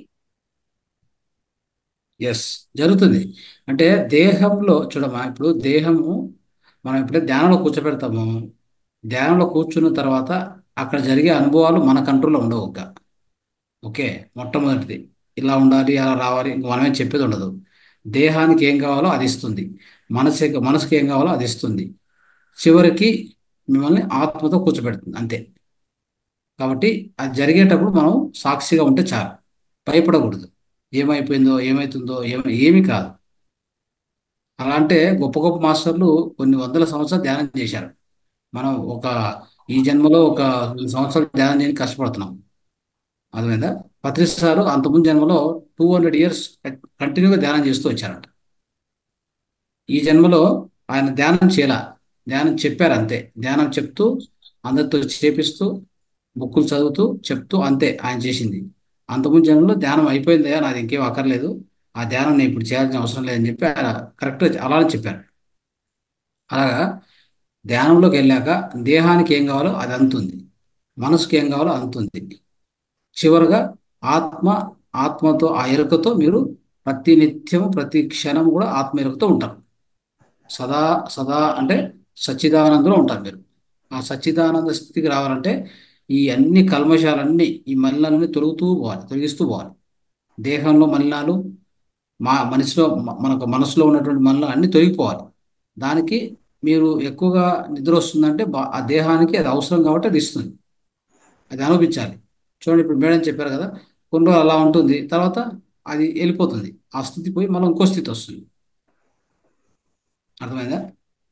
ఎస్ జరుగుతుంది అంటే దేహంలో చూడమ్మా ఇప్పుడు దేహము మనం ఎప్పుడైతే ధ్యానంలో కూర్చోబెడతామో ధ్యానంలో కూర్చున్న తర్వాత అక్కడ జరిగే అనుభవాలు మన కంట్రోల్లో ఉండవు ఇంకా ఓకే మొట్టమొదటిది ఇలా ఉండాలి అలా రావాలి ఇంక మనమేం చెప్పేది ఉండదు దేహానికి ఏం కావాలో అది ఇస్తుంది మనసు మనసుకి ఏం కావాలో అది ఇస్తుంది చివరికి మిమ్మల్ని ఆత్మతో కూర్చోబెడుతుంది అంతే కాబట్టి అది జరిగేటప్పుడు మనం సాక్షిగా ఉంటే చాలు భయపడకూడదు ఏమైపోయిందో ఏమవుతుందో ఏమి ఏమీ కాదు అలా అంటే గొప్ప గొప్ప మాస్టర్లు కొన్ని వందల సంవత్సరాలు ధ్యానం చేశారు మనం ఒక ఈ జన్మలో ఒక రెండు సంవత్సరాలు ధ్యానం చేయడానికి కష్టపడుతున్నాం అర్థమైందా పత్రిస్ సారు అంతకుముందు జన్మలో టూ హండ్రెడ్ ఇయర్స్ కంటిన్యూగా ధ్యానం చేస్తూ వచ్చారంట ఈ జన్మలో ఆయన ధ్యానం చేయాల ధ్యానం చెప్పారు అంతే ధ్యానం చెప్తూ అందరితో చేపిస్తూ బుక్కులు చదువుతూ చెప్తూ అంతే ఆయన చేసింది అంతకుముందు జన్మలో ధ్యానం అయిపోయిందయ్యా నాది ఇంకేం అక్కర్లేదు ఆ ధ్యానం నేను ఇప్పుడు చేయాల్సిన అవసరం లేదని చెప్పి ఆయన కరెక్ట్గా అలానే చెప్పారు అలాగా ధ్యానంలోకి వెళ్ళాక దేహానికి ఏం కావాలో అది అందుతుంది మనసుకి ఏం కావాలో అందుతుంది చివరగా ఆత్మ ఆత్మతో ఆ ఎరుకతో మీరు ప్రతి నిత్యము ప్రతి క్షణం కూడా ఆత్మ ఎరుకతో ఉంటారు సదా సదా అంటే సచ్చిదానందంలో ఉంటారు మీరు ఆ సచ్చిదానంద స్థితికి రావాలంటే ఈ అన్ని కల్మషాలన్నీ ఈ మలినాలన్నీ తొలుగుతూ పోవాలి తొలగిస్తూ పోవాలి దేహంలో మలినాలు మా మనిషిలో మ- మనకు మనసులో ఉన్నటువంటి మలినాలు అన్నీ తొలగిపోవాలి దానికి మీరు ఎక్కువగా నిద్ర వస్తుందంటే బా- ఆ దేహానికి అది అవసరం కాబట్టి అది ఇస్తుంది అది అనుభవించాలి చూడండి ఇప్పుడు మేడం చెప్పారు కదా కొన్ని రోజులు అలా ఉంటుంది తర్వాత అది వెళ్ళిపోతుంది ఆ స్థితి పోయి మళ్ళీ ఇంకో స్థితి వస్తుంది అర్థమైందా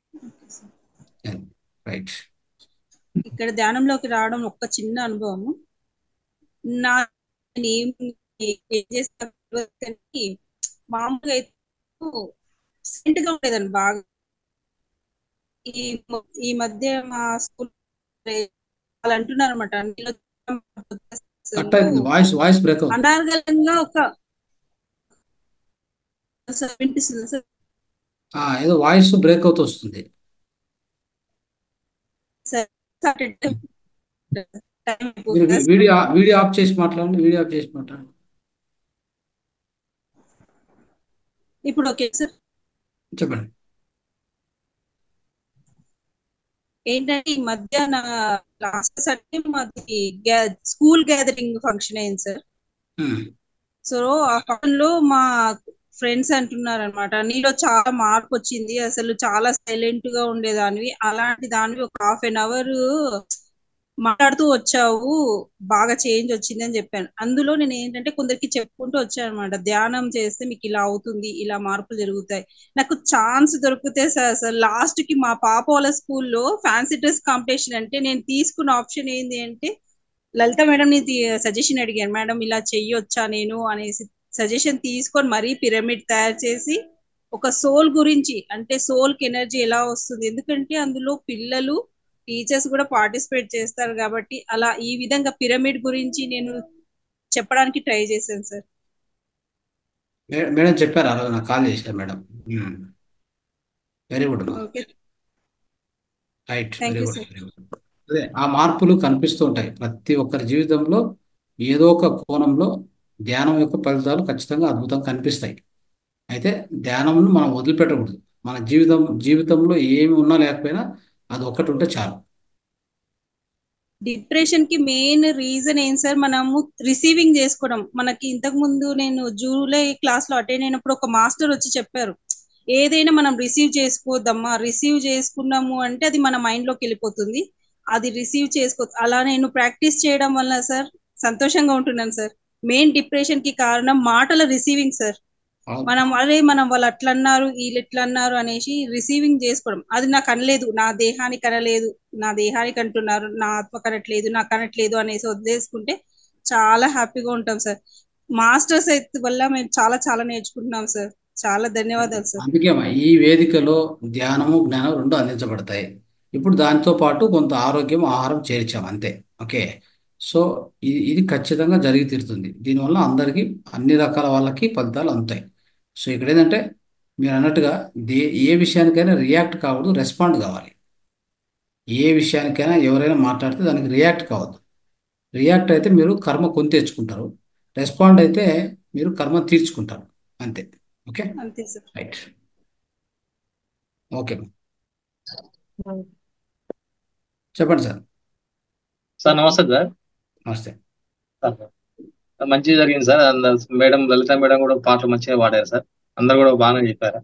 రైట్ ఇక్కడ ధ్యానంలోకి రావడం ఒక్క చిన్న అనుభవము నా నేను ఏం ఏం చేస్తాను కానీ మామూలుగా అయితే సెంట్ గా ఉండేదండి బాగా ఈ మ- ఈ మధ్య మా స్కూల్ వాళ్ళు అంటున్నారు అనమాట నీలో కట్ అయింది వాయిస్ వాయిస్ బ్రేక్ అవుతుంది అనార్గళంగా ఒక సార్ వినిపిస్తుంది సార్ ఆ, ఏదో వాయిస్ బ్రేక్ అవుతూ వస్తుంది సార్ టైం మీరు అయిపోతుందా వీ- వీడియో వీడియో ఆఫ్ చేసి మాట్లాడండి వీడియో ఆఫ్ చేసి మాట్లాడండి ఇప్పుడు ఓకే సార్ చెప్పండి ఏంటంటే ఈ మధ్య నా లాస్ట్ సండే మాది స్కూల్ గ్యాదరింగ్ ఫంక్షన్ అయింది సార్ ఉమ్, సో ఆ ఫంక్షన్ లో మా ఫ్రెండ్స్ అంటున్నారు అనమాట నీలో చాలా మార్పు వచ్చింది అసలు చాలా సైలెంట్ గా ఉండేదానివి అలాంటి దానివి ఒక హాఫ్ అన్ అవర్ మాట్లాడుతూ వచ్చావు బాగా చేంజ్ వచ్చింది అని చెప్పాను అందులో నేను ఏంటంటే కొందరికి చెప్పుకుంటూ వచ్చాను అనమాట ధ్యానం చేస్తే మీకు ఇలా అవుతుంది ఇలా మార్పులు జరుగుతాయి నాకు ఛాన్స్ దొరికితే సార్ అసలు లాస్ట్ కి మా పాప వాళ్ళ స్కూల్లో ఫ్యాన్సీ డ్రెస్ కాంపిటీషన్ అంటే నేను తీసుకున్న ఆప్షన్ ఏంది అంటే లలిత మేడం ని సజెషన్ అడిగాను మేడం ఇలా చెయ్యొచ్చా నేను అనేసి సజెషన్ తీసుకొని మరీ పిరమిడ్ తయారు చేసి ఒక సోల్ గురించి అంటే సోల్ కి ఎనర్జీ ఎలా వస్తుంది ఎందుకంటే అందులో పిల్లలు టీచర్స్ కూడా పార్టిసిపేట్ చేస్తారు కాబట్టి అలా ఈ విధంగా పిరమిడ్ గురించి నేను చెప్పడానికి ట్రై చేశాను సార్ మే- మేడం చెప్పారు ఆ రోజు నాకు కాల్ చేశారు madam very good okay right thank very you good sir very good అదే ఆ మార్పులు కనిపిస్తూ ఉంటాయి ప్రతి ఒక్కరి జీవితంలో ఏదో ఒక కోణంలో ధ్యానం యొక్క ఫలితాలు ఖచ్చితంగా అద్భుతంగా కనిపిస్తాయి అయితే ధ్యానంను మనం వదిలిపెట్టకూడదు మన జీవితం జీవితంలో ఏమి ఉన్నా లేకపోయినా అది ఒక్కటి ఉంటే చాలు డిప్రెషన్ కి మెయిన్ రీజన్ ఏం సార్ మనము రిసీవింగ్ చేసుకోవడం మనకి ఇంతకు ముందు నేను జూలై క్లాస్ లో అటెండ్ అయినప్పుడు ఒక మాస్టర్ వచ్చి చెప్పారు ఏదైనా మనం రిసీవ్ చేసుకోవద్దమ్మా రిసీవ్ చేసుకున్నాము అంటే అది మన మైండ్ లోకి వెళ్ళిపోతుంది అది రిసీవ్ చేసుకో అలా నేను ప్రాక్టీస్ చేయడం వల్ల సార్ సంతోషంగా ఉంటున్నాను సార్ మెయిన్ డిప్రెషన్ కి కారణం మాటల రిసీవింగ్ సార్ అవును మనం అరే మనం వాళ్ళు అట్లా అన్నారు వీళ్ళు ఇట్లా అన్నారు అనేసి రిసీవింగ్ చేసుకోవడం అది నాకు అనలేదు నా దేహానికి అనలేదు నా దేహానికి అంటున్నారు నా ఆత్మ కనట్లేదు నాకు అనట్లేదు అనేసి వదిలేసుకుంటే చాలా హ్యాపీగా ఉంటాం సార్ మాస్టర్స్ అయితే వల్ల మేము చాలా చాలా నేర్చుకుంటున్నాం సార్ చాలా ధన్యవాదాలు సార్ అందుకే అమ్మా, ఈ వేదికలో ధ్యానము జ్ఞానం రెండు అందించబడతాయి ఇప్పుడు దాంతో పాటు కొంత ఆరోగ్యం ఆహారం చేర్చాం అంతే ఓకే సో ఇది ఇది ఖచ్చితంగా జరిగి తీరుతుంది దీనివల్ల అందరికీ అన్ని రకాల వాళ్ళకి ఫలితాలు అందుతాయి సో ఇక్కడ ఏంటంటే మీరు అన్నట్టుగా దే ఏ విషయానికైనా రియాక్ట్ కావద్దు రెస్పాండ్ కావాలి ఏ విషయానికైనా ఎవరైనా మాట్లాడితే దానికి రియాక్ట్ కావద్దు రియాక్ట్ అయితే మీరు కర్మ కొని తెచ్చుకుంటారు రెస్పాండ్ అయితే మీరు కర్మ తీర్చుకుంటారు అంతే ఓకే అంతే సార్ రైట్ ఓకే చెప్పండి సార్ సార్ నమస్తే సార్ నమస్తే మంచిగా జరిగింది సార్ అంద- మేడం లలిత మేడం కూడా పాటలు మంచిగా పాడారు సార్ అందరు కూడా బాగానే చెప్పారు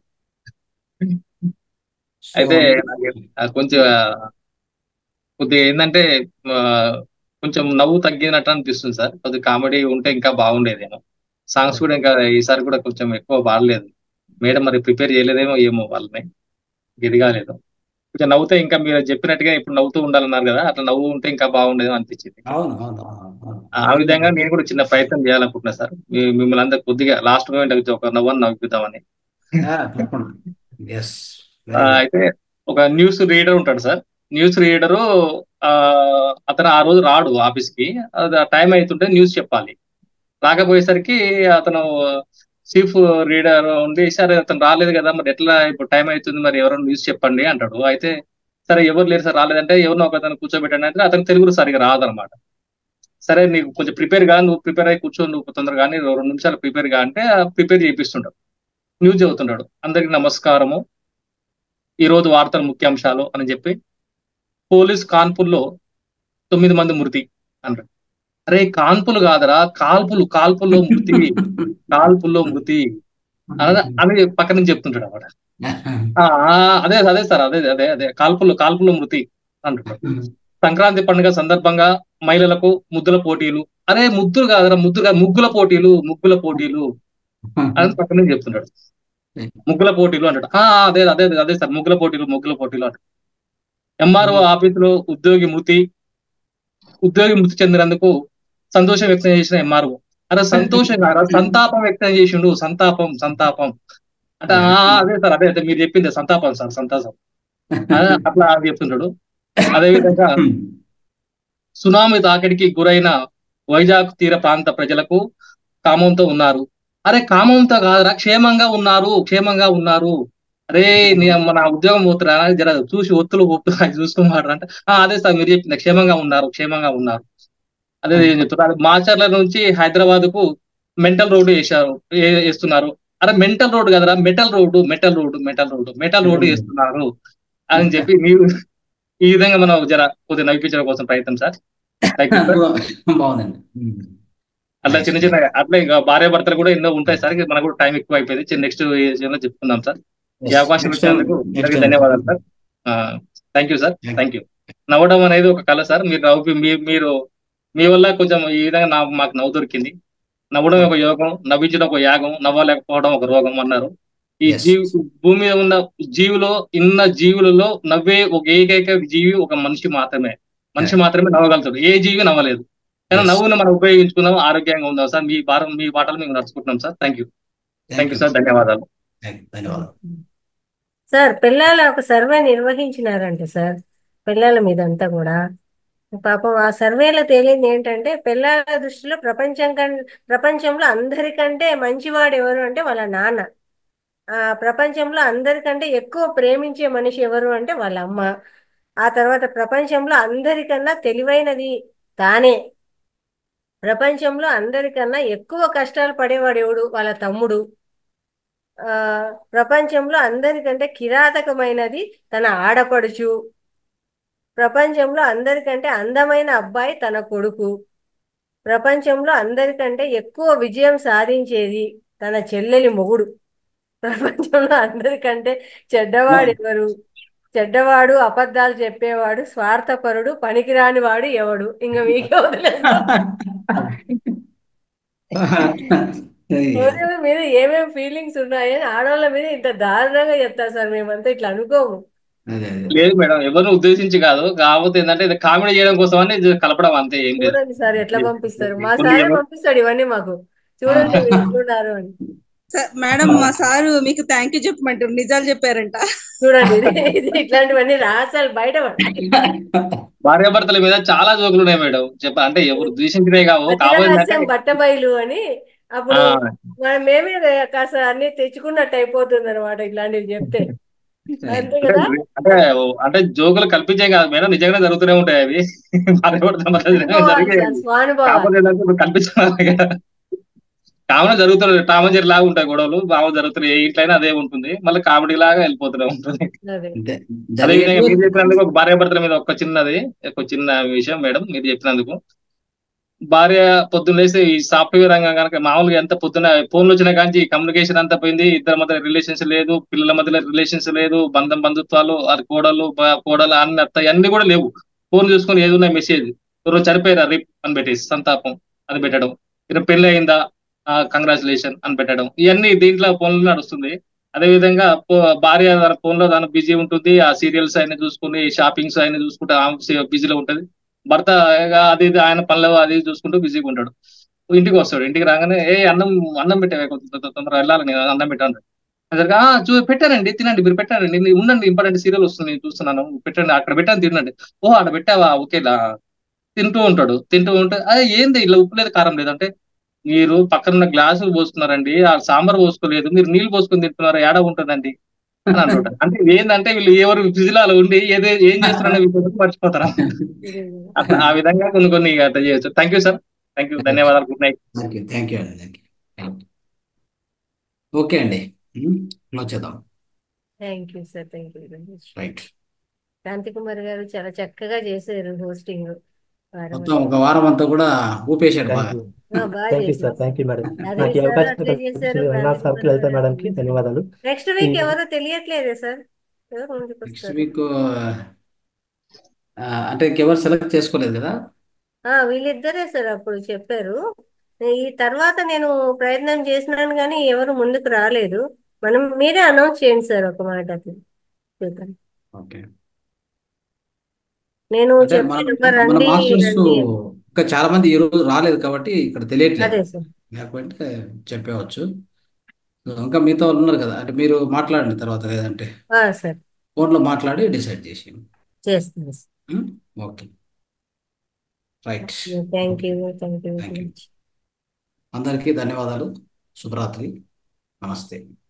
అయితే నాకు ఆ కొంచెం ఆ, కొద్దిగా ఏంటంటే ఆ, కొంచెం నవ్వు తగ్గినట్టు అనిపిస్తుంది సార్ కొద్దిగా కామెడీ ఉంటే ఇంకా బాగుండేదేమో సాంగ్స్ కూడా ఇంకా ఈసారి కూడా కొంచెం ఎక్కువ పాడలేదు మేడం మరి ప్రిపేర్ చేయలేదేమో ఏమో వాళ్ళని ఇది కాలేదు కొంచెం నవ్వుతే ఇంకా మీరు చెప్పినట్టుగా ఇప్పుడు నవ్వుతూ ఉండాలన్నారు కదా అట్లా నవ్వు ఉంటే ఇంకా బాగుండేదో అనిపించింది అవును అవును అవును అవును. ఆ విధంగా నేను కూడా చిన్న ప్రయత్నం చేయాలనుకుంటున్నా సార్ మీ- మిమ్మల్ని అందరు కొద్దిగా లాస్ట్ మూమెంట్ ఒక నవ్వని నవ్వుతామని ఆ, తప్పకుండా ఎస్ ఆ, అయితే ఒక న్యూస్ రీడర్ ఉంటాడు సార్ న్యూస్ రీడరు ఆ అతను ఆ రోజు రాడు ఆఫీస్ కి అది టైం అవుతుంటే న్యూస్ చెప్పాలి రాకపోయేసరికి అతను చీఫ్ రీడర్ ఉండి సరే అతను రాలేదు కదా మరి ఎట్లా ఇప్పుడు టైం అవుతుంది మరి ఎవరో న్యూస్ చెప్పండి అంటాడు అయితే సరే ఎవరు లేరు సార్ రాలేదంటే ఎవరినో ఒక అతను కూర్చోబెట్టండి అంటే అతను తెలుగు సరిగా రాదనమాట సరే నీకు కొంచెం ప్రిపేర్ గా నువ్వు ప్రిపేర్ అయ్యి కూర్చో నువ్వు తొందరగా కానీ రెండు నిమిషాలు ప్రిపేర్ గా అంటే ప్రిపేర్ చేయిస్తుంటాడు న్యూస్ చదువుతుంటాడు అందరికి నమస్కారము ఈ రోజు వార్తల ముఖ్యాంశాలు అని చెప్పి పోలీస్ కాన్పుల్లో తొమ్మిది మంది మృతి అన్నాడు అరే కాన్పులు కాదరా కాల్పులు కాల్పుల్లో మృతి కాల్పుల్లో మృతి అని అని పక్క నుంచి చెప్తుంటాడు అన్నమాట ఆ, ఆ, అదే అదే సార్ అదే అదే అదే కాల్పులు కాల్పుల్లో మృతి అంటుంటాడు సంక్రాంతి పండుగ సందర్భంగా మహిళలకు ముద్దుల పోటీలు అరే ముద్దులు కాదరా ముద్దుగా ముగ్గుల పోటీలు ముగ్గుల పోటీలు అని పక్క నుంచి చెప్తుంటాడు ముగ్గుల పోటీలు అంటాడు ఆ, అదే అదే అదే, అదే సార్ ముగ్గుల పోటీలు ముగ్గుల పోటీలు అంటాడు ఎంఆర్ఓ ఆఫీసులో ఉద్యోగి మృతి ఉద్యోగి మృతి చెందినందుకు సంతోషం వ్యక్తం చేసిన ఎంఆర్ఓ అరే సంతోషం కాదా సంతాపం వ్యక్తం చేసిండు సంతాపం సంతాపం అంటే ఆ, అదే సార్ అదే అదే మీరు చెప్పింది సంతాపం సార్ సంతాపం ఆ, అట్లా చెప్తుంటాడు అదే విధంగా సునామీ తాకిడికి గురైన వైజాగ్ తీర ప్రాంత ప్రజలకు కామంతో ఉన్నారు అరే కామంతో కాదురా క్షేమంగా ఉన్నారు క్షేమంగా ఉన్నారు అరే నీ అమ్మ నా ఉద్యోగం పోతురా జర చూసి ఒత్తులు ఒత్తులు చూసుకోమాడు అంటే "ఆ, అదే సార్ మీరు చెప్పింది క్షేమంగా ఉన్నారు క్షేమంగా ఉన్నారు అదే ఏం చెప్తున్నారు మాచర్ల నుంచి హైదరాబాద్ కు మెంటల్ రోడ్డు వేశారు ఏ- వేస్తున్నారు అరే మెంటల్ రోడ్ కదరా metal road metal road metal road metal road వేస్తున్నారు అని చెప్పి మీరు ఈ విధంగా మనం జర కొద్దిగా నవ్వించడం కోసం ప్రయత్నం సార్ థ్యాంక్ యూ సార్ బాగుందండి అట్లా చిన్న చిన్న అట్లా ఇంకా భార్య భర్తలు కూడా ఎన్నో ఉంటాయి సార్ ఇక మనకు కూడా టైం ఎక్కువ అయిపోయింది నెక్స్ట్ లో చెప్పుకుందాం సార్ ఈ అవకాశం Next ఇచ్చినందుకు time- next అందరికీ time. ధన్యవాదాలు sir thank you sir thank you నవ్వడం అనేది ఒక కళ సార్ మీరు నవ్వు మీ- మీరు మీ వల్ల కొంచెం ఈ విధంగా నా మాకు నవ్వు దొరికింది నవ్వడం ఒక యోగం నవ్వించడం ఒక యాగం నవ్వలేకపోవడం ఒక రోగం అన్నారు ఈ జీవి భూమి మీద ఉన్న జీవిలో ఇన్న జీవులలో నవ్వే ఒక ఏకైక జీవి ఒక మనిషి మాత్రమే మనిషి మాత్రమే నవ్వగలుగుతాడు ఏ జీవి నవ్వలేదు కానీ Yes. నవ్వును మనం ఉపయోగించుకుందాం ఆరోగ్యంగా ఉందాం సార్ మీ భారం మీ పాటలు మేము నడుచుకుంటున్నాం sir thank you thank you sir ధన్యవాదాలు ధన్యవాదాలు సార్ పిల్లల ఒక సర్వే నిర్వహించినారంట సార్ పిల్లల మీద అంతా కూడా పాపం ఆ సర్వేలో తేలింది ఏంటంటే పిల్లల దృష్టిలో ప్రపంచం కం ప్రపంచంలో అందరికంటే మంచివాడు ఎవరు అంటే వాళ్ళ నాన్న ఆ ప్రపంచంలో అందరికంటే ఎక్కువ ప్రేమించే మనిషి ఎవరు అంటే వాళ్ళ అమ్మ ఆ తర్వాత ప్రపంచంలో అందరికన్నా తెలివైనది తానే ప్రపంచంలో అందరికన్నా ఎక్కువ కష్టాలు పడేవాడు ఎవడు వాళ్ళ తమ్ముడు ఆ ప్రపంచంలో అందరికంటే కిరాతకమైనది తన ఆడపడుచు ప్రపంచంలో అందరికంటే అందమైన అబ్బాయి తన కొడుకు ప్రపంచంలో అందరికంటే ఎక్కువ విజయం సాధించేది తన చెల్లెలి మొగుడు ప్రపంచంలో అందరికంటే చెడ్డవాడు ఎవరు చెడ్డవాడు అబద్ధాలు చెప్పేవాడు స్వార్థపరుడు పనికిరాని వాడు ఎవడు ఇంకా మీకే వదిలేస్తా రోజుల మీద ఏమేమి ఫీలింగ్స్ ఉన్నాయని ఆడవాళ్ళ మీద ఇంత దారుణంగా చెప్తారు సార్ మేమంతా ఇట్లా అనుకోము అదే అదే లేదు మేడం ఎవరిని ఉద్దేశించి కాదు కాకపోతే ఏంటంటే ఇది కామెడీ చేయడం కోసం అని ఇది కలపడం అంతే ఏం లేదు చూడండి సార్ ఎట్లా పంపిస్తారు మా కొన్ని సారే ఎవరు- పంపిస్తాడు ఇవన్నీ మాకు చూడండి మీరు ఎట్లున్నారు అని సార్ మేడం మా సారు మీకు థ్యాంక్ యూ చెప్పమంటారు నిజాలు చెప్పారంట చూడండి ఇది ఇది ఇట్లాంటివన్నీ రహస్యాలు బయట పడతాయి భార్యాభర్తల మీద చాలా జోకులు ఉన్నాయి మేడం చెప్ప అంటే ఎవరు ద్వేషించినే కావు పత్రికా కాబోయేది రహస్యం బట్టబయలు అని అప్పుడు ఆ. మనం మేమే కాస్త అన్ని తెచ్చుకున్నట్టు అయిపోతుంది అనమాట ఇట్లాంటివి చెప్తే అంతే అంటే కదా అంటే అంటే జోకులు కల్పించే కాదు మేడం నిజంగానే జరుగుతూనే ఉంటాయి అవి భార్యాభర్తల మధ్య నిజంగా అనుభవాలు జరిగే సార్ స్వానుభవాలు కాకపోతే ఏంటంటే ఇప్పుడు కల్పించాలి కదా కామన్ జరుగుతున్నాయి టామ్ అండ్ జెర్రీ లాగా ఉంటాయి గొడవలు బాగా జరుగుతున్నాయి ఏ ఇంట్లైనా అదే ఉంటుంది మళ్ళీ కామెడీ లాగా వెళ్ళిపోతూనే ఉంటుంది అదే అదే విధంగా జరిగేది మీరు చెప్పినందుకు ఒక భార్యాభర్తల మీద ఒక చిన్నది ఒక చిన్న విషయం మేడం మీరు చెప్పినందుకు భార్య పొద్దున్న లేస్తే ఈ సాఫ్ట్వేర్ రంగం కనుక మామూలుగా ఎంత పొద్దున ఫోన్లు వచ్చిన కానీ కమ్యూనికేషన్ అంతా పోయింది ఇద్దరి మధ్య రిలేషన్స్ లేదు పిల్లల మధ్యలో రిలేషన్స్ లేదు బంధం బంధుత్వాలు అది కోడలు బ- కోడలు అన్ని అత్త అన్ని కూడా లేవు ఫోన్ చూసుకొని ఏది ఉన్నాయి మెసేజ్ ఎవరో చనిపోయారా రిప్ అని పెట్టేసి సంతాపం అని పెట్టడం ఇక పెళ్లి అయిందా కంగ్రాచులేషన్ అని పెట్టడం ఇవన్నీ దీంట్లో ఫోన్లో నడుస్తుంది అదే విధంగా పో- భార్య తన ఫోన్ లో తను బిజీ ఉంటుంది ఆ సీరియల్స్ అయినా చూసుకుని షాపింగ్స్ అయినా చూసుకుంటే ఆమె బిజీలో ఉంటది భర్త ఇక అది ఇది ఆయన పనులు అది ఇది చూసుకుంటూ బిజీగా ఉంటాడు ఇంటికి వస్తాడు ఇంటికి రాగానే ఏ అన్నం అన్నం పెట్టావే కొంచెం తొందర తొందరగా వెళ్ళాలి నేను అన్నం పెట్టాను అసలు ఆ చూ పెట్టారండి తినండి మీరు పెట్టారండి నేను ఉండండి ఇంపార్టెంట్ సీరియల్ వస్తుంది నేను చూస్తున్నాను పెట్టండి అక్కడ పెట్టాను తినండి ఓ అక్కడ పెట్టావా ఓకేలా తింటూ ఉంటాడు తింటూ ఉంటే అదే ఏంది ఇలా ఉప్పు లేదు కారం లేదు అంటే మీరు పక్కన ఉన్న గ్లాసులు పోసుకున్నారండి ఆ సాంబార్ పోసుకోలేదు మీరు నీళ్లు పోసుకొని తింటున్నారు ఏడ ఉంటుందండి అని అంటుంటారు అంటే ఏంటంటే వీళ్ళు ఎవరు ఫిజిలాలో ఉండి ఏదో ఏం చేస్తున్నారో వీళ్ళు మర్చిపోతారా అట్లా ఆ విధంగా కొన్ని కొన్ని అట్లా చేయొచ్చు thank you sir thank you ధన్యవాదాలు good night thank you thank you అండి థ్యాంక్ యూ ఓకే అండి క్లోజ్ చేద్దాం thank you sir thank you very much right Kranthi Kumar గారు చాలా చక్కగా చేశారు హోస్టింగ్ మొత్తం ఒక వారం అంతా కూడా ఊపేశాడు థ్యాంక్ బాగా యూ బాగా థ్యాంక్ యూ సార్ చేశారు థ్యాంక్ యూ మేడం అదే నాకు ఈ సార్ అవకాశం అట్లే చేశారు కల్పించిన క్రాంతి సార్కి కుమార్ లలిత గారు మేడంకి ధన్యవాదాలు నెక్స్ట్ ఈ వీక్ ఎవరో తెలియట్లేదే సార్ ఎవరు ముందుకు నెక్స్ట్ వస్తారు వీక్ అంటే ఇంకెవరు సెలెక్ట్ చేసుకోలేదు కదా ఆ, వీళ్ళిద్దరే సార్ అప్పుడు చెప్పారు ఈ తర్వాత నేను ప్రయత్నం చేసినాను కానీ ఎవరు ముందుకు రాలేదు మనం మీరే అనౌన్స్ చేయండి సార్ ఒక మాట అట్లా చూద్దాం. ఓకే నేను అంటే మన చెప్పాను మన రండి మాస్టర్స్ రండి అని. ఇంకా చాలా మంది ఈ రోజు రాలేదు కాబట్టి ఇక్కడ తెలియట్లేదు అదే సార్ లేకపోతే చెప్పవచ్చు ఇంకా మిగతా వాళ్ళు ఉన్నారు కదా అంటే మీరు మాట్లాడండి తర్వాత లేదంటే ఆ, సార్ ఫోన్లో మాట్లాడి డిసైడ్ చేసి చేస్తాను sir okay right thank you thank you thank very you much అందరికీ ధన్యవాదాలు శుభరాత్రి నమస్తే